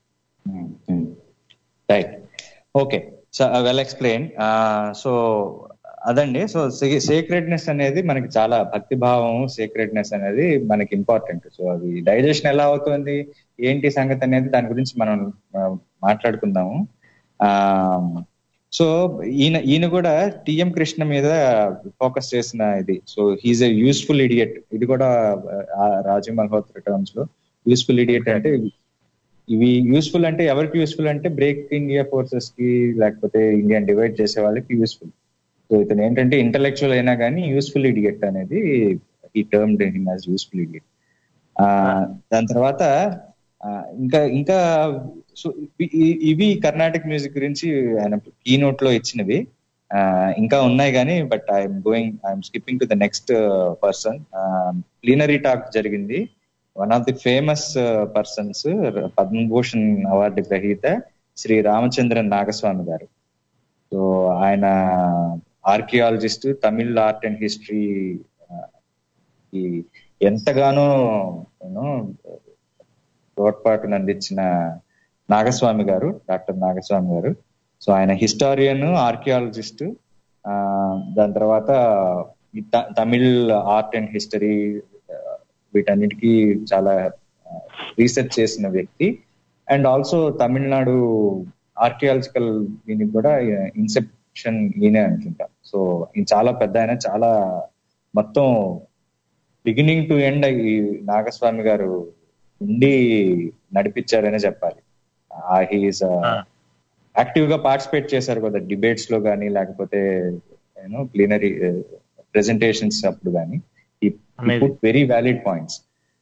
E: right okay so well explain so అదండి సో సీక్రెట్నెస్ అనేది మనకి చాలా భక్తి భావం సీక్రెట్నెస్ అనేది మనకి ఇంపార్టెంట్ సో అది డైజెషన్ ఎలా అవుతుంది ఏంటి సంగతి అనేది దాని గురించి మనం ఆ, మాట్లాడుకుందాము ఆ సో ఈయన ఈయన కూడా టిఎం కృష్ణ మీద ఫోకస్ చేసిన ఇది so he's a useful idiot ఇది కూడా ఆ, రాజీవ్ మల్హోత్రా టర్మ్స్ లో యూస్ఫుల్ ఇడియట్ అంటే ఇవి యూస్ఫుల్ అంటే ఎవరికి యూస్ఫుల్ అంటే బ్రేక్ ఇండియా ఫోర్సెస్ కి లేకపోతే ఇండియన్ డివైడ్ చేసే వాళ్ళకి యూస్ఫుల్ సో ఇతను ఏంటంటే ఇంటలెక్చువల్ అయినా కానీ యూస్ఫుల్ ఇడియట్ అనేది ఈ term him as useful idiot దాని తర్వాత ఆ, ఇంకా ఇంకా సో ఇవి- ఇవి కర్ణాటక మ్యూజిక్ గురించి ఆయన ఈ నోట్ లో ఇచ్చినవి ఆ, ఇంకా ఉన్నాయి కానీ but I'm going I'm skipping to the next person plenary talk జరిగింది one of the famous persons Padma Bhushan award గ్రహీత శ్రీ రామచంద్రన్ నాగస్వామి గారు సో ఆయన archaeologist Tamil art and history ఈ ఎంతగానో యూనో తోడ్పాటును అందించిన నాగస్వామి గారు డాక్టర్ నాగస్వామి గారు సో ఆయన హిస్టారియన్ ఆర్కియాలజిస్ట్ దాని తర్వాత ఈ త- తమిళ్ ఆర్ట్ అండ్ హిస్టరీ వీటన్నిటికీ చాలా రీసెర్చ్ చేసిన వ్యక్తి అండ్ ఆల్సో తమిళనాడు ఆర్కియాలజికల్ దీనికి కూడా ఇన్సెప్షన్ ఈయనే అనుకుంటా సో ఈయన చాలా పెద్ద ఆయన చాలా మొత్తం బిగినింగ్ టు ఎండ్ ఈ నాగస్వామి గారు ఉండి నడిపించారనే చెప్పాలి హీఈస్ యాక్టివ్ గా పార్టిసిపేట్ చేశారు కదా డిబేట్స్ లో కానీ లేకపోతే యూనో ప్లీనరీ ప్రెజెంటేషన్స్ అప్పుడు కానీ
D: Amazing.
E: Very valid points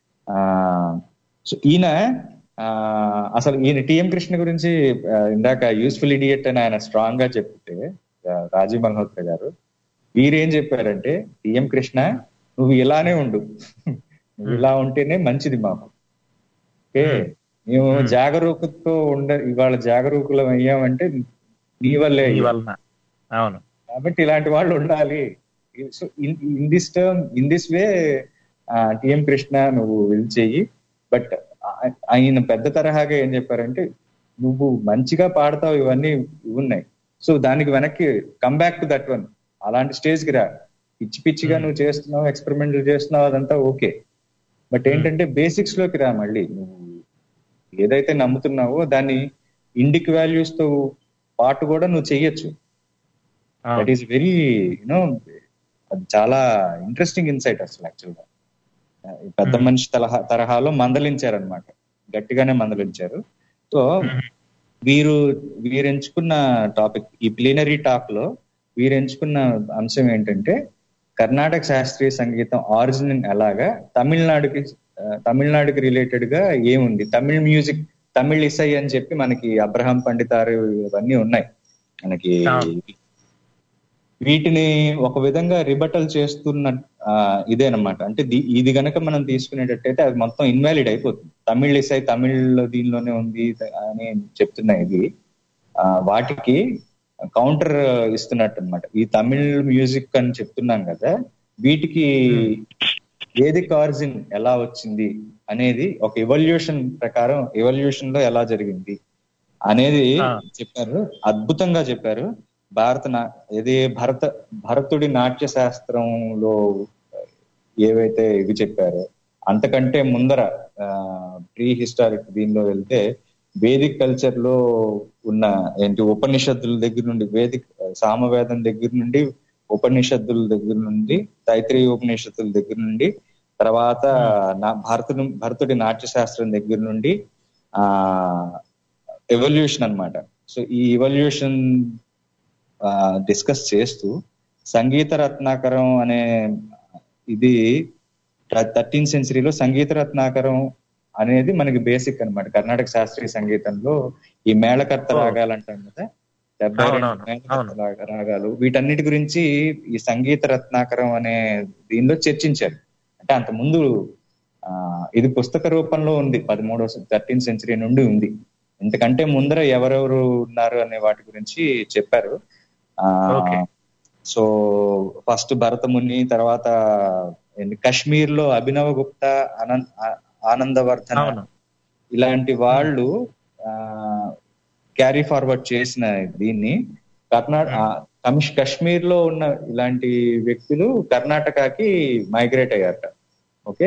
E: so ఈయన ఆ, అసలు ఈయన టిఎం కృష్ణ గురించి ఆ, ఇందాక యూస్ఫుల్ ఇడియట్ అని ఆయన స్ట్రాంగ్ గా చెప్తే ఆ, రాజీవ్ మల్హోత్రా గారు వీరేం చెప్పారంటే టిఎం కృష్ణ నువ్వు ఇలానే ఉండు నువ్వు ఇలా ఉంటేనే మంచిది మాకు ఓకే మేము జాగరూకతతో ఉండ ఇవాళ జాగరూకులం అయ్యామంటే నీ వల్లే
D: ఈ
E: అయ్యాం.
D: వలన అవును
E: కాబట్టి ఇలాంటి వాళ్ళు ఉండాలి so in this term in this way TM Krishna నువ్వు ఇది చెయ్యి బట్ ఆయన పెద్ద తరహాగా ఏం చెప్పారంటే నువ్వు మంచిగా పాడతావు ఇవన్నీ ఇవి ఉన్నాయి సో దానికి వెనక్కి come back to that one అలాంటి స్టేజ్ కి రా పిచ్చి పిచ్చిగా నువ్వు చేస్తున్నావు ఎక్స్పెరిమెంట్ చేస్తున్నావు అదంతా ఓకే బట్ ఏంటంటే బేసిక్స్ లోకి రా మళ్ళీ నువ్వు ఏదైతే నమ్ముతున్నావో దాన్ని ఇండిక్ వాల్యూస్ తో పాటు కూడా నువ్వు చెయ్యొచ్చు దట్
D: అవును
E: ఈస్ వెరీ యునో అది చాలా ఇంట్రెస్టింగ్ ఇన్సైట్ అసలు యాక్చువల్ గా ఈ పెద్ద
D: Hmm.
E: మనిషి తరహా తరహాలో మందలించారు అనమాట గట్టిగానే మందలించారు సో వీరు వీరు ఎంచుకున్న టాపిక్ ఈ ప్లీనరీ టాక్ లో వీరు ఎంచుకున్న అంశం ఏంటంటే కర్ణాటక శాస్త్రీయ సంగీతం ఆరిజిన్ ఎలాగా తమిళనాడుకి ఆ, తమిళనాడుకి రిలేటెడ్ గా ఏముంది తమిళ్ మ్యూజిక్ తమిళ్ ఇసై అని చెప్పి మనకి అబ్రహాం పండితారు ఇవన్నీ ఉన్నాయి మనకి
D: అవును.
E: వీటిని ఒక విధంగా రిబటల్ చేస్తున్న ఆ, ఇదేనమాట అంటే ది- ఇది గనక మనం తీసుకునేటట్టయితే అది మొత్తం ఇన్వాలిడ్ అయిపోతుంది తమిళ్ ఇసై తమిళ్ దీనిలోనే ఉంది అని చెప్తున్నాయి ఇది ఆ, వాటికి కౌంటర్ ఇస్తున్నట్టు అనమాట ఈ తమిళ్ మ్యూజిక్ అని చెప్తున్నాం కదా వీటికి వేదిక్ ఆరిజిన్ ఎలా వచ్చింది అనేది ఒక ఎవల్యూషన్ ప్రకారం ఎవల్యూషన్ లో ఎలా జరిగింది అనేది
D: ఆ.
E: చెప్పారు అద్భుతంగా చెప్పారు భారత నా ఇది భరత భరతుడి నాట్య శాస్త్రంలో ఏవైతే ఇవి చెప్పారో అంతకంటే ముందర ప్రీ హిస్టారిక్ దీనిలో వెళ్తే వేదిక్ కల్చర్ లో ఉన్న ఏంటి ఉపనిషత్తుల దగ్గర నుండి వేదిక్ సామవేదం దగ్గర నుండి ఉపనిషత్తుల దగ్గర నుండి తైత్రీయ ఉపనిషత్తుల దగ్గర నుండి తర్వాత నా భరతుడు భరతుడి నాట్య శాస్త్రం దగ్గర నుండి ఆ ఎవల్యూషన్ అన్నమాట సో ఈ ఎవల్యూషన్ డిస్కస్ చేస్తూ సంగీత రత్నాకరం అనే ఇది థర్టీన్ సెంచరీలో సంగీత రత్నాకరం అనేది మనకి బేసిక్ అన్నమాట కర్ణాటక శాస్త్రీయ సంగీతంలో ఈ మేళకర్త
D: ఓ.
E: రాగాలు అంటాం కదా డెబ్బై రెండు
D: అవునవును,
E: మేళకర్త
D: అవును.
E: రాగ- రాగాలు వీటన్నిటి గురించి ఈ సంగీత రత్నాకరం అనే దీనిలో చర్చించారు అంటే అంత ముందు ఆ ఇది పుస్తక రూపంలో ఉంది పదమూడవ థర్టీన్ సెంచరీ నుండి ఉంది ఎందుకంటే ముందర ఎవరెవరు ఉన్నారు అనే వాటి గురించి చెప్పారు ఆ
D: Okay.
E: సో ఫస్ట్ భరతముని తర్వాత ఏంటి, కశ్మీర్ లో అభినవ గుప్తా ఆనంద్ ఆ- ఆనందవర్ధన
D: అవును
E: ఇలాంటి వాళ్ళు క్యారీ ఫార్వర్డ్ చేసిన దీన్ని కర్ణాటక కశ్మీర్ లో ఉన్న ఇలాంటి వ్యక్తులు కర్ణాటకకి మైగ్రేట్ అయ్యారట ఓకే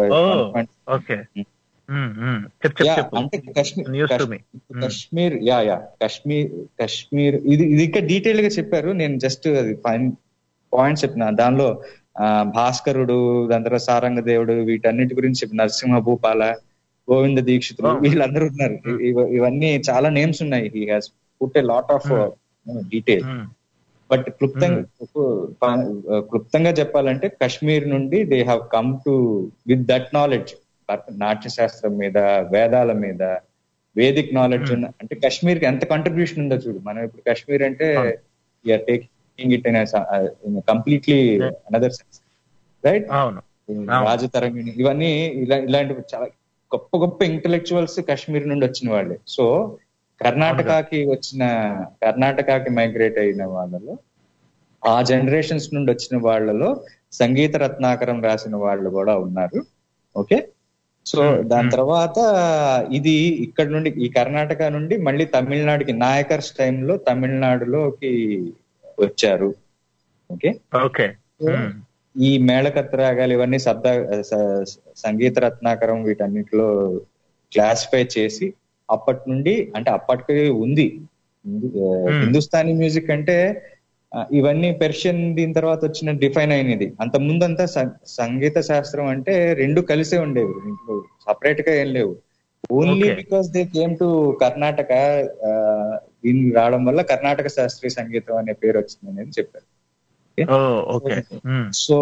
D: ఓకే చెప్పు
E: యా,
D: చెప్పు
E: అంటే కశ్మీర్
D: న్యూస్ టు
E: కశ్మీర్
D: మీ
E: కశ్మీర్ యా యా కశ్మీర్ కశ్మీర్ ఇది ఇది ఇంకా డీటెయిల్ గా చెప్పారు నేను జస్ట్ అది ఫైన్ పాయింట్స్ చెప్పిన దానిలో ఆ, భాస్కరుడు దాని తర్వాత సారంగ దేవుడు వీటన్నిటి గురించి చెప్పిన నరసింహ భూపాల గోవింద దీక్షితులు
D: Oh.
E: వీళ్ళందరూ ఉన్నారు ఇ- ఇవ- ఇవన్నీ చాలా నేమ్స్ ఉన్నాయి he has put a lot of detail but క్లుప్తంగా ప- క్లుప్తంగా చెప్పాలంటే కశ్మీర్ నుండి they have come to with that knowledge Natya Shastra మీద వేదాల మీద వేదిక్ నాలెడ్జ్ ఉన్న అంటే కశ్మీర్ కి ఎంత కంట్రిబ్యూషన్ ఉందో చూడు మనం ఇప్పుడు కశ్మీర్ అంటే you're taking it in completely another sense right
D: అవును
E: రాజతరంగిణి ఇవన్నీ ఇలా ఇలాంటి చాలా గొప్ప గొప్ప ఇంటలెక్చువల్స్ కాశ్మీర్ నుండి వచ్చిన వాళ్ళే సో కర్ణాటకకి వచ్చిన కర్ణాటకకి మైగ్రేట్ అయిన వాళ్ళలో ఆ జనరేషన్స్ నుండి వచ్చిన వాళ్ళలో సంగీత రత్నాకరం రాసిన వాళ్ళు కూడా ఉన్నారు ఓకే సో దాని తర్వాత ఇది ఇక్కడ నుండి ఈ కర్ణాటక నుండి మళ్ళీ తమిళనాడుకి నాయకర్స్ టైంలో తమిళనాడులోకి వచ్చారు ఓకే
D: ఓకే
E: ఈ మేళకత్త రాగాలు ఇవన్నీ శబ్ద స- సంగీత రత్నాకరం వీటన్నిటిలో క్లాసిఫై చేసి అప్పటి నుండి అంటే అప్పటికి ఉంది హిందూ- ఆ,
D: Hmm.
E: హిందుస్థానీ మ్యూజిక్ అంటే ఆ, ఇవన్నీ పెర్షియన్ దీని తర్వాత వచ్చిన డిఫైన్ అయినది అంత ముందంతా స- సంగీత శాస్త్రం అంటే రెండు కలిసే ఉండేవి ఇంట్లో సపరేట్ గా ఏం లేవు only
D: Okay.
E: Because they came to Karnataka ఆ, దీనికి రావడం వల్ల కర్ణాటక శాస్త్రీయ సంగీతం అనే పేరు వచ్చింది అనేది చెప్పారు
D: ఓ ఓకే
E: సో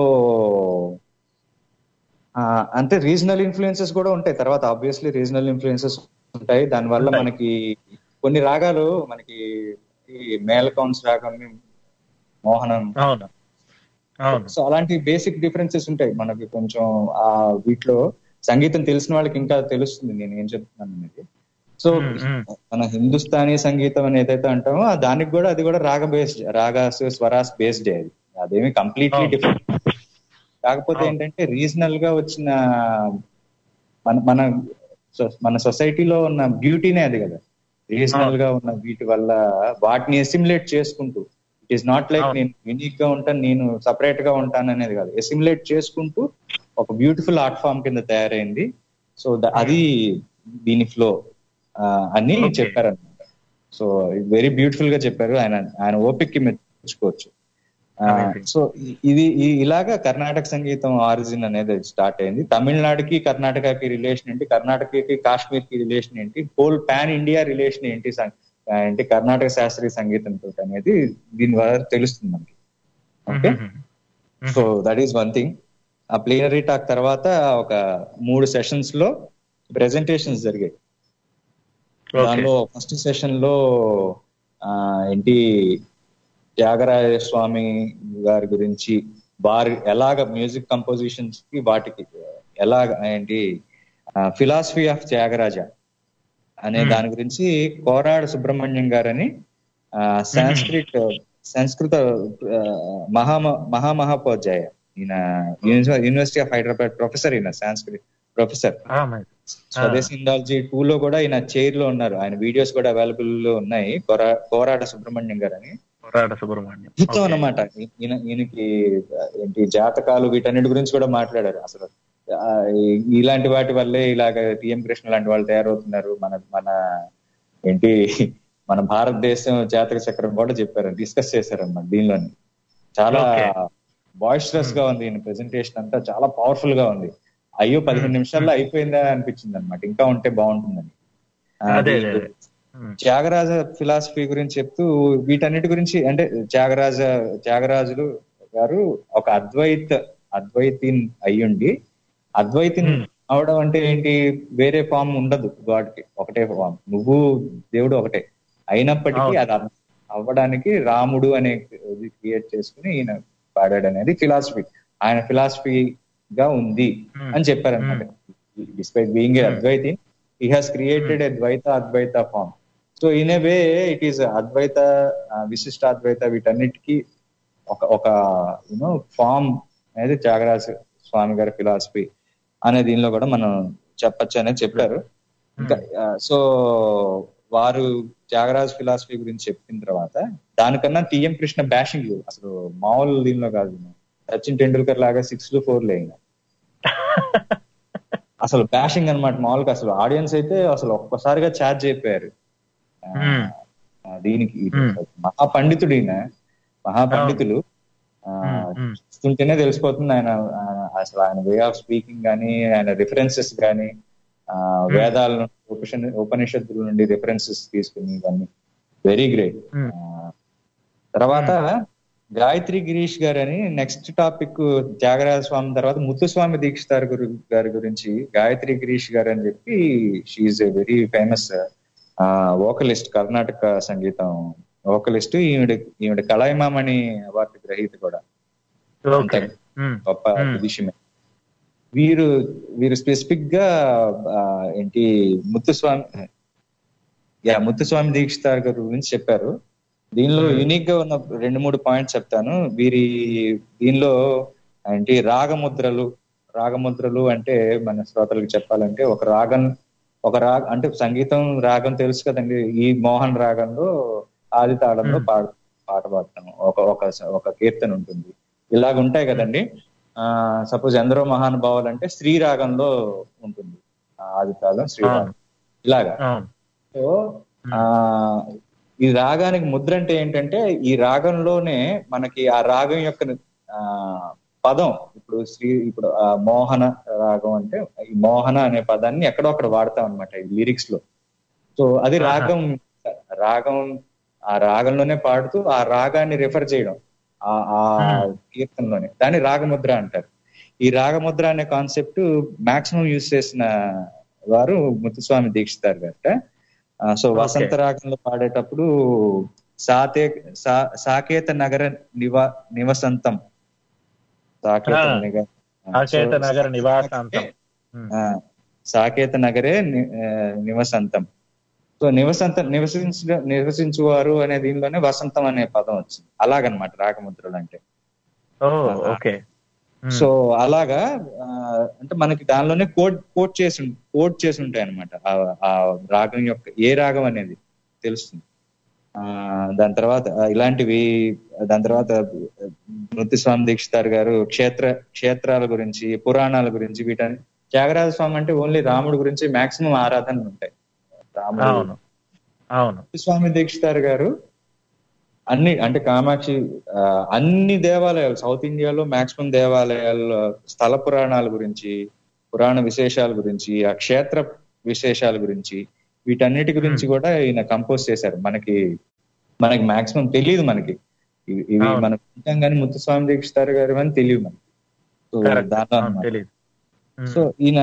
E: ఆ, అంటే రీజనల్ ఇన్ఫ్లుయెన్సెస్ కూడా ఉంటాయి తర్వాత ఆబ్వియస్లీ రీజనల్ ఇన్ఫ్లుయెన్సెస్ ఉంటాయి దానివల్ల
D: ఉంటాయి.
E: మనకి కొన్ని రాగాలు మనకి ఈ మేళకౌన్స్ రాగం మోహనం
D: అవును అవును
E: సో అలాంటి బేసిక్ డిఫరెన్సెస్ ఉంటాయి మనకి కొంచెం ఆ వీటిలో సంగీతం తెలిసిన వాళ్ళకి ఇంకా తెలుస్తుంది నేను ఏం చెప్తున్నాను అనేది సో
D: మ్మ్, మ్మ్.
E: మన హిందుస్థానీ సంగీతం అని ఏదైతే అంటామో ఆ దానికి కూడా అది కూడా రాగ బేస్డ్ రాగాస్ స్వరాస్ బేస్డ్ అది అదేమి కంప్లీట్లీ
D: అవును.
E: డిఫరెంట్ కాకపోతే
D: అవును.
E: ఏంటంటే రీజనల్ గా వచ్చిన మన మన సో- మన సొసైటీలో ఉన్న బ్యూటీనే అది కదా రీజనల్ గా ఉన్న వీటి వల్ల వాటిని ఎసిమ్యులేట్ చేసుకుంటూ ఇట్ ఈస్ నాట్ లైక్
D: అవును.
E: నేను యూనిక్ గా ఉంటాను నేను సపరేట్ గా ఉంటాను అనేది కాదు ఎసిమ్యులేట్ చేసుకుంటూ ఒక బ్యూటిఫుల్ ఆర్ట్ ఫామ్ కింద తయారైంది సో అది దీని ఫ్లో అని
D: Okay.
E: చెప్పారనమాట సో వెరీ బ్యూటిఫుల్ గా చెప్పారు ఆయన ఆయన ఓపిక్కి మెచ్చుకోవచ్చు ఆ,
D: Amazing.
E: సో ఇ- ఇది ఈ- ఇలాగా కర్ణాటక సంగీతం ఆరిజిన్ అనేది స్టార్ట్ అయింది తమిళనాడుకి కర్ణాటకకి రిలేషన్ ఏంటి కర్ణాటకకి కాశ్మీర్ కి రిలేషన్ ఏంటి హోల్ పాన్ ఇండియా రిలేషన్ ఏంటి సం- ఆ, ఏంటి కర్ణాటక శాస్త్రీయ సంగీతంతో అనేది దీని ద్వారా తెలుస్తుంది మనకి okay so that is one thing ఆ ప్లీనరీ టాక్ తర్వాత ఒక మూడు సెషన్స్ లో ప్రెజెంటేషన్స్ జరిగాయి
D: Okay.
E: దానిలో ఫస్ట్ సెషన్ లో ఆ, ఏంటి త్యాగరాజ స్వామి గారి గురించి వారి ఎలాగ మ్యూజిక్ కంపోజిషన్స్ కి వాటికి ఎలాగ ఏంటి ఫిలాసఫీ ఆఫ్ త్యాగరాజ అనే
D: Hmm.
E: దాని గురించి కోరాడ సుబ్రహ్మణ్యం గారని సాంస్క్రిట్ సంస్కృత ఆ, మహా మహామహోపాధ్యాయ ఈయన యూనివర్సిటీ ఆఫ్ హైదరాబాద్ ప్రొఫెసర్ ఈయన Sanskrit professor Swadeshi Indology two లో కూడా ఈయన చైర్ లో ఉన్నారు ఆయన వీడియోస్ కూడా అవైలబుల్ లో ఉన్నాయి కోరా కోరాడ సుబ్రహ్మణ్యం గారు అని
D: పోరాట సుబ్రహ్మణ్యం
E: అద్భుతం
D: Okay.
E: అన్నమాట ఈయన ఈయనకి ఆ, ఏంటి జాతకాలు వీటన్నిటి గురించి కూడా మాట్లాడారు అసలు ఆ, ఈ- ఇలాంటి వాటి వల్లే ఇలాగ టిఎం కృష్ణ లాంటి వాళ్ళు తయారవుతున్నారు మన మన ఏంటి మన భారతదేశం జాతక చక్రం కూడా చెప్పారు డిస్కస్ చేశారు అన్నమాట దీనిలోని చాలా
D: Okay.
E: బాయిస్టరస్ గా ఉంది ఈయన ప్రెజెంటేషన్ అంతా చాలా పవర్ఫుల్ గా ఉంది అయ్యో పదిహేను నిమిషాల్లో అయిపోయిందా అనిపించింది అనమాట ఇంకా ఉంటే బాగుంటుందని ఆ,
D: అదే,
E: అది-
D: అదే, అదే. Hmm.
E: త్యాగరాజ ఫిలాసఫీ గురించి చెప్తూ వీటన్నిటి గురించి అంటే త్యాగరాజ త్యాగరాజులు గారు ఒక అద్వైత అద్వైతి అయ్యుండి అద్వైతి
D: Hmm.
E: అవడం అంటే ఏంటి వేరే ఫామ్ ఉండదు గాడ్ కి ఒకటే ఫామ్ నువ్వు దేవుడు ఒకటే అయినప్పటికీ
D: అవును.
E: అది అవ్- అవ్వడానికి రాముడు అనే క్రియేట్ చేసుకుని ఈయన పాడాడు అనేది ఫిలాసఫీ ఆయన ఫిలాసఫీ గా ఉంది
D: Hmm.
E: అని చెప్పారనమాట despite being a
D: Hmm.
E: Advaiti he has created a Dvaita Advaita form so in a way it is Advaita ఆ, విశిష్ట అద్వైత వీటన్నిటికీ ఒక ఒక యూనో ఫామ్ అనేది త్యాగరాజ స్వామి గారి ఫిలాసఫీ అనే దీనిలో కూడా మనం చెప్పొచ్చు అనేది చెప్పారు ఇంకా సో వారు త్యాగరాజ్ ఫిలాసఫీ గురించి చెప్పిన తర్వాత దానికన్నా టిఎం కృష్ణ బ్యాషింగ్ అసలు మామూలు దీనిలో కాదు సచిన్ టెండూల్కర్ లాగా సిక్స్ లు ఫోర్ అయినా అసలు బ్యాషింగ్ అన్నమాట మామూలుగా అసలు ఆడియన్స్ అయితే అసలు ఒక్కసారిగా ఛార్జ్ అయిపోయారు ఆ,
D: Hmm.
E: ఆ, దీనికి
D: Hmm.
E: మహాపండితుడు ఈయన మహాపండితులు ఆ,
D: Hmm, hmm.
E: చూస్తుంటేనే తెలిసిపోతుంది ఆయన ఆయన అసలు ఆయన వే ఆఫ్ స్పీకింగ్ కానీ ఆయన రిఫరెన్సెస్ కానీ వేదాల నుండి ఉపనిష- ఉపనిషత్తుల నుండి రిఫరెన్సెస్ తీసుకుని ఇవన్నీ వెరీ గ్రేట్
D: Hmm.
E: తర్వాత గాయత్రి గిరీష్ గారు అని నెక్స్ట్ టాపిక్ త్యాగరాజ స్వామి తర్వాత ముత్తుస్వామి దీక్షితార్ గురు గారి గురించి గాయత్రి గిరీష్ గారు అని చెప్పి she's a very famous vocalist Karnataka సంగీతం వోకలిస్ట్ ఈవిడ ఈవిడ కళాయిమామణి అవార్డు గ్రహీత కూడా
D: ఓకే
E: గొప్ప
D: Hmm.
E: విషయమే వీరు వీరు స్పెసిఫిక్ గా ఆ, ఏంటి ముత్తుస్వామి యా ముత్తుస్వామి దీక్షితార్ గారి గురించి చెప్పారు దీనిలో యూనిక్ గా ఉన్న రెండు మూడు పాయింట్స్ చెప్తాను వీరి దీనిలో ఏంటి రాగముద్రలు రాగముద్రలు అంటే మన శ్రోతలకు చెప్పాలంటే ఒక రాగం ఒక రాగ అంటే సంగీతం రాగం తెలుసు కదండి ఈ మోహన్ రాగంలో ఆది తాళంలో
D: Hmm.
E: పాడ పాట పాడతాము ఒక ఒక ఒక కీర్తన ఉంటుంది ఇలాగ ఉంటాయి కదండి ఆ సపోజ్ ఎందరో మహానుభావులు అంటే శ్రీ రాగంలో ఉంటుంది ఆ ఆది తాళం శ్రీరాగం ఇలాగా
D: అవును
E: సో ఆ ఈ రాగానికి ముద్ర అంటే ఏంటంటే ఈ రాగంలోనే మనకి ఆ రాగం యొక్క ఆ పదం ఇప్పుడు శ్రీ ఇప్పుడు ఆ మోహన రాగం అంటే ఈ మోహన అనే పదాన్ని ఎక్కడో అక్కడ వాడతాం అనమాట ఈ లిరిక్స్ లో సో అది
D: ఆహా.
E: రాగం రాగం ఆ రాగంలోనే పాడుతూ ఆ రాగాన్ని రిఫర్ చేయడం ఆ ఆ
D: Hmm.
E: కీర్తనలోనే దాన్ని రాగముద్ర అంటారు ఈ రాగముద్ర అనే కాన్సెప్ట్ మాక్సిమం యూజ్ చేసిన వారు ముత్తుస్వామి దీక్షితారు గారట ఆ, సో
D: Okay.
E: వసంత రాగంలో పాడేటప్పుడు సాతే సా- సాకేత నగర నివా నివసంతం సాకేత
D: Ah.
E: నిగ-
D: సాకేత
E: సో
D: నగర నివాసాంతం. ఉమ్.
E: ఆ, సాకేత నగరే ని- ఆ, నివసంతం సో నివసంత నివసించ నివసించువారు అనే దీనిలోనే వసంతం అనే పదం వచ్చింది అలాగనమాట రాగముద్రలు అంటే
D: ఓ ఓకే ఉమ్.
E: సో అలాగా ఆ, అంటే మనకి దానిలోనే కోడ్ కోడ్ చేసి కోడ్ చేసి ఉంటాయి అనమాట ఆ రాగం యొక్క ఏ రాగం అనేది తెలుస్తుంది ఆ దాని తర్వాత ఆ, ఇలాంటివి దాని తర్వాత నృత్యస్వామి దీక్షితార్ గారు క్షేత్ర క్షేత్రాల గురించి పురాణాల గురించి వీటన్ని త్యాగరాజ స్వామి అంటే ఓన్లీ రాముడి గురించి మాక్సిమం ఆరాధనలు ఉంటాయి రాముడు
D: అవును అవును
E: స్వామి దీక్షితార్ గారు అన్ని అంటే కామాక్షి ఆ, అన్ని దేవాలయాలు సౌత్ ఇండియాలో మాక్సిమం దేవాలయాల్లో స్థల పురాణాల గురించి పురాణ విశేషాల గురించి ఆ క్షేత్ర విశేషాల గురించి వీటన్నిటి గురించి కూడా ఈయన కంపోజ్ చేశారు మనకి మనకి మాక్సిమం తెలియదు మనకి ఇవి ఇవి
D: అవును.
E: మనం వింటాం కానీ ముత్తుస్వామి దీక్షితార్ గారు అని తెలియదు మనకి సో
D: Correct.
E: దాంట్లో
D: అవును,
E: అన్నమాట.
D: తెలీదు ఉమ్.
E: సో ఈయన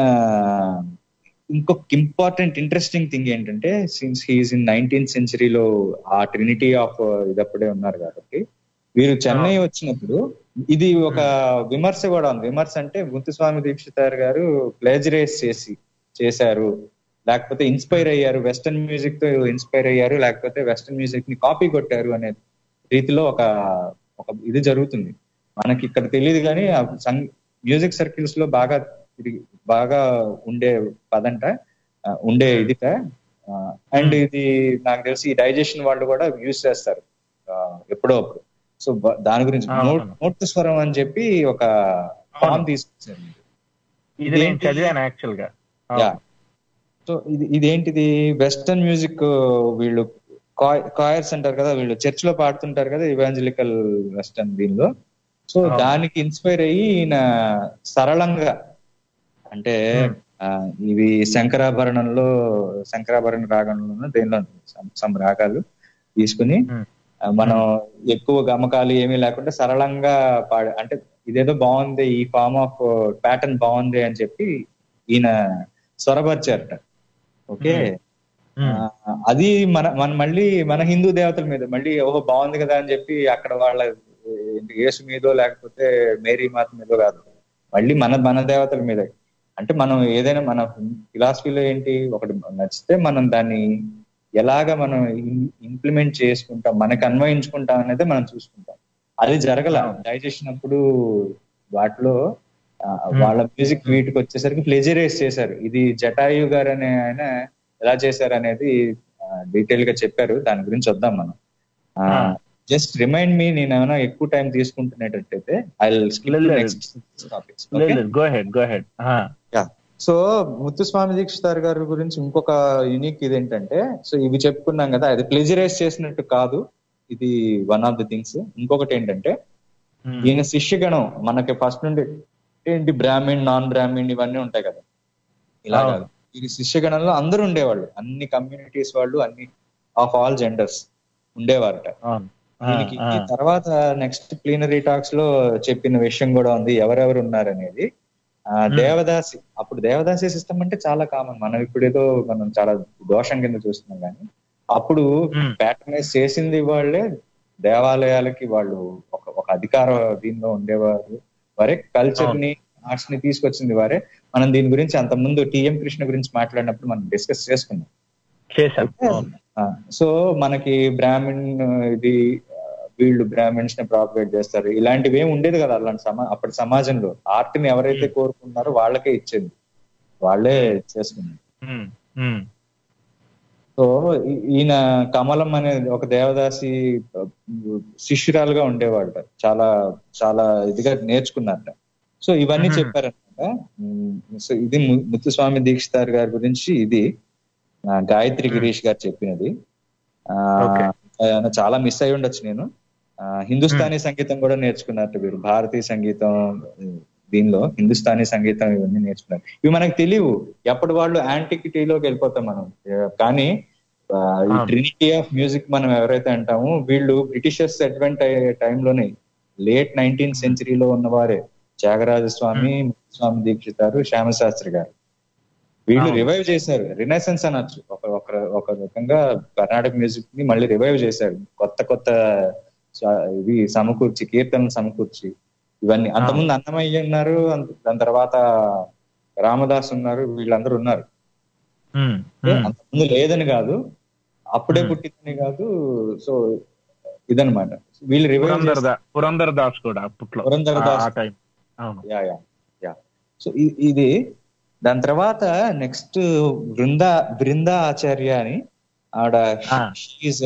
E: ఇంకొక ఇంపార్టెంట్ ఇంట్రెస్టింగ్ థింగ్ ఏంటంటే సిన్స్ హీఈస్ ఇన్ నైన్టీన్త్ సెంచరీలో ఆ ట్రినిటీ ఆఫ్ ఇదప్పుడే ఉన్నారు కాబట్టి వీరు చెన్నై వచ్చినప్పుడు ఇది ఒక విమర్శ కూడా ఉంది విమర్శ అంటే ముత్తుస్వామి దీక్షితార్ గారు ప్లేజరైజ్ చేసి చేశారు లేకపోతే ఇన్స్పైర్ అయ్యారు వెస్టర్న్ మ్యూజిక్ తో ఇన్స్పైర్ అయ్యారు లేకపోతే వెస్టర్న్ మ్యూజిక్ ని కాపీ కొట్టారు అనే రీతిలో ఒక ఒక ఇది జరుగుతుంది మనకి ఇక్కడ తెలియదు కానీ మ్యూజిక్ సర్కిల్స్ లో బాగా ఇది బాగా ఉండే పదంట ఆ, ఉండే ఇదిట అండ్ ఇది నాకు తెలిసి ఈ డైజెషన్ వాళ్ళు కూడా యూజ్ చేస్తారు ఆ, ఎప్పుడో అప్పుడు సో దాని గురించి
D: అవును.
E: నోట్ నోట్ స్వరం అని చెప్పి ఒక ఫామ్ తీసుకొచ్చారు
D: ఇది నేను
E: ఇదేంటి?
D: చదివాను యాక్చువల్ గా
E: యా సో ఇది ఇదేంటిది వెస్టర్న్ మ్యూజిక్ వీళ్ళు కాయర్స్ అంటారు కదా వీళ్ళు చర్చ్ లో పాడుతుంటారు కదా ఇవాంజలికల్ వెస్టర్న్ దీనిలో సో
D: అవును.
E: దానికి ఇన్స్పైర్ అయ్యి ఈయన సరళంగా అంటే
D: Hmm.
E: ఆ, ఇవి శంకరాభరణంలో శంకరాభరణ రాగంలో దేనిలో సమ్ రాగాలు తీసుకుని
D: Hmm.
E: ఆ, మనం ఎక్కువ గమకాలు ఏమీ లేకుండా సరళంగా పాడ అంటే ఇదేదో బాగుంది ఈ ఫార్మ్ ఆఫ్ ప్యాటర్న్ బాగుంది అని చెప్పి ఈయన స్వరపరిచారట ఓకే
D: ఉమ్.
E: ఆ, అది మన మన మళ్ళీ మన హిందూ దేవతల మీద మళ్ళీ ఓహో బాగుంది కదా అని చెప్పి అక్కడ వాళ్ళ ఏంటి, యేసు మీదో లేకపోతే మేరీ మాత మీదో కాదు మళ్ళీ మన మన దేవతల మీద అంటే మనం ఏదైనా మన ఫిలాసఫీలో ఏంటి ఒకటి నచ్చితే మనం దాన్ని ఎలాగ మనం ఇంప్లిమెంట్ చేసుకుంటాం మనకి అన్వయించుకుంటాం అనేది మనం చూసుకుంటాం అది జరగల డైజెషన్ అప్పుడు వాటిలో ఆ, వాళ్ళ మ్యూజిక్ వీటికి వచ్చేసరికి ప్లెజరైజ్ చేశారు ఇది జటాయు గారు అనే ఆయన ఎలా చేశారు అనేది డీటెయిల్ గా చెప్పారు దాని గురించి వద్దాం మనం
D: Ah.
E: జస్ట్ రిమైండ్ మీ నేను ఏమైనా ఎక్కువ టైం తీసుకుంటున్నట్టయితే ఐ
D: లేదు, లేదు.
E: నెక్స్ట్ టాపిక్స్
D: లేదు go head go head
E: so Muthuswami Dikshitar గారి గురించి ఇంకొక యూనిక్ ఇది ఏంటంటే సో ఇవి చెప్పుకున్నాం కదా అది ప్లెజరైజ్ చేసినట్టు కాదు ఇది వన్ ఆఫ్ ది థింగ్స్ ఇంకొకటి ఏంటంటే ఈయన శిష్యగణం మనకి ఫస్ట్ నుండి ఏంటి బ్రాహ్మిన్ నాన్ బ్రాహ్మిన్ ఇవన్నీ ఉంటాయి కదా ఇలా
D: అవును.
E: కాదు ఈ శిష్యగణంలో అందరూ ఉండేవాళ్ళు అన్ని కమ్యూనిటీస్ వాళ్ళు అన్ని ఆఫ్ ఆల్ జెండర్స్ ఉండేవారట
D: అవును
E: దీనికి ఈ తర్వాత నెక్స్ట్ ప్లీనరీ టాక్స్ లో చెప్పిన విషయం కూడా ఉంది ఎవరెవరు ఉన్నారనేది ఆ దేవదాసి అప్పుడు దేవదాసి సిస్టమ్ అంటే చాలా కామన్ మనం ఇప్పుడు ఏదో మనం చాలా దోషం కింద చూస్తున్నాం కానీ అప్పుడు
D: Hmm.
E: ప్యాటర్నైజ్ చేసింది వాళ్ళే దేవాలయాలకి వాళ్ళు ఒక ఒక అధికార దీనిలో ఉండేవారు వారే కల్చర్ ని ఆర్ట్స్ ని తీసుకొచ్చింది వారే మనం దీని గురించి అంత ముందు టిఎం కృష్ణ గురించి మాట్లాడినప్పుడు మనం డిస్కస్ చేసుకున్నాం
D: చేశాం అవును.
E: ఆ, సో మనకి బ్రాహ్మణ్ ఇది ఆ, వీళ్ళు బ్రాహ్మణ్స్ ని ప్రాపగేట్ చేస్తారు ఇలాంటివి ఏమి ఉండేది కదా అలాంటి సమా అప్పటి సమాజంలో ఆర్ట్ ని ఎవరైతే కోరుకున్నారో వాళ్ళకే ఇచ్చేది వాళ్ళే చేసుకున్నారు
D: ఉమ్, ఉమ్,
E: సో ఈ- ఈయన కమలం అనేది ఒక దేవదాసి ఆ, శిష్యురాలుగా ఉండేవాళ్ళ చాలా చాలా ఇదిగా నేర్చుకున్నారట సో ఇవన్నీ
D: మ్మ్.
E: చెప్పారనమాట సో ఇది ము- ముత్తుస్వామి దీక్షితార్ గారి గురించి ఇది ఆ, గాయత్రి గిరీష్ గారు చెప్పినది ఆ,
D: Okay.
E: ఆయన చాలా మిస్ అయి ఉండొచ్చు నేను ఆ, హిందుస్థానీ సంగీతం కూడా నేర్చుకున్నట్టు వీరు భారతీయ సంగీతం దీనిలో హిందుస్థానీ సంగీతం ఇవన్నీ నేర్చుకున్నారు ఇవి మనకు తెలియవు ఎప్పటి వాళ్ళు యాంటిక్విటీలోకి వెళ్ళిపోతాం మనం ఆ, కానీ ఆ, ఈ
D: అవును.
E: ట్రినిటీ ఆఫ్ మ్యూజిక్ మనం ఎవరైతే అంటామో వీళ్ళు బ్రిటిషర్స్ అడ్వెంట్ అయ్యే టైంలోనే లేట్ నైన్టీన్త్ సెంచరీలో ఉన్నవారే త్యాగరాజ స్వామి స్వామి దీక్షితారు శ్యామశాస్త్రి గారు వీళ్ళు
D: అవును.
E: రివైవ్ చేశారు రినైసెన్స్ అనొచ్చు ఒక ఒక ఒక రకంగా కర్ణాటక మ్యూజిక్ ని మళ్ళీ రివైవ్ చేశారు కొత్త కొత్త స- ఇవి సమకూర్చి కీర్తనలు సమకూర్చి ఇవన్నీ అంతకుముందు అన్నమయ్య ఉన్నారు అంత- దాని తర్వాత రామదాస్ ఉన్నారు వీళ్ళందరూ ఉన్నారు
D: ఉమ్, ఉమ్.
E: అంతకుముందు లేదని కాదు అప్పుడే
D: Hmm.
E: పుట్టిందని కాదు సో ఇదనమాట వీళ్ళు రివైవ్
D: పురందర్ దా- పురందర్ దాస్ కూడా అప్పట్లో
E: పురందర్
D: ఆ-
E: దాస్.
D: ఆ టైం అవును
E: యా యా యా సో ఇది దాని తర్వాత నెక్స్ట్ బృందా బృందా ఆచార్య అని ఆవిడ
D: Ah.
E: షీఈ్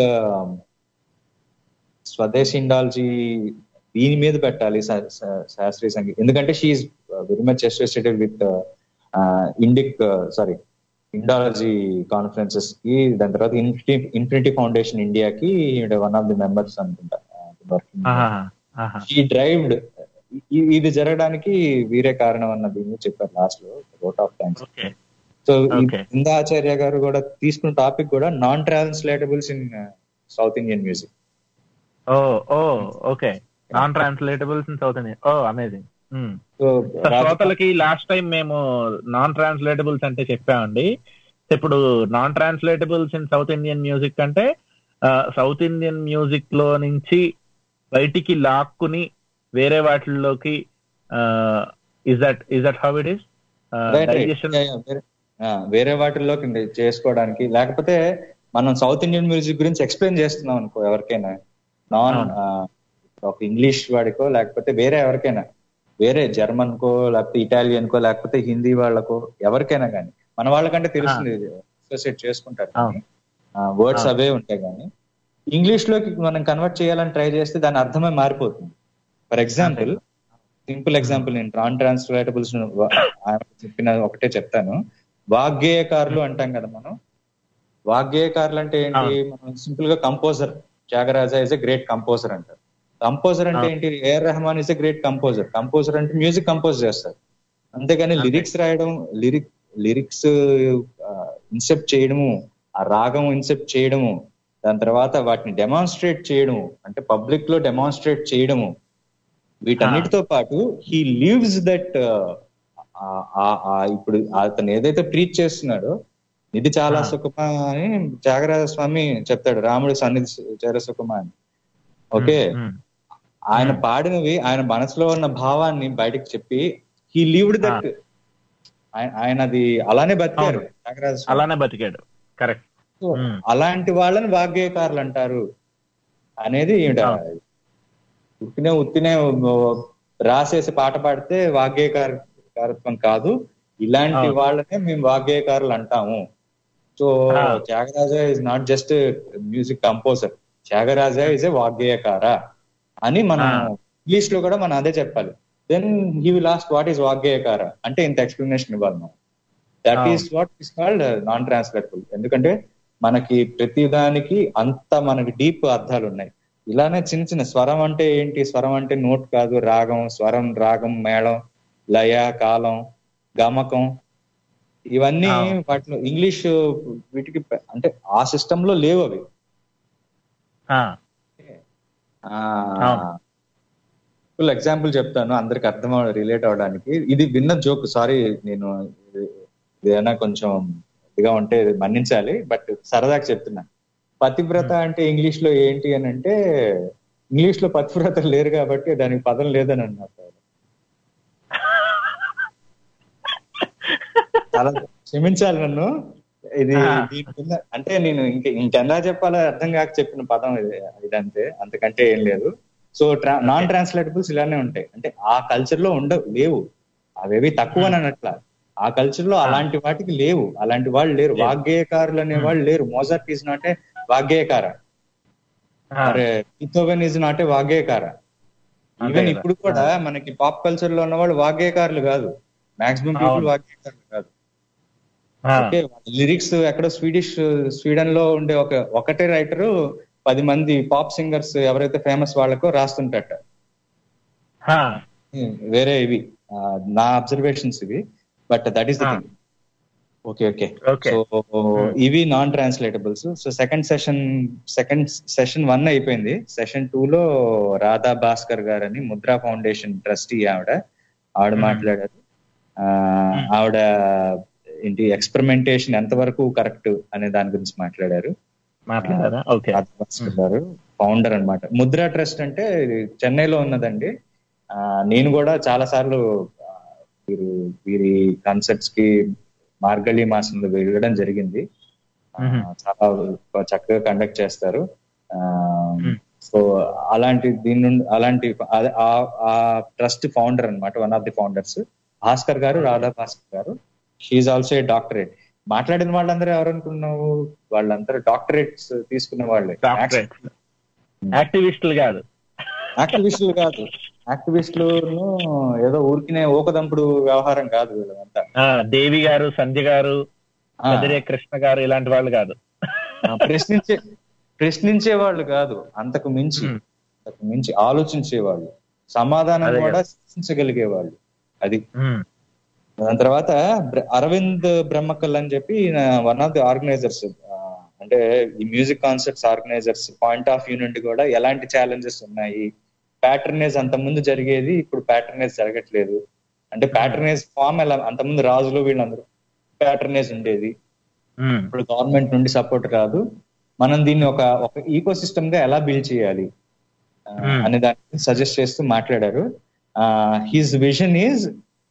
E: స్వదేశ్ ఇండాలజీ దీని మీద పెట్టాలి శా- శా- శాస్త్రీయ సంగీతం ఎందుకంటే she's very much associated with Indic sorry Indology conferences కి దాని తర్వాత ఇన్ఫినిటీ ఇన్ఫినిటీ ఫౌండేషన్ ఇండియాకి వన్ ఆఫ్ ది మెంబర్స్ అనుకుంటా వర్కింగ్
D: ఆహా, ఆహా.
E: ఈ డ్రైవ్డ్ ఇది జరగడానికి వీరే కారణం అన్న దీన్ని చెప్పారు లాస్ట్ లో vote of thanks
D: okay
E: so
D: Okay.
E: Acharya గారు కూడా తీసుకున్న టాపిక్ కూడా non translatables in south Indian music
D: oh oh okay non translatables in south India oh amazing
E: so
D: శ్రోతలకి లాస్ట్ టైం మేము నాన్ ట్రాన్స్లేటబుల్స్ అంటే చెప్పామండి ఇప్పుడు non translatables in south Indian music అంటే సౌత్ ఇండియన్ మ్యూజిక్ లో నుంచి బయటికి లాక్కుని వేరే వాటిల్లోకి is that is that how it is digestion
E: వేరే వాటిల్లోకి చేసుకోవడానికి లేకపోతే మనం సౌత్ ఇండియన్ మ్యూజిక్ గురించి ఎక్స్ప్లెయిన్ చేస్తున్నాం అనుకో ఎవరికైనా నాన్ ఒక ఇంగ్లీష్ వాడికో లేకపోతే వేరే ఎవరికైనా వేరే జర్మన్ కో లేకపోతే ఇటాలియన్ కో లేకపోతే హిందీ వాళ్ళకో ఎవరికైనా కానీ మన వాళ్ళకంటే తెలుస్తుంది అసోసియేట్ చేసుకుంటారు వర్డ్స్ అవే ఉంటాయి కానీ ఇంగ్లీష్ లోకి మనం కన్వర్ట్ చేయాలని ట్రై చేస్తే దాని అర్థమే మారిపోతుంది ఫర్ ఎగ్జాంపుల్ సింపుల్ ఎగ్జాంపుల్ నేను నాన్ ట్రాన్స్లేటబుల్స్ చెప్పిన ఒకటే చెప్తాను వాగ్గేయకారులు అంటాం కదా మనం వాగ్గేయకారులు అంటే ఏంటి మనం సింపుల్ గా composer Thyagaraja is a great composer అంటారు కంపోజర్ అంటే ఏంటి AR Rahman is a great composer composer అంటే మ్యూజిక్ కంపోజ్ చేస్తారు అంతేగాని లిరిక్స్ రాయడం లిరిక్ లిరిక్స్ ఇన్సెప్ట్ చేయడము ఆ రాగం ఇన్సెప్ట్ చేయడము దాని తర్వాత వాటిని డెమాన్స్ట్రేట్ చేయడము అంటే పబ్లిక్ లో డెమాన్స్ట్రేట్ చేయడము వీటన్నిటితో పాటు హీ లీవ్స్ దట్ ఇప్పుడు అతను ఏదైతే ప్రీచ్ చేస్తున్నాడో ఇది చాలా సుఖమా అని త్యాగరాజ స్వామి చెప్తాడు రాముడి సన్నిధి చేర సుఖమా అని ఓకే ఆయన పాడినవి ఆయన మనసులో ఉన్న భావాన్ని బయటకు చెప్పి హీ లీవ్డ్ దట్ ఆయన అది అలానే బతికారు త్యాగరాజ స్వామి
D: అలానే బతికాడు కరెక్ట్
E: అలాంటి వాళ్ళని వాగ్గేయకారులు అంటారు అనేది ఉత్తినే ఉత్తినే రాసేసి పాట పాడితే వాగ్గేయకారత్వం కాదు ఇలాంటి వాళ్ళనే మేము వాగ్గేయకారులు అంటాము so Thyagaraja is not just music composer Thyagaraja is a vaggeyakara అని మనం ఇంగ్లీష్ లో కూడా మనం అదే చెప్పాలి then he will ask what is vaggeyakara అంటే ఇంత ఎక్స్ప్లెనేషన్ ఇవ్వాలి మనం that is what is called non translatable ఎందుకంటే మనకి ప్రతి దానికి అంత మనకి డీప్ అర్థాలు ఉన్నాయి ఇలానే చిన్న చిన్న స్వరం అంటే ఏంటి స్వరం అంటే నోట్ కాదు రాగం స్వరం రాగం మేళం లయ కాలం గమకం ఇవన్నీ వాటిలో ఇంగ్లీష్ వీటికి అంటే ఆ సిస్టమ్ లో లేవు అవి ఫుల్ ఎగ్జాంపుల్ చెప్తాను అందరికి అర్థం రిలేట్ అవడానికి ఇది విన్న జోక్ సారీ నేను ఏదైనా కొంచెం ఇదిగా ఉంటే మన్నించాలి బట్ సరదాగా చెప్తున్నా పతివ్రత అంటే ఇంగ్లీష్ లో ఏంటి అని అంటే ఇంగ్లీష్ లో పతివ్రత లేరు కాబట్టి దానికి పదం లేదని అన్నారు చాలా క్షమించాలి నన్ను ఇది దీని అంటే నేను ఇంక ఇంకెలా చెప్పాలో అర్థం కాక చెప్పిన పదం ఇది ఇదంతే అంతకంటే ఏం లేదు సో నాన్ ట్రాన్స్లేటబుల్స్ ఇలానే ఉంటాయి అంటే ఆ కల్చర్ లో ఉండవు లేవు అవేవి తక్కువ అన్నట్ల ఆ కల్చర్ లో అలాంటి వాటికి లేవు అలాంటి వాళ్ళు లేరు వాగ్గేయకారులు అనే వాళ్ళు లేరు Mozart is not a vaggeyakara అరే Beethoven is not a vaggeyakara even ఇప్పుడు కూడా మనకి పాప్ కల్చర్ లో ఉన్న వాళ్ళు వాగ్గేయకారులు కాదు మాక్సిమం పీపుల్ వాగ్గేయకారులు కాదు ఓకే లిరిక్స్ ఎక్కడో స్వీడిష్ స్వీడన్ లో ఉండే ఒక ఒకటే రైటర్ పది మంది పాప్ సింగర్స్ ఎవరైతే ఫేమస్ వాళ్ళకో రాస్తుంటట వేరే ఇవి నా అబ్జర్వేషన్స్ ఇవి but that is the thing okay okay so ఇవి non translatables so second session second session one అయిపోయింది సెషన్ టూ లో రాధా భాస్కర్ గారు అని ముద్రా ఫౌండేషన్ ట్రస్టీ ఆవిడ ఆవిడ మాట్లాడారు ఆవిడ ఏంటి ఎక్స్పెరిమెంటేషన్ ఎంత వరకు కరెక్ట్ అనే దాని గురించి మాట్లాడారు గారు ఫౌండర్ అనమాట ముద్రా ట్రస్ట్ అంటే చెన్నైలో ఉన్నదండి నేను కూడా చాలా సార్లు వీరు వీరి కాన్సర్ట్స్ కి మార్గళి మాసంలో వెళ్ళడం జరిగింది ఆ,
D: మ్మ్.
E: చాలా చక్కగా కండక్ట్ చేస్తారు
D: మ్మ్.
E: సో అలాంటి దీని నుండి అలాంటి ఆ- ఆ- ఆ ట్రస్ట్ ఫౌండర్ అన్నమాట one of the founders Bhaskar గారు రాధా భాస్కర్ గారు షీఈ్ ఆల్సో ఏ డాక్టరేట్ మాట్లాడిన వాళ్ళందరూ ఎవరు అనుకున్నావు వాళ్ళందరూ డాక్టరేట్స్ తీసుకున్న వాళ్ళే
D: డాక్టరేట్ యాక్టివిస్టులు కాదు
E: యాక్టివిస్టులు కాదు యాక్టివిస్టులు ఏదో ఊరికినే ఊకదంపుడు వ్యవహారం కాదు వీళ్ళంతా
D: ఆ, దేవి గారు సంధ్య గారు
E: ఆ,
D: కదిరే కృష్ణ గారు ఇలాంటి వాళ్ళు కాదు
E: ఆ, ప్రశ్నించే ప్రశ్నించే వాళ్ళు కాదు అంతకు మించి
D: మ్మ్.
E: అంతకు మించి ఆలోచించే వాళ్ళు సమాధానం
D: అదే
E: కూడా సృష్టించగలిగే వాళ్ళు అది
D: ఉమ్,
E: దాని తర్వాత బ్ర- అరవింద్ బ్రహ్మకల్ అని చెప్పి వన్ ఆఫ్ ది ఆర్గనైజర్స్ అంటే ఈ music concerts organisers point of view నుండి కూడా ఎలాంటి ఛాలెంజెస్ ఉన్నాయి ప్యాటర్నేజ్ అంత ముందు జరిగేది ఇప్పుడు ప్యాటర్నేజ్ జరగట్లేదు అంటే ప్యాటర్నేజ్ ఫామ్ ఎలా అంతకుముందు రాజులు వీళ్ళందరూ ప్యాటర్నేజ్ ఉండేది
D: ఉమ్,
E: ఇప్పుడు గవర్నమెంట్ నుండి సపోర్ట్ రాదు మనం దీన్ని ఒక ఒక ఈకో సిస్టమ్ గా ఎలా బిల్డ్ చేయాలి ఆ,
D: Hmm.
E: అనే దాన్ని సజెస్ట్ చేస్తూ మాట్లాడారు his vision is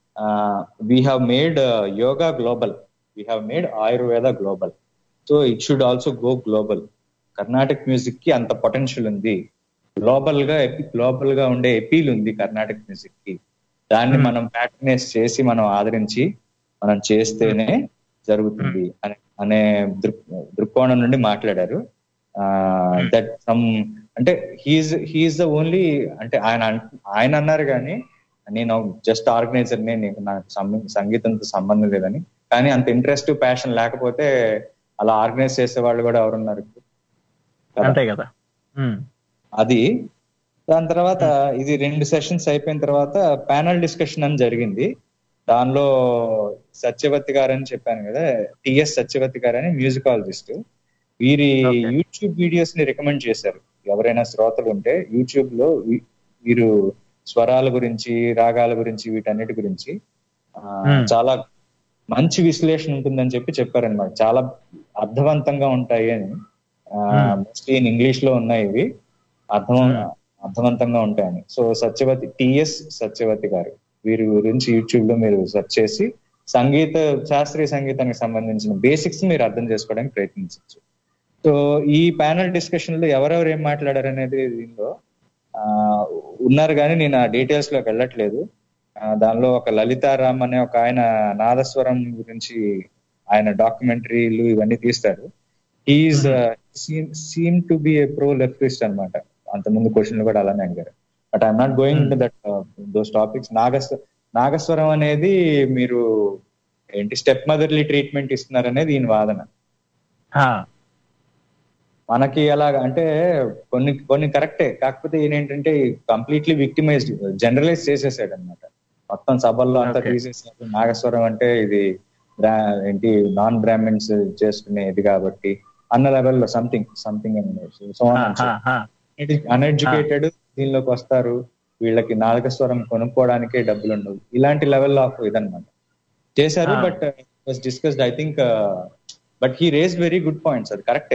E: we have made yoga global we have made Ayurveda global so it should also go global Karnataka music కి అంత పొటెన్షియల్ ఉంది గ్లోబల్ గా గ్లోబల్ గా ఉండే ఎపీల్ ఉంది కర్ణాటక మ్యూజిక్ కి దాన్ని
D: Hmm.
E: మనం ప్యాటర్నైజ్ చేసి మనం ఆదరించి మనం చేస్తేనే జరుగుతుంది అనే అనే దృక్ దృక్కోణం నుండి మాట్లాడారు దట్ సమ్ అంటే హీఈస్ హీఈస్ ద ఓన్లీ అంటే ఆయన అన్- ఆయన అన్నారు కానీ నేను జస్ట్ ఆర్గనైజర్ నే నీకు నాకు సం- సంగీతంతో సంబంధం లేదని కానీ అంత ఇంట్రెస్ట్ ప్యాషన్ లేకపోతే అలా ఆర్గనైజ్ చేసే వాళ్ళు కూడా ఎవరున్నారు ఇప్పుడు? కదా.
D: అంతే కదా ఉమ్,
E: అది దాని తర్వాత ఇది రెండు సెషన్స్ అయిపోయిన తర్వాత ప్యానల్ డిస్కషన్ అని జరిగింది దానిలో సత్యవతి గారు అని చెప్పాను కదా టిఎస్ సత్యవతి గారు అని మ్యూజికాలజిస్ట్ వీరి
D: Okay.
E: యూట్యూబ్ వీడియోస్ ని రికమెండ్ చేశారు ఎవరైనా శ్రోతలు ఉంటే యూట్యూబ్ లో వీ- వీరు స్వరాల గురించి రాగాల గురించి వీటన్నిటి గురించి ఆ,
D: Hmm.
E: చాలా మంచి విశ్లేషణ ఉంటుందని చెప్పి చెప్పారనమాట చాలా అర్థవంతంగా ఉంటాయి అని
D: Hmm.
E: మోస్ట్లీ ఇన్ ఇంగ్లీష్ లో ఉన్నాయి ఇవి అర్థం అర్థవంతంగా ఉంటాయని సో సత్యవతి టిఎస్ సత్యవతి గారు వీరి గురించి యూట్యూబ్ లో మీరు సెర్చ్ చేసి సంగీత శాస్త్రీయ సంగీతానికి సంబంధించిన బేసిక్స్ మీరు అర్థం చేసుకోవడానికి ప్రయత్నించవచ్చు సో ఈ ప్యానల్ డిస్కషన్ లో ఎవరెవరు ఏం మాట్లాడారు అనేది దీనిలో ఆ, ఉన్నారు కానీ నేను ఆ డీటెయిల్స్ లోకి వెళ్ళట్లేదు ఆ, దానిలో ఒక లలితారామ్ అనే ఒక ఆయన నాదస్వరం గురించి ఆయన డాక్యుమెంటరీలు ఇవన్నీ తీస్తారు he's seem to be a pro leftist అనమాట అంతకుముందు క్వశ్చన్లు కూడా అలానే అడిగారు but I'm not going to that those topics నాగస్వ నాగస్వరం అనేది మీరు ఏంటి స్టెప్ మదర్లీ ట్రీట్మెంట్ ఇస్తున్నారు అనేది ఈయన వాదన
D: హా,
E: మనకి ఎలా అంటే కొన్ని కొన్ని కరెక్టే కాకపోతే ఈయన ఏంటంటే కంప్లీట్లీ విక్టిమైజ్డ్ జనరలైజ్ చేసేసాడు అనమాట మొత్తం సభల్లో అంతా
D: Okay.
E: తీసేసాడు నాగస్వరం అంటే ఇది బ్రా- ఏంటి నాన్ బ్రాహ్మిన్స్ చేసుకునే ఇది కాబట్టి అన్న లెవెల్లో సంథింగ్ సంథింగ్ సో
D: హా, హా, హా.
E: అన్ఎడ్యుకేటెడ్ దీనిలోకి వస్తారు వీళ్ళకి నాగస్వరం కొనుక్కోవడానికే డబ్బులు ఉండవు ఇలాంటి లెవెల్ ఆఫ్ ఇదన్నమాట చేశారు
D: Ah.
E: But was discussed I think but he raised very good points అది కరెక్టే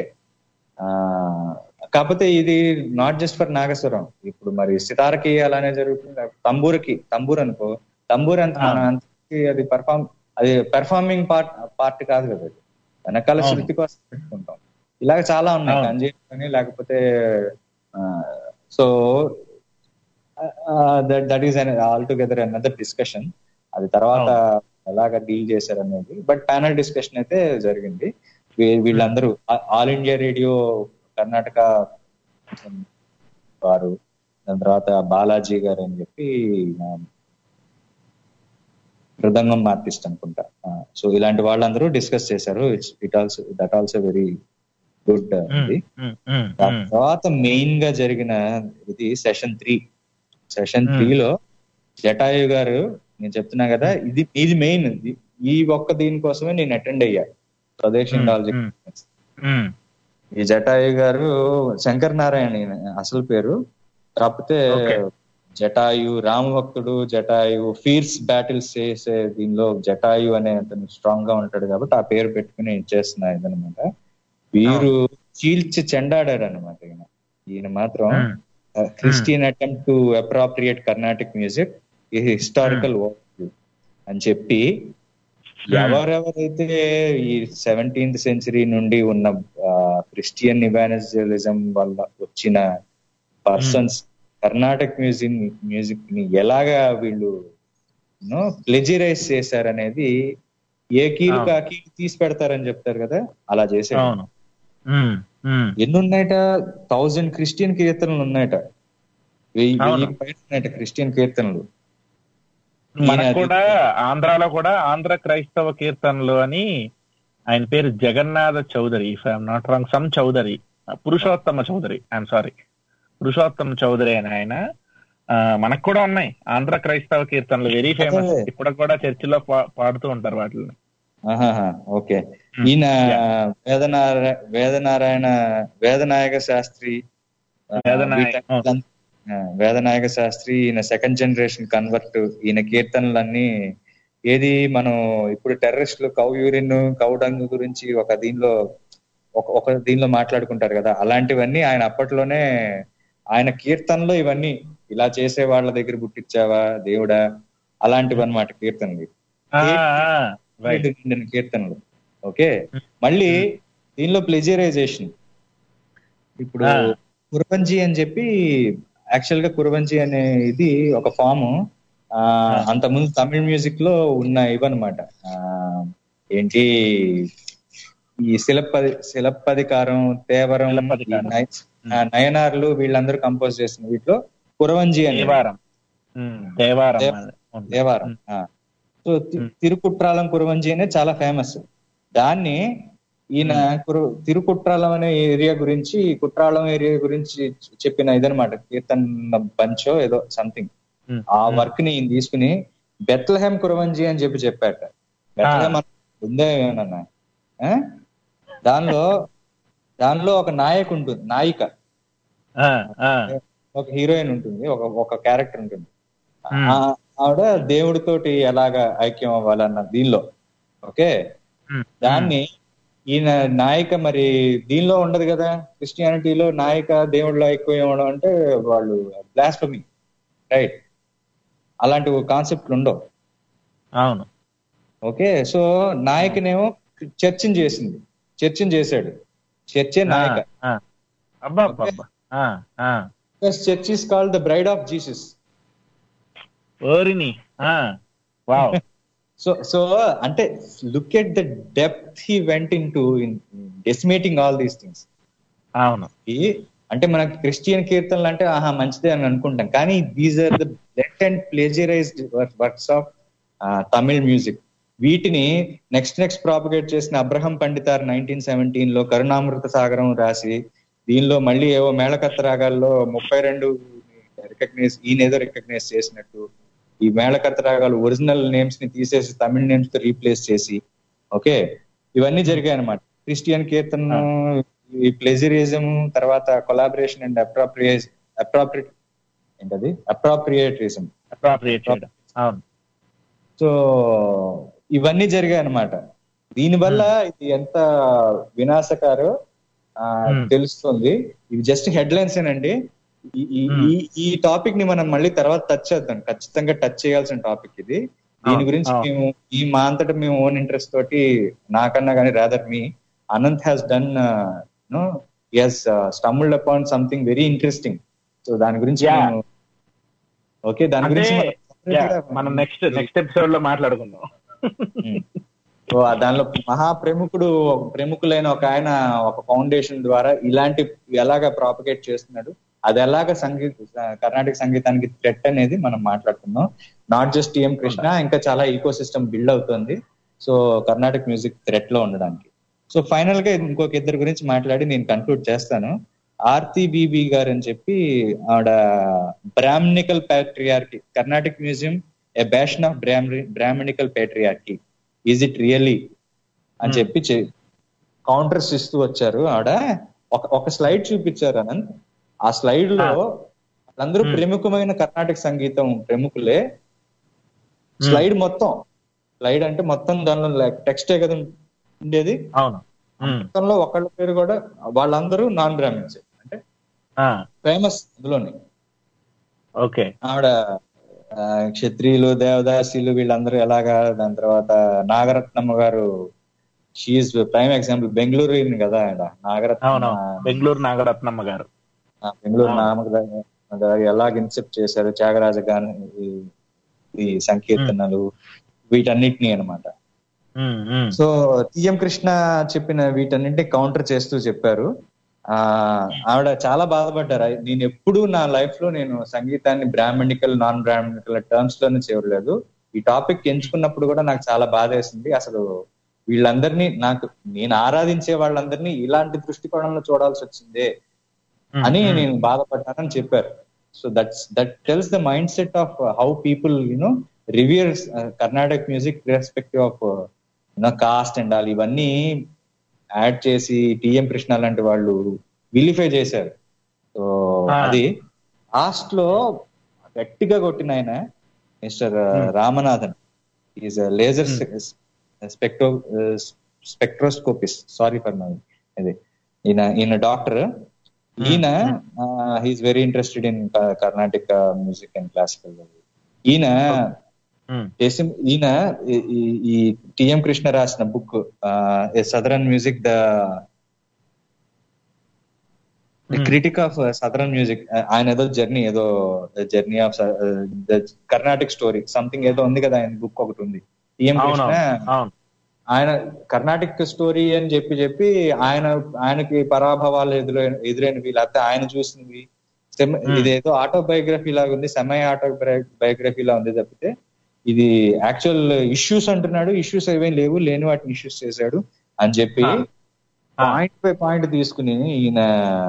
E: కాకపోతే ఇది నాట్ జస్ట్ ఫర్ నాగస్వరం ఇప్పుడు మరి సితారకి అలానే జరుగుతుంది తంబూరకి తంబూర్ అనుకో తంబూర్ అంత
D: Ah.
E: మన అంతకి అది పర్ఫామ్ అది పెర్ఫార్మింగ్ పార్ట్ పార్ట్ కాదు కదా అది వెనకాల
D: అవును.
E: శృతి కోసం పెట్టుకుంటాం ఇలాగ చాలా ఉన్నాయి
D: అవును.
E: కంజీ అని లేకపోతే so that that is all together another discussion అది తర్వాత ఎలాగ డీల్ చేశారు అనేది బట్ ప్యానల్ డిస్కషన్ అయితే జరిగింది వీ- వీళ్ళందరూ ఆల్ ఇండియా రేడియో కర్ణాటక వారు దాని తర్వాత బాలాజీ గారు అని చెప్పి ఆ, మృదంగం ఆర్టిస్ట్ అనుకుంటా సో ఇలాంటి వాళ్ళందరూ డిస్కస్ చేశారు it's it also that also very good
D: um,
E: ఇది
D: ఉమ్, ఉమ్,
E: దాని
D: ఉమ్.
E: తర్వాత మెయిన్ గా జరిగిన ఇది session three session
D: Hmm.
E: Three లో జటాయు గారు నేను చెప్తున్నా కదా ఇది ఇది మెయిన్ ఈ ఒక్క దీనికోసమే నేను అటెండ్ అయ్యా Swadesh
D: Hmm,
E: Indology
D: hmm. Um,
E: ఈ జటాయు గారు శంకర్ నారాయణ ఈయన అసలు పేరు కాకపోతే
D: Okay.
E: జటాయు రామభక్తుడు జటాయు ఫీర్స్ బ్యాటిల్స్ చేసే దీనిలో జటాయు అనే అతను స్ట్రాంగ్ గా ఉంటాడు కాబట్టి ఆ పేరు పెట్టుకుని చేస్తున్నా ఇదనమాట వీరు చీల్చి చెండాడారు అనమాట ఈయన ఈయన మాత్రం
D: um,
E: Christian attempt to appropriate Carnatic music historical అని చెప్పి ఎవరెవరైతే ఈ సెవెంటీన్త్ సెంచరీ నుండి ఉన్న క్రిస్టియన్ ఇవానజలిజం వల్ల వచ్చిన పర్సన్స్ కర్ణాటక మ్యూజిక్ మ్యూజిక్ ని ఎలాగా వీళ్ళు ప్లెజరైజ్ చేశారనేది ఏ కీలు
D: అవును.
E: ఆ కీలు తీసి పెడతారని చెప్తారు కదా అలా చేశారు
D: అవును ఉమ్, ఉమ్.
E: ఎన్ని ఉన్నాయట థౌజండ్ క్రిస్టియన్ కీర్తనలు ఉన్నాయట వెయ్యి
D: అవును.
E: వెయ్యి పైన ఉన్నాయట క్రిస్టియన్ కీర్తనలు
D: మనకు
E: ఈయన-
D: కూడా ఆంధ్రాలో కూడా ఆంధ్ర క్రైస్తవ కీర్తనలు అని ఆయన పేరు Jagannatha Chaudhary if I'm not wrong some Chaudhary Purushottama Chaudhary I'm sorry Purushottama Chaudhary అని ఆయన ఆ, మనకు కూడా ఉన్నాయి ఆంధ్ర క్రైస్తవ కీర్తనలు వెరీ ఫేమస్
E: అదే.
D: ఇప్పుడు కూడా చర్చిలో పా- పాడుతూ ఉంటారు వాటిని
E: ఆహాహా, ఓకే ఈయన వేదనారాయణ వేదనారాయణ వేదనాయక శాస్త్రి ఆ,
D: వేదనాయ-
E: వీటన్నిటిలం- ఆ, వేదనాయక శాస్త్రి ఈయన సెకండ్ జనరేషన్ కన్వర్ట్ ఈయన కీర్తనలన్నీ ఏది మనం ఇప్పుడు టెర్రరిస్టులు కౌ యూరిన్ కౌ డంగ్ గురించి ఒక దీనిలో ఒక ఒక దీనిలో మాట్లాడుకుంటారు కదా అలాంటివన్నీ ఆయన అప్పట్లోనే ఆయన కీర్తనలో ఇవన్నీ ఇలా చేసే వాళ్ళ దగ్గర పుట్టించావా దేవుడా అలాంటివి అన్నమాట కీర్తనలు
D: ఆ, ఆ, right.
E: నిండిన కీర్తనలు ఓకే మళ్ళీ దీనిలో ప్లెజరైజేషన్ ఇప్పుడు
D: ఆ.
E: కురవంజి అని చెప్పి యాక్చువల్ గా కురవంజి అనే ఇది ఒక ఫామ్ ఆ అంతకుముందు తమిళ మ్యూజిక్ లో ఉన్న ఇవన్నమాట ఆ, ఏంటి ఈ శిలప్పది శిలప్పధికారం తేవరం
D: శిలప్పధికారం.
E: ఈ నయ- ఆ, నయనార్లు వీళ్ళందరూ కంపోజ్ చేసిన వీటిలో కురవంజి అని
D: దేవారం ఉమ్, దేవారం
E: దేవ-
D: అది. ఉంది.
E: దేవారం ఆ. సో తి- తిరుకుట్రాలం కురవంజి అనే చాలా ఫేమస్ దాన్ని ఈయన కురు తిరుకుట్రాలం అనే ఏరియా గురించి కుట్రాలం ఏరియా గురించి చెప్పిన ఇదనమాట కీర్తన బంచో ఏదో సంథింగ్
D: ఉమ్,
E: ఆ వర్క్ ని ఈయన తీసుకుని బెత్లహెం కురవంజి అని చెప్పి చెప్పాట బెత్లహెం అన్న- ఉందే ఏమన్నా ఆ? దానిలో దానిలో ఒక నాయకు ఉంటుంది నాయిక
D: ఆ, ఆ,
E: ఒక హీరోయిన్ ఉంటుంది ఒక ఒక క్యారెక్టర్ ఉంటుంది
D: Hmm.
E: ఆ- ఆవిడ దేవుడితోటి ఎలాగా ఐక్యం అవ్వాలన్న దీనిలో ఓకే
D: ఉమ్,
E: దాన్ని ఈయన నాయిక మరి దీనిలో ఉండదు కదా క్రిస్టియానిటీలో నాయిక దేవుడిలో ఐక్యం అవ్వడం అంటే వాళ్ళు బ్లాస్ఫమీ రైట్ అలాంటి కాన్సెప్ట్లు ఉండవు
D: అవును
E: ఓకే సో నాయకనేమో చర్చిని చేసింది చర్చిని చేశాడు చర్చే నాయక
D: ఆ, ఆ. అబ్బా అబ్బా అబ్బా. ఆ, ఆ.
E: Church is called the bride of Jesus
D: ఓరిని ఆ, వావ్
E: సో సో అంటే look at the depth he went into in decimating all these things
D: అవును
E: అంటే మనకి క్రిస్టియన్ కీర్తనలు అంటే ఆహా మంచిదే అని అనుకుంటాం కానీ these are the bled and plagiarised works of Tamil music వీటిని నెక్స్ట్ నెక్స్ట్ ప్రాపగేట్ చేసిన అబ్రహం పండితార్ నైన్టీన్ సెవెంటీన్ లో కరుణామృత సాగరం రాసి దీనిలో మళ్ళీ ఏవో మేళకత్త రాగాల్లో ముప్పై రెండు రికగ్నైజ్ ఈయన ఏదో రికగ్నైజ్ చేసినట్టు ఈ మేళకర్త రాగాలు ఒరిజినల్ నేమ్స్ ని తీసేసి తమిళ నేమ్స్ తో రీప్లేస్ చేసి ఓకే ఇవన్నీ జరిగాయి అనమాట క్రిస్టియన్ కీర్తన ఈ ప్లెజరిజం తర్వాత కొలాబరేషన్ అండ్ అప్రాప్రియేట్ అప్రాప్రియేట్ ఏంటది అప్రాప్రియేటరిజం
D: అప్రాప్రియేట్ చేయడం అవును
E: సో ఇవన్నీ జరిగాయి అనమాట దీనివల్ల ఇది ఎంత వినాశకారో ఆ,
D: Hmm.
E: తెలుస్తుంది ఇవి జస్ట్ హెడ్ లైన్స్ ఏనండి ఈ- ఈ-
D: Hmm.
E: ఈ ఈ టాపిక్ ని మనం మళ్ళీ తర్వాత టచ్ చేద్దాం ఖచ్చితంగా టచ్ చేయాల్సిన టాపిక్ ఇది దీని
D: అవును,
E: గురించి
D: అవును.
E: మేము ఈ మా అంతటా మేము ఓన్ ఇంట్రెస్ట్ తోటి నాకన్నా కానీ rather me Anant has done no is stumbled upon something very interesting so దాని గురించి
D: Yeah.
E: మేము ఓకే దాని
D: అంటే
E: గురించి మనం
D: yeah,
E: separate గా-
D: మనం నెక్స్ట్ నెక్స్ట్ ఎపిసోడ్ లో మాట్లాడుకుందాం
E: ఉమ్. సో ఆ దానిలో మహా ప్రముఖుడు ఒక ప్రముఖులైన ఒక ఆయన ఒక ఫౌండేషన్ ద్వారా ఇలాంటి ఎలాగ ప్రాపగేట్ చేస్తున్నాడు అది ఎలాగ సంగీత కర్ణాటక సంగీతానికి థ్రెట్ అనేది మనం మాట్లాడుకుందాం నాట్ జస్ట్ టిఎం కృష్ణ ఇంకా చాలా ఈకో సిస్టమ్ బిల్డ్ అవుతుంది సో కర్ణాటక మ్యూజిక్ థ్రెట్ లో ఉండడానికి సో ఫైనల్ గా ఇంకొక ఇద్దరు గురించి మాట్లాడి నేను కన్క్లూడ్ చేస్తాను ఆర్తి బీబీ గారు అని చెప్పి ఆవిడ Brahminical patriarchy Karnataka museum a bastion of Brahminical patriarchy is it really అని
D: Hmm.
E: చెప్పి కౌంటర్స్ ఇస్తూ వచ్చారు ఆవిడ ఒక ఒక స్లైడ్ చూపించారు అనంత్ ఆ స్లైడ్ లో వాళ్ళందరూ
D: Hmm.
E: ప్రముఖమైన కర్ణాటక సంగీతం ప్రముఖులే స్లైడ్ మొత్తం స్లైడ్ అంటే మొత్తం దానిలో టెక్స్టే కదా ఉండేది
D: అవును ఉమ్,
E: మొత్తంలో ఒకళ్ళ పేరు కూడా వాళ్ళందరూ నాన్ బ్రాహ్మిన్స్ అంటే
D: ఆ,
E: ఫేమస్ అందులోని
D: ఓకే
E: ఆవిడ ఆ, క్షత్రియులు దేవదాసీలు వీళ్ళందరూ ఎలాగా దాని తర్వాత నాగరత్నమ్మ గారు షీఈ్ ప్రైమ్ ఎగ్జాంపుల్ బెంగళూరు అయింది కదా ఆయన నాగరత్న
D: అవును బెంగళూరు నాగరత్నమ్మ గారు
E: ఆ, బెంగళూరు
D: అవును.
E: నామక గారు ఎలాగ ఇన్సెప్ట్ చేశారు త్యాగరాజ గాని ఈ- ఈ సంకీర్తనలు వీటన్నిటిని అన్నమాట
D: um, um.
E: So TM Krishna చెప్పిన వీటన్నింటి కౌంటర్ చేస్తూ చెప్పారు ఆ ఆవిడ చాలా బాధపడ్డారు నేను ఎప్పుడూ నా లైఫ్ లో నేను సంగీతాన్ని బ్రాహ్మణికల్ నాన్ బ్రాహ్మణికల్ టర్మ్స్ లోనే చేయలేదు ఈ టాపిక్ ఎంచుకున్నప్పుడు కూడా నాకు చాలా బాధ వేసింది అసలు వీళ్ళందరినీ నాకు నేను ఆరాధించే వాళ్ళందరినీ ఇలాంటి దృష్టికోణంలో చూడాల్సి వచ్చిందే
D: ఉమ్,
E: అని
D: ఉమ్.
E: నేను బాధపడ్డానని చెప్పారు so that's that tells the mindset of how people you know reveres Karnataka music respective of you know caste and all ఇవన్నీ యాడ్ చేసి టిఎం కృష్ణ లాంటి వాళ్ళు విలిఫై చేశారు సో
D: Ah.
E: అది లాస్ట్ లో గట్టిగా కొట్టిన ఆయన మిస్టర్ రామనాథన్ ఈజ్ లేజర్ స్పెక్టో స్పెక్ట్రోస్కోపిస్ సారీ ఫర్ మై ఇది ఈయన ఈయన డాక్టర్ ఈయన he's very interested in Karnataka music and classical ఈయన
D: ఉమ్,
E: చేసి ఈయన ఈ- ఈ- ఈ టిఎం కృష్ణ రాసిన book southern music the critic of southern music ఆయన ఏదో జర్నీ ఏదో journey of Carnatic story something ఏదో ఉంది కదా ఆయన బుక్ ఒకటి ఉంది టిఎం
D: అవును
E: కృష్ణ
D: అవును
E: ఆయన కర్ణాటిక్ స్టోరీ అని చెప్పి చెప్పి ఆయన ఆయనకి పరాభవాలు ఎదురైన ఎదురైనవి లేకపోతే ఆయన చూసినవి సెమ- ఇదేదో ఆటోబయోగ్రఫీ లాగా ఉంది సెమై ఆటోబయోగ్రఫీ లా ఉంది తప్పితే ఇది యాక్చువల్ ఇష్యూస్ అంటున్నాడు ఇష్యూస్ ఏమేం లేవు లేని వాటిని ఇష్యూస్ చేశాడు అని చెప్పి
D: ఆ.
E: పాయింట్ బై పాయింట్ తీసుకుని ఈయన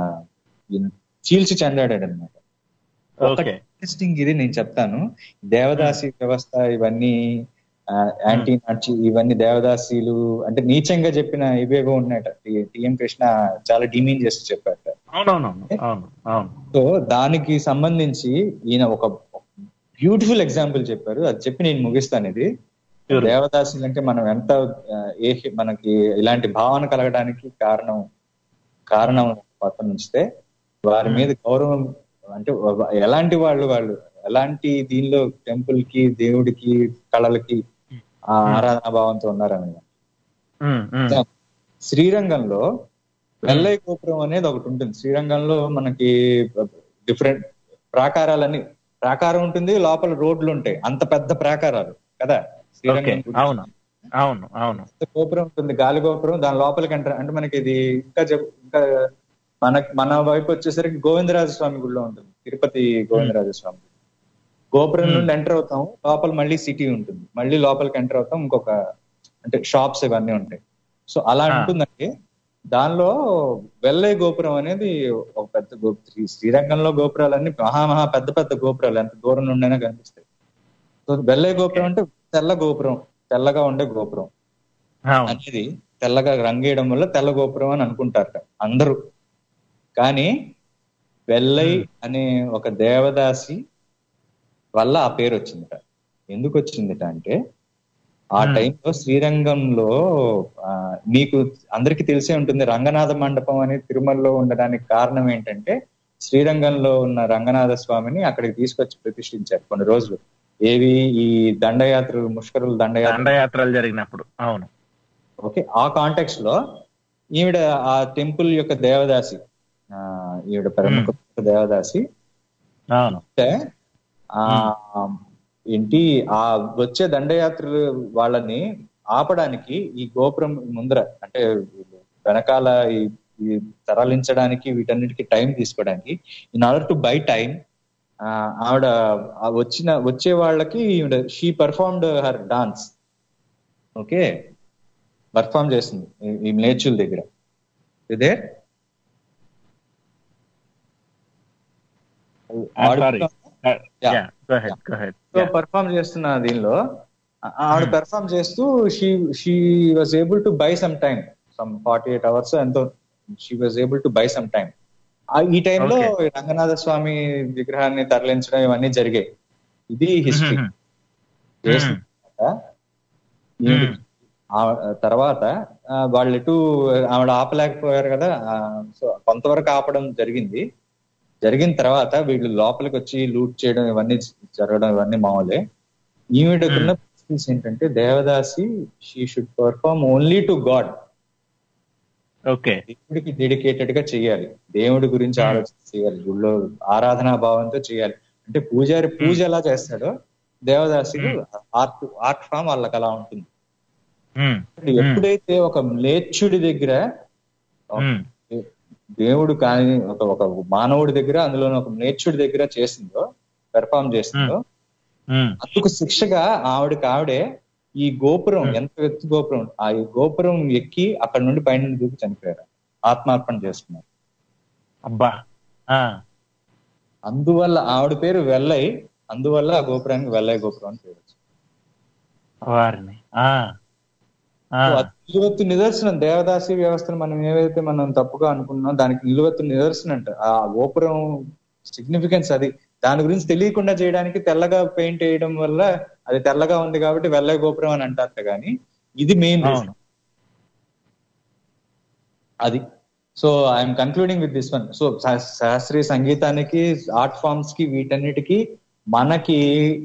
E: ఈయన చీల్చి చెందాడాడు అనమాట
D: ఓకే
E: ఇంట్రెస్టింగ్ ఇది నేను చెప్తాను దేవదాసి వ్యవస్థ ఇవన్నీ యాంటీ నాచి ఇవన్నీ దేవదాసీలు అంటే నీచంగా చెప్పిన ఇవేవో ఉన్నాయట టిఎం కృష్ణ చాలా డిమీన్ చేసి చెప్పారట
D: అవునవునవును అవును అవును
E: సో దానికి సంబంధించి ఈయన ఒక బ్యూటిఫుల్ ఎగ్జాంపుల్ చెప్పారు అది చెప్పి నేను ముగిస్తాను ఇది
D: Sure.
E: దేవదాసులు అంటే మనం ఎంత ఆ, ఏ మనకి ఇలాంటి భావన కలగడానికి కారణం కారణం పక్కన ఉంచితే వారి మీద గౌరవం అంటే వ- ఎలాంటి వాళ్ళు వాళ్ళు ఎలాంటి దీనిలో టెంపుల్ కి దేవుడికి కళలకి ఆ ఆరాధనా భావంతో ఉన్నారని
D: ఉమ్, ఉమ్.
E: శ్రీరంగంలో వెల్లై గోపురం అనేది ఒకటి ఉంటుంది శ్రీరంగంలో మనకి డిఫరెంట్ ప్రాకారాలన్నీ ప్రాకారం ఉంటుంది లోపల రోడ్లు ఉంటాయి అంత పెద్ద ప్రాకారాలు కదా
D: ఓకే
E: శ్రీరంగం గుడి.
D: అవును అవును అవును
E: పెద్ద గోపురం ఉంటుంది గాలి గోపురం దాని లోపలికి ఎంటర్ అంటే మనకి ఇది ఇంకా చెప్- ఇంకా మన మన వైపు వచ్చేసరికి గోవిందరాజ స్వామి గుడిలో ఉంటుంది తిరుపతి గోవిందరాజ స్వామి గుడి. గోపురం నుండి ఎంటర్ అవుతాం లోపల మళ్ళీ సిటీ ఉంటుంది మళ్ళీ లోపలికి ఎంటర్ అవుతాం ఇంకొక అంటే షాప్స్ ఇవన్నీ ఉంటాయి సో అలా
D: ఆ.
E: ఉంటుందండి దానిలో వెల్లై గోపురం అనేది ఒక పెద్ద గోపురం శ్రీరంగంలో గోపురాలన్నీ మహా మహా పెద్ద పెద్ద గోపురాలు ఎంత దూరం నుండైనా కనిపిస్తాయి సో వెల్లై గోపురం అంటే తెల్ల గోపురం తెల్లగా ఉండే గోపురం
D: అవును
E: అనేది తెల్లగా రంగేయడం వల్ల తెల్ల గోపురం అని అనుకుంటారట అందరూ కానీ వెల్లై అనే ఒక దేవదాసి వల్ల ఆ పేరు వచ్చిందట ఎందుకు వచ్చిందట అంటే ఆ
D: Hmm.
E: టైంలో శ్రీరంగంలో ఆ, మీకు అందరికీ తెలిసే ఉంటుంది రంగనాథ మండపం అనేది తిరుమలలో ఉండడానికి కారణం ఏంటంటే శ్రీరంగంలో ఉన్న రంగనాథ స్వామిని అక్కడికి తీసుకొచ్చి ప్రతిష్ఠించారు కొన్ని రోజులు ఏవి ఈ దండయాత్రలు ముష్కరులు దండయాత్ర
D: దండయాత్రలు జరిగినప్పుడు అవును
E: ఓకే ఆ కాంటెక్స్ట్ లో ఈవిడ ఆ టెంపుల్ యొక్క దేవదాసి ఆ ఈవిడ ప్రముఖ దేవదాసి
D: అవును
E: అంటే ఆ ఏంటి ఆ వచ్చే దండయాత్రలు వాళ్ళని ఆపడానికి ఈ గోపురం ముందర అంటే వెనకాల ఈ ఈ తరలించడానికి వీటన్నిటికి టైం తీసుకోవడానికి in order to buy time ఆవిడ ఆ వచ్చిన వచ్చే వాళ్ళకి ఈవిడ she performed her dance okay perform చేస్తుంది ఈ- ఈ మేచుల దగ్గర ఇదే
D: sorry
E: Yeah.
D: Yeah go head go head
E: so perform చేస్తున్న దీనిలో ఆ- ఆవిడ పెర్ఫామ్ చేస్తూ she she was able to buy some time some forty eight hours ఎంతో she was able to buy some time ఈ టైంలో
D: Okay.
E: రంగనాథ స్వామి విగ్రహాన్ని తరలించడం ఇవన్నీ జరిగాయి ఇది హిస్టరీ చేసిన తర్వాత ఈవిడ ఆ తర్వాత ఆ, వాళ్ళు ఎటు ఆవిడ ఆపలేకపోయారు కదా సో కొంతవరకు ఆపడం జరిగింది జరిగిన తర్వాత వీళ్ళు లోపలికి వచ్చి లూట్ చేయడం ఇవన్నీ జరగడం ఇవన్నీ మామూలే ఈవిడకున్న ప్రిన్సిపల్స్ ఏంటంటే devadasi she should perform only to god
D: okay
E: దేవుడికి డెడికేటెడ్ గా చేయాలి దేవుడి గురించి ఆలోచన చేయాలి గుళ్ళో ఆరాధనా భావంతో చేయాలి అంటే పూజారి పూజ ఎలా చేస్తాడో దేవదాసులు ఆర్ట్ ఆర్ట్ ఫామ్ వాళ్ళకి అలా ఉంటుంది
D: ఉమ్,
E: ఎప్పుడైతే ఒక మ్లేచ్చుడి దగ్గర
D: ఉమ్,
E: దేవుడు కానీ ఒక ఒక మానవుడి దగ్గర అందులో ఒక మ్లేచ్చుడి దగ్గర చేసిందో పెర్ఫామ్ చేసిందో
D: ఉమ్,
E: అందుకు శిక్షగా ఆవిడకి ఆవిడే ఈ గోపురం ఎంత ఎత్తు గోపురం ఆ ఈ గోపురం ఎక్కి అక్కడ నుండి పైన దూకి చనిపోయారు ఆత్మార్పణ చేసుకున్నారు
D: అబ్బా ఆ,
E: అందువల్ల ఆవిడ పేరు వెల్లై అందువల్ల ఆ గోపురానికి వెల్లై గోపురం అని పేరు వచ్చింది.
D: వారిని ఆ, ఆ,
E: సో అది నిలువెత్తు నిదర్శనం దేవదాసి వ్యవస్థను మనం ఏవైతే మనం తప్పుగా అనుకున్నాం దానికి నిలువెత్తు నిదర్శనం అంట ఆ గోపురం సిగ్నిఫికెన్స్ అది దాని గురించి తెలియకుండా చేయడానికి తెల్లగా పెయింట్ వేయడం వల్ల అది తెల్లగా ఉంది కాబట్టి వెల్లై గోపురం అని అంటారు కానీ ఇది మెయిన్
D: అవును
E: అది so I'm concluding with this one so శాస్త్రీయ సంగీతానికి ఆర్ట్ ఫార్మ్స్ కి వీటన్నిటికి మనకి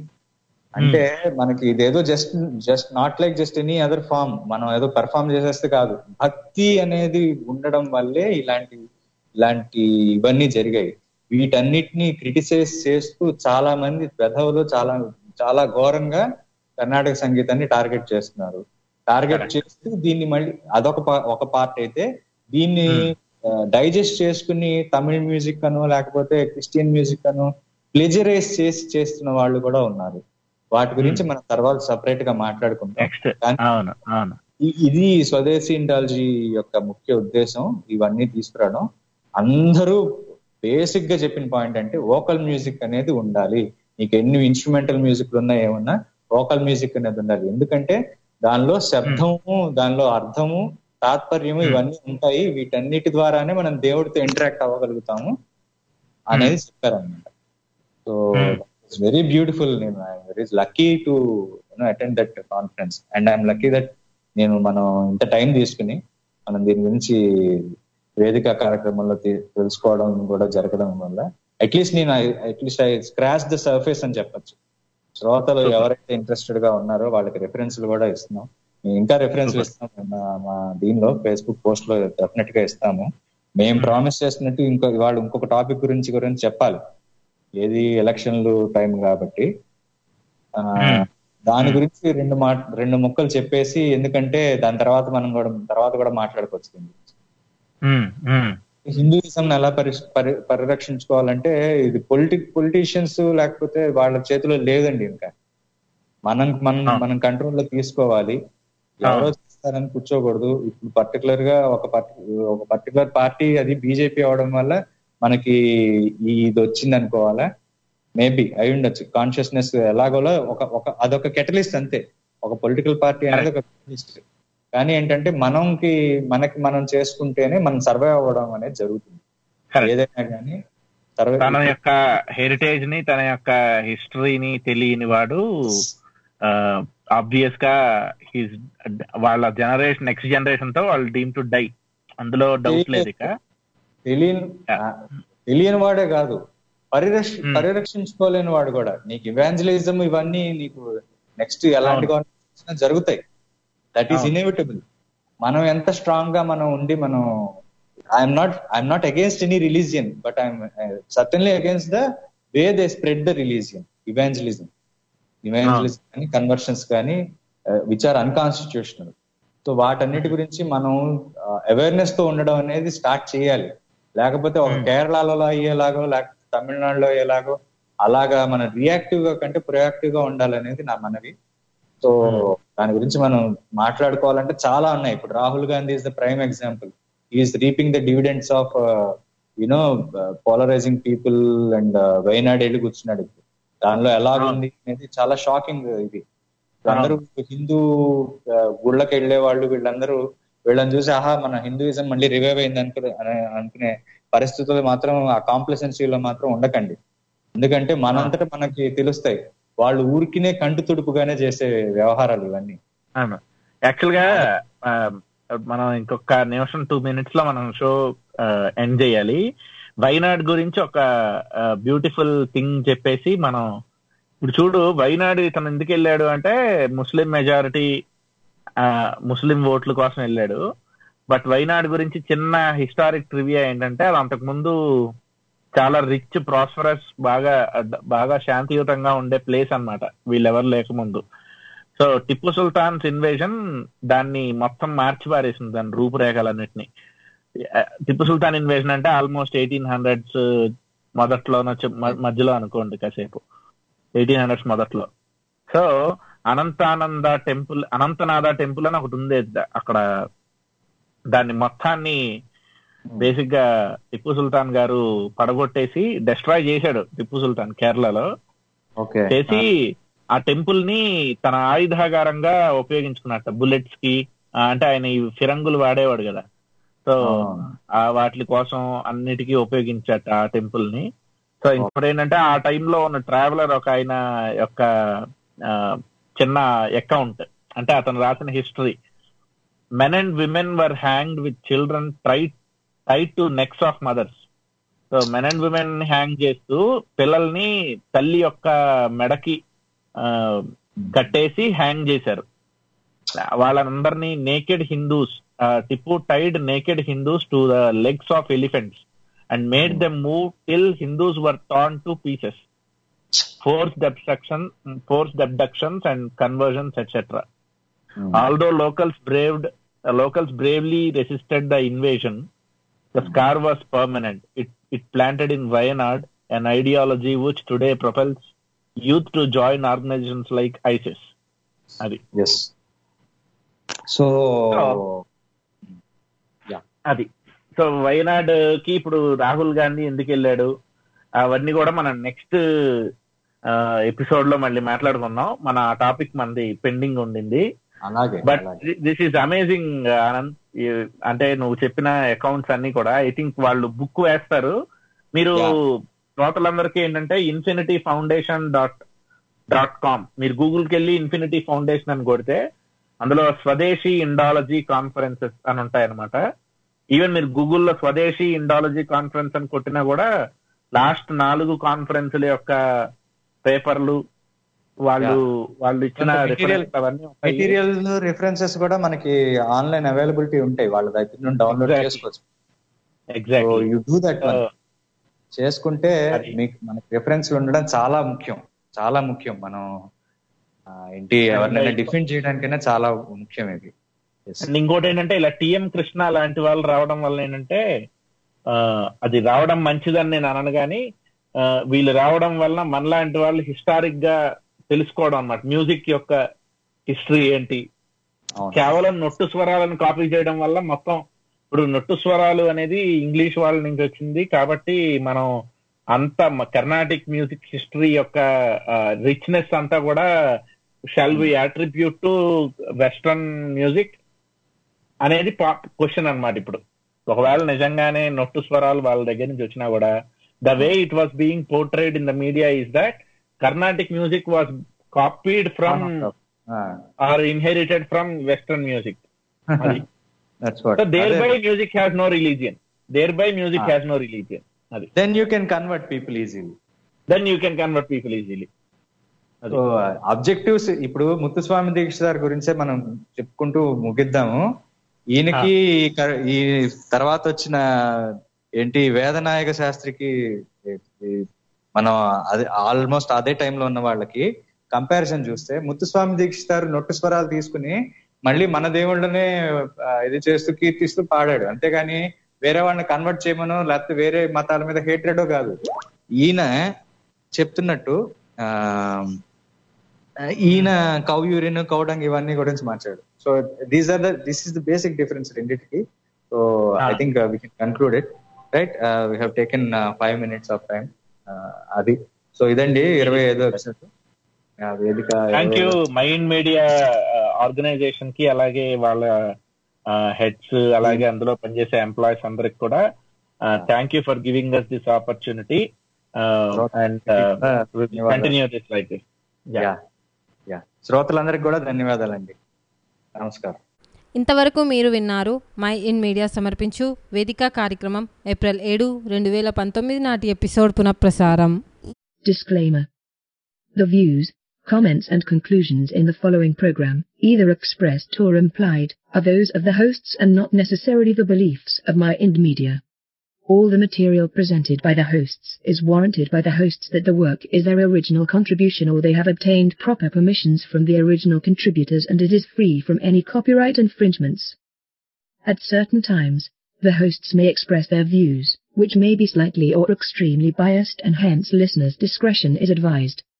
E: అంటే మనకి ఇదేదో just just not like just any other form మనం ఏదో పెర్ఫామ్ చేసేస్తే కాదు భక్తి అనేది ఉండడం వల్లే ఇలాంటి ఇలాంటి ఇవన్నీ జరిగాయి వీటన్నిటిని క్రిటిసైజ్ చేస్తూ చాలా మంది పెదవులు చాలా చాలా ఘోరంగా కర్ణాటక సంగీతాన్ని టార్గెట్ చేస్తున్నారు టార్గెట్ చేస్తూ దీన్ని మళ్ళీ అదొక పా- ఒక పార్ట్ అయితే దీన్ని డైజెస్ట్ చేసుకుని తమిళ్ మ్యూజిక్ అనో లేకపోతే క్రిస్టియన్ మ్యూజిక్ అనో ప్లెజరైజ్ చేసి చేస్తున్న వాళ్ళు కూడా ఉన్నారు వాటి గురించి మనం తర్వాత సపరేట్ గా మాట్లాడుకుంటాం
D: నెక్స్ట్
E: కానీ
D: అవును అవును
E: ఇ- ఇది స్వదేశీ ఇంటాలజీ యొక్క ముఖ్య ఉద్దేశం ఇవన్నీ తీసుకురావడం అందరూ బేసిక్ గా చెప్పిన పాయింట్ అంటే వోకల్ మ్యూజిక్ అనేది ఉండాలి నీకు ఎన్ని ఇన్స్ట్రుమెంటల్ మ్యూజిక్లు ఉన్నా ఏమన్నా వోకల్ మ్యూజిక్ అనేది ఉండాలి ఎందుకంటే దానిలో శబ్దము దానిలో అర్థము తాత్పర్యము ఇవన్నీ ఉంటాయి వీటన్నిటి ద్వారానే మనం దేవుడితో ఇంటరాక్ట్ అవ్వగలుగుతాము అనేది చెప్పారన్నమాట సో ఇట్స్ వెరీ బ్యూటిఫుల్ నేను very lucky to attend that conference and I'm lucky that నేను మనం ఇంత టైం తీసుకుని మనం దీని గురించి వేదిక కార్యక్రమంలో తీ- తెలుసుకోవడం కూడా జరగడం వల్ల అట్లీస్ట్ నేను at least I scratch the surface అని చెప్పొచ్చు శ్రోతలు ఎవరైతే ఇంట్రెస్టెడ్ గా ఉన్నారో వాళ్ళకి రెఫరెన్స్లు కూడా ఇస్తున్నాం మేము ఇంకా రెఫరెన్స్ ఇస్తాం మా- మా దీనిలో ఫేస్బుక్ పోస్ట్ లో డెఫినెట్ గా ఇస్తాము మేము ప్రామిస్ చేస్తున్నట్టు ఇంకో ఇవాళ ఇంకొక టాపిక్ గురించి గురించి చెప్పాలి ఏది ఎలక్షన్లు టైం కాబట్టి ఆ, దాని గురించి రెండు మాట రెండు ముక్కలు చెప్పేసి ఎందుకంటే దాని తర్వాత మనం కూడా తర్వాత కూడా మాట్లాడుకోవచ్చు దీని గురించి.
D: ఉమ్, ఉమ్,
E: హిందూయిజం ఎలా పరి పరి- పరిరక్షించుకోవాలంటే ఇది పొలిటిక్ పొలిటీషియన్స్ లేకపోతే వాళ్ళ చేతిలో లేదండి ఇంకా మనం మనం
D: ఆ.
E: మనం కంట్రోల్లో తీసుకోవాలి ఎవరో చేస్తారని కూర్చోకూడదు ఇప్పుడు పర్టికులర్ గా ఒక పర్టి ఒక పర్టికులర్ పార్టీ అది బీజేపీ అవడం వల్ల మనకి ఈ ఇది వచ్చింది అనుకోవాలా మేబీ అయి ఉండొచ్చు కాన్షియస్నెస్ ఎలాగోలో ఒక ఒక అదొక కెటలిస్ట్ అంతే ఒక పొలిటికల్ పార్టీ అనేది ఒక కెటలిస్ట్ కానీ ఏంటంటే మనంకి మనకి మనం చేసుకుంటేనే మనం సర్వైవ్ అవ్వడం అనేది జరుగుతుంది
D: Correct.
E: ఏదైనా కానీ సర్వే
D: తన యొక్క హెరిటేజ్ ని తన యొక్క హిస్టరీని తెలియని వాడు ఆబ్వియస్ గా హిస్ వాళ్ళ జనరేషన్ నెక్స్ట్ జనరేషన్ తో వాళ్ళు డీమ్ టు డై అందులో డౌట్ లేదు ఇక
E: తెలియని ఆ, తెలియని వాడే కాదు పరిరక్ష పరిరక్షించుకోలేని వాడు కూడా నీకు ఇవాంజలిజం ఇవన్నీ నీకు నెక్స్ట్ ఎలాంటి government వచ్చినా జరుగుతాయి దట్ ఈస్ ఇన్ఎవిటబుల్ మనం ఎంత స్ట్రాంగ్ గా మనం ఉండి మనం I'm not I'm not against any religion but I'm certainly against the way they spread the religion evangelism evangelism కానీ కన్వర్షన్స్ కానీ విచ్ ఆర్ అన్కాన్స్టిట్యూషనల్ సో వాటన్నిటి గురించి మనం అవేర్నెస్ తో ఉండడం అనేది స్టార్ట్ చేయాలి లేకపోతే ఒక కేరళలో అయ్యేలాగో లేకపోతే తమిళనాడులో అయ్యేలాగో అలాగా మనం రియాక్టివ్ గా కంటే ప్రొయాక్టివ్ గా ఉండాలనేది నా మనవి సో దాని గురించి మనం మాట్లాడుకోవాలంటే చాలా ఉన్నాయి ఇప్పుడు Rahul Gandhi is the prime example is reaping the dividends of you know polarising people and Wayanad వెళ్ళి కూర్చున్నాడు ఇప్పుడు దానిలో ఎలా ఉంది అనేది చాలా షాకింగ్ ఇది అందరూ హిందూ ఆ, గుళ్ళకి వెళ్లే వాళ్ళు వీళ్ళందరూ వీళ్ళని చూసి ఆహా మన హిందూయిజం మళ్ళీ రివైవ్ అయింది అనుకునే అనే- అనుకునే పరిస్థితులు మాత్రం ఆ కాంప్లసెన్సీలో మాత్రం ఉండకండి ఎందుకంటే మనంతటా మనకి తెలుస్తాయి వాళ్ళు ఊరికినే కంటి తుడుపుగానే చేసే వ్యవహారాలు ఇవన్నీ
D: అవును యాక్చువల్ గా ఆ, మనం ఇంకొక నిమిషం టూ మినిట్స్ లో మనం షో ఎండ్ చేయాలి వైనాడ్ గురించి ఒక బ్యూటిఫుల్ థింగ్ చెప్పేసి మనం ఇప్పుడు చూడు వైనాడ్ ఇతను ఎందుకు వెళ్ళాడు అంటే ముస్లిం మెజారిటీ ముస్లిం ఓట్ల కోసం వెళ్ళాడు బట్ వైనాడ్ గురించి చిన్న హిస్టారిక్ ట్రివియా ఏంటంటే అది అంతకు ముందు చాలా రిచ్ ప్రాస్పరస్ బాగా బాగా శాంతియుతంగా ఉండే ప్లేస్ అన్నమాట వీళ్ళెవరు లేకముందు సో టిప్పు సుల్తాన్స్ ఇన్వేజన్ దాన్ని మొత్తం మార్చి పారేసింది దాని రూపురేఖలన్నిటిని టిప్పు సుల్తాన్ ఇన్వేజన్ అంటే ఆల్మోస్ట్ ఎయిటీన్ హండ్రెడ్స్ మొదట్లోనో చెప్- మ- మధ్యలో అనుకోండి కాసేపు ఎయిటీన్ హండ్రెడ్స్ మొదట్లో so Anantananda temple Anantanatha temple అని ఒకటి ఉంది అక్కడ దాన్ని మొత్తాన్ని బేసిక్ గా టిప్పు సుల్తాన్ గారు పడగొట్టేసి డెస్ట్రాయ్ చేశాడు టిప్పు సుల్తాన్ కేరళలో
E: ఓకే
D: చేసి ఆ టెంపుల్ ని తన ఆయుధాగారంగా ఉపయోగించుకున్నట్ట బుల్లెట్స్ కి ఆ, అంటే ఆయన ఈ ఫిరంగులు వాడేవాడు కదా సో ఆ వాటి కోసం అన్నిటికీ ఉపయోగించట ఆ టెంపుల్ ని సో ఇంకోటి ఏంటంటే ఆ టైంలో ఉన్న ట్రావెలర్ ఒక ఆయన యొక్క ఆ, చిన్న అకౌంట్ అంటే అతను రాసిన history men and women were hanged with children try tight to necks of mothers so men and women hang చేస్తూ పిల్లల్ని తల్లి యొక్క మెడకి ఆ, కట్టేసి హ్యాంగ్ చేశారు వాళ్ళందరినీ naked Hindus Tipu tied naked Hindus to the legs of elephants and made them move till Hindus were torn to pieces force obstruction force abductions and conversions etcetera although locals braved uh, locals bravely resisted the invasion the scar was permanent it it planted in wayanad an ideology which today propels youth to join organizations like isis అది
E: yes so
D: అది so Wayanad కి ఇప్పుడు రాహుల్ గాంధీ ఎందుకు వెళ్ళాడు అవన్నీ కూడా మనం next episode లో మళ్ళీ మాట్లాడుకుందాం మన టాపిక్ మనది పెండింగ్ ఉండింది
E: అలాగే
D: బట్
E: అలాగే
D: దిస్ ఈస్ అమేజింగ్ ఆనంద్ ఈ- అంటే నువ్వు చెప్పిన అకౌంట్స్ అన్ని కూడా ఐ థింక్ వాళ్ళు బుక్ వేస్తారు మీరు
E: Yeah.
D: శ్రోతలందరికీ ఏంటంటే Infinity Foundation dot dot com మీరు గూగుల్కి వెళ్ళి ఇన్ఫినిటీ ఫౌండేషన్ అని కొడితే అందులో స్వదేశీ ఇండాలజీ కాన్ఫరెన్సెస్ అని ఉంటాయి అనమాట ఈవెన్ మీరు గూగుల్లో స్వదేశీ ఇండాలజీ కాన్ఫరెన్స్ అని కొట్టినా కూడా లాస్ట్ నాలుగు కాన్ఫరెన్స్ల యొక్క పేపర్లు వాళ్ళు వాళ్ళు ఇచ్చిన
E: కొంత material-
D: reference అవన్నీ ఉంటాయి.
E: మెటీరియల్ రిఫరెన్సెస్ కూడా మనకి ఆన్లైన్ అవైలబిలిటీ ఉంటాయి వాళ్ళ దగ్గర నుండి డౌన్లోడ్
D: Exactly.
E: చేసుకోవచ్చు
D: ఎగ్జాక్ట్లీ
E: యూ డూ దట్ చేసుకుంటే
D: అది.
E: మీకు మనకి రిఫరెన్స్ ఉండడం చాలా ముఖ్యం చాలా ముఖ్యం మనం ఆ, ఏంటి ఎవరినైనా
D: ఇంకా-
E: డిఫెండ్ చేయడానికైనా చాలా ముఖ్యం ఇది Yes.
D: అండ్ ఇంకోటి ఏంటంటే ఇలా టిఎం కృష్ణ లాంటి వాళ్ళు రావడం వల్ల ఏంటంటే ఆ, అది రావడం మంచిదని నేను అనను కానీ ఆ, వీళ్ళు రావడం వల్ల మనలాంటి వాళ్ళు హిస్టారిక్ గా తెలుసుకోవడం అన్నమాట మ్యూజిక్ యొక్క హిస్టరీ ఏంటి
E: అవును.
D: కేవలం నొట్టు స్వరాలను కాపీ చేయడం వల్ల మొత్తం ఇప్పుడు నొట్టు స్వరాలు అనేది ఇంగ్లీష్ వాళ్ళ నుంచి వచ్చింది కాబట్టి మనం అంత కర్ణాటిక్ మ్యూజిక్ హిస్టరీ యొక్క రిచ్నెస్ అంతా కూడా shall we attribute to western music అనేది క్వశ్చన్ అన్నమాట ఇప్పుడు ఒకవేళ నిజంగానే నొట్టు స్వరాలు వాళ్ళ దగ్గర నుంచి వచ్చినా కూడా the way it was being portrayed in the media is that Carnatic music was copied from
E: ఆ,
D: or inherited from western music అది
E: that's what.
D: సో దేర్
E: అదే.
D: By music has no religion thereby music
E: Ah.
D: Has no religion అది
E: then you can convert people easily
D: then you can convert people easily అది.
E: So objectives ఇప్పుడు ముత్తుస్వామి దీక్ష గారి గురించే మనం చెప్పుకుంటూ ముగిద్దాము ఈయనకి ఈ కర- ఈ తర్వాత వచ్చిన ఏంటి వేదనాయక శాస్త్రికి ఈ- మనం అదే ఆల్మోస్ట్ అదే టైంలో ఉన్న వాళ్ళకి కంపారిజన్ చూస్తే ముత్తుస్వామి దీక్ష గారు నొట్టు స్వరాలు తీసుకుని మళ్ళీ మన దేవుళ్ళనే ఆ, ఇది చేస్తూ కీర్తిస్తూ పాడాడు అంతేగాని వేరే వాళ్ళని కన్వర్ట్ చేయమనో లేకపోతే వేరే మతాల మీద హేట్రెడో కాదు ఈయన చెప్తున్నట్టు ఆ ఈయన కౌయూరిన్ కౌడంగ్ ఇవన్నీ గురించి మాట్లాడు so these are the this is the basic difference రెండింటికి so I think we can conclude it right we have taken five minutes of time అది సో ఇదండి ఇరవై ఐదో episode Vedika
D: thank you Mind Media organisation కి అలాగే వాళ్ళ heads అలాగే అందులో పనిచేసే ఎంప్లాయీస్ అందరికి కూడా thank you for giving us this opportunity and continue this like this
E: yeah yeah శ్రోతలందరికీ కూడా ధన్యవాదాలండి నమస్కారం
C: ఇంతవరకు మీరు విన్నారు మై ఇన్ మీడియా సమర్పించు వేదిక కార్యక్రమం ఏప్రిల్ ఏడు రెండు వేల పంతొమ్మిది నాటి ఎపిసోడ్ పునఃప్రసారం
F: Disclaimer. The views, comments and conclusions in the following program, either expressed or implied, are those of the hosts and not necessarily the beliefs of My Ind Media. All the material presented by the hosts is warranted by the hosts that the work is their original contribution or they have obtained proper permissions from the original contributors and it is free from any copyright infringements. At certain times, the hosts may express their views, which may be slightly or extremely biased and hence listeners' discretion is advised.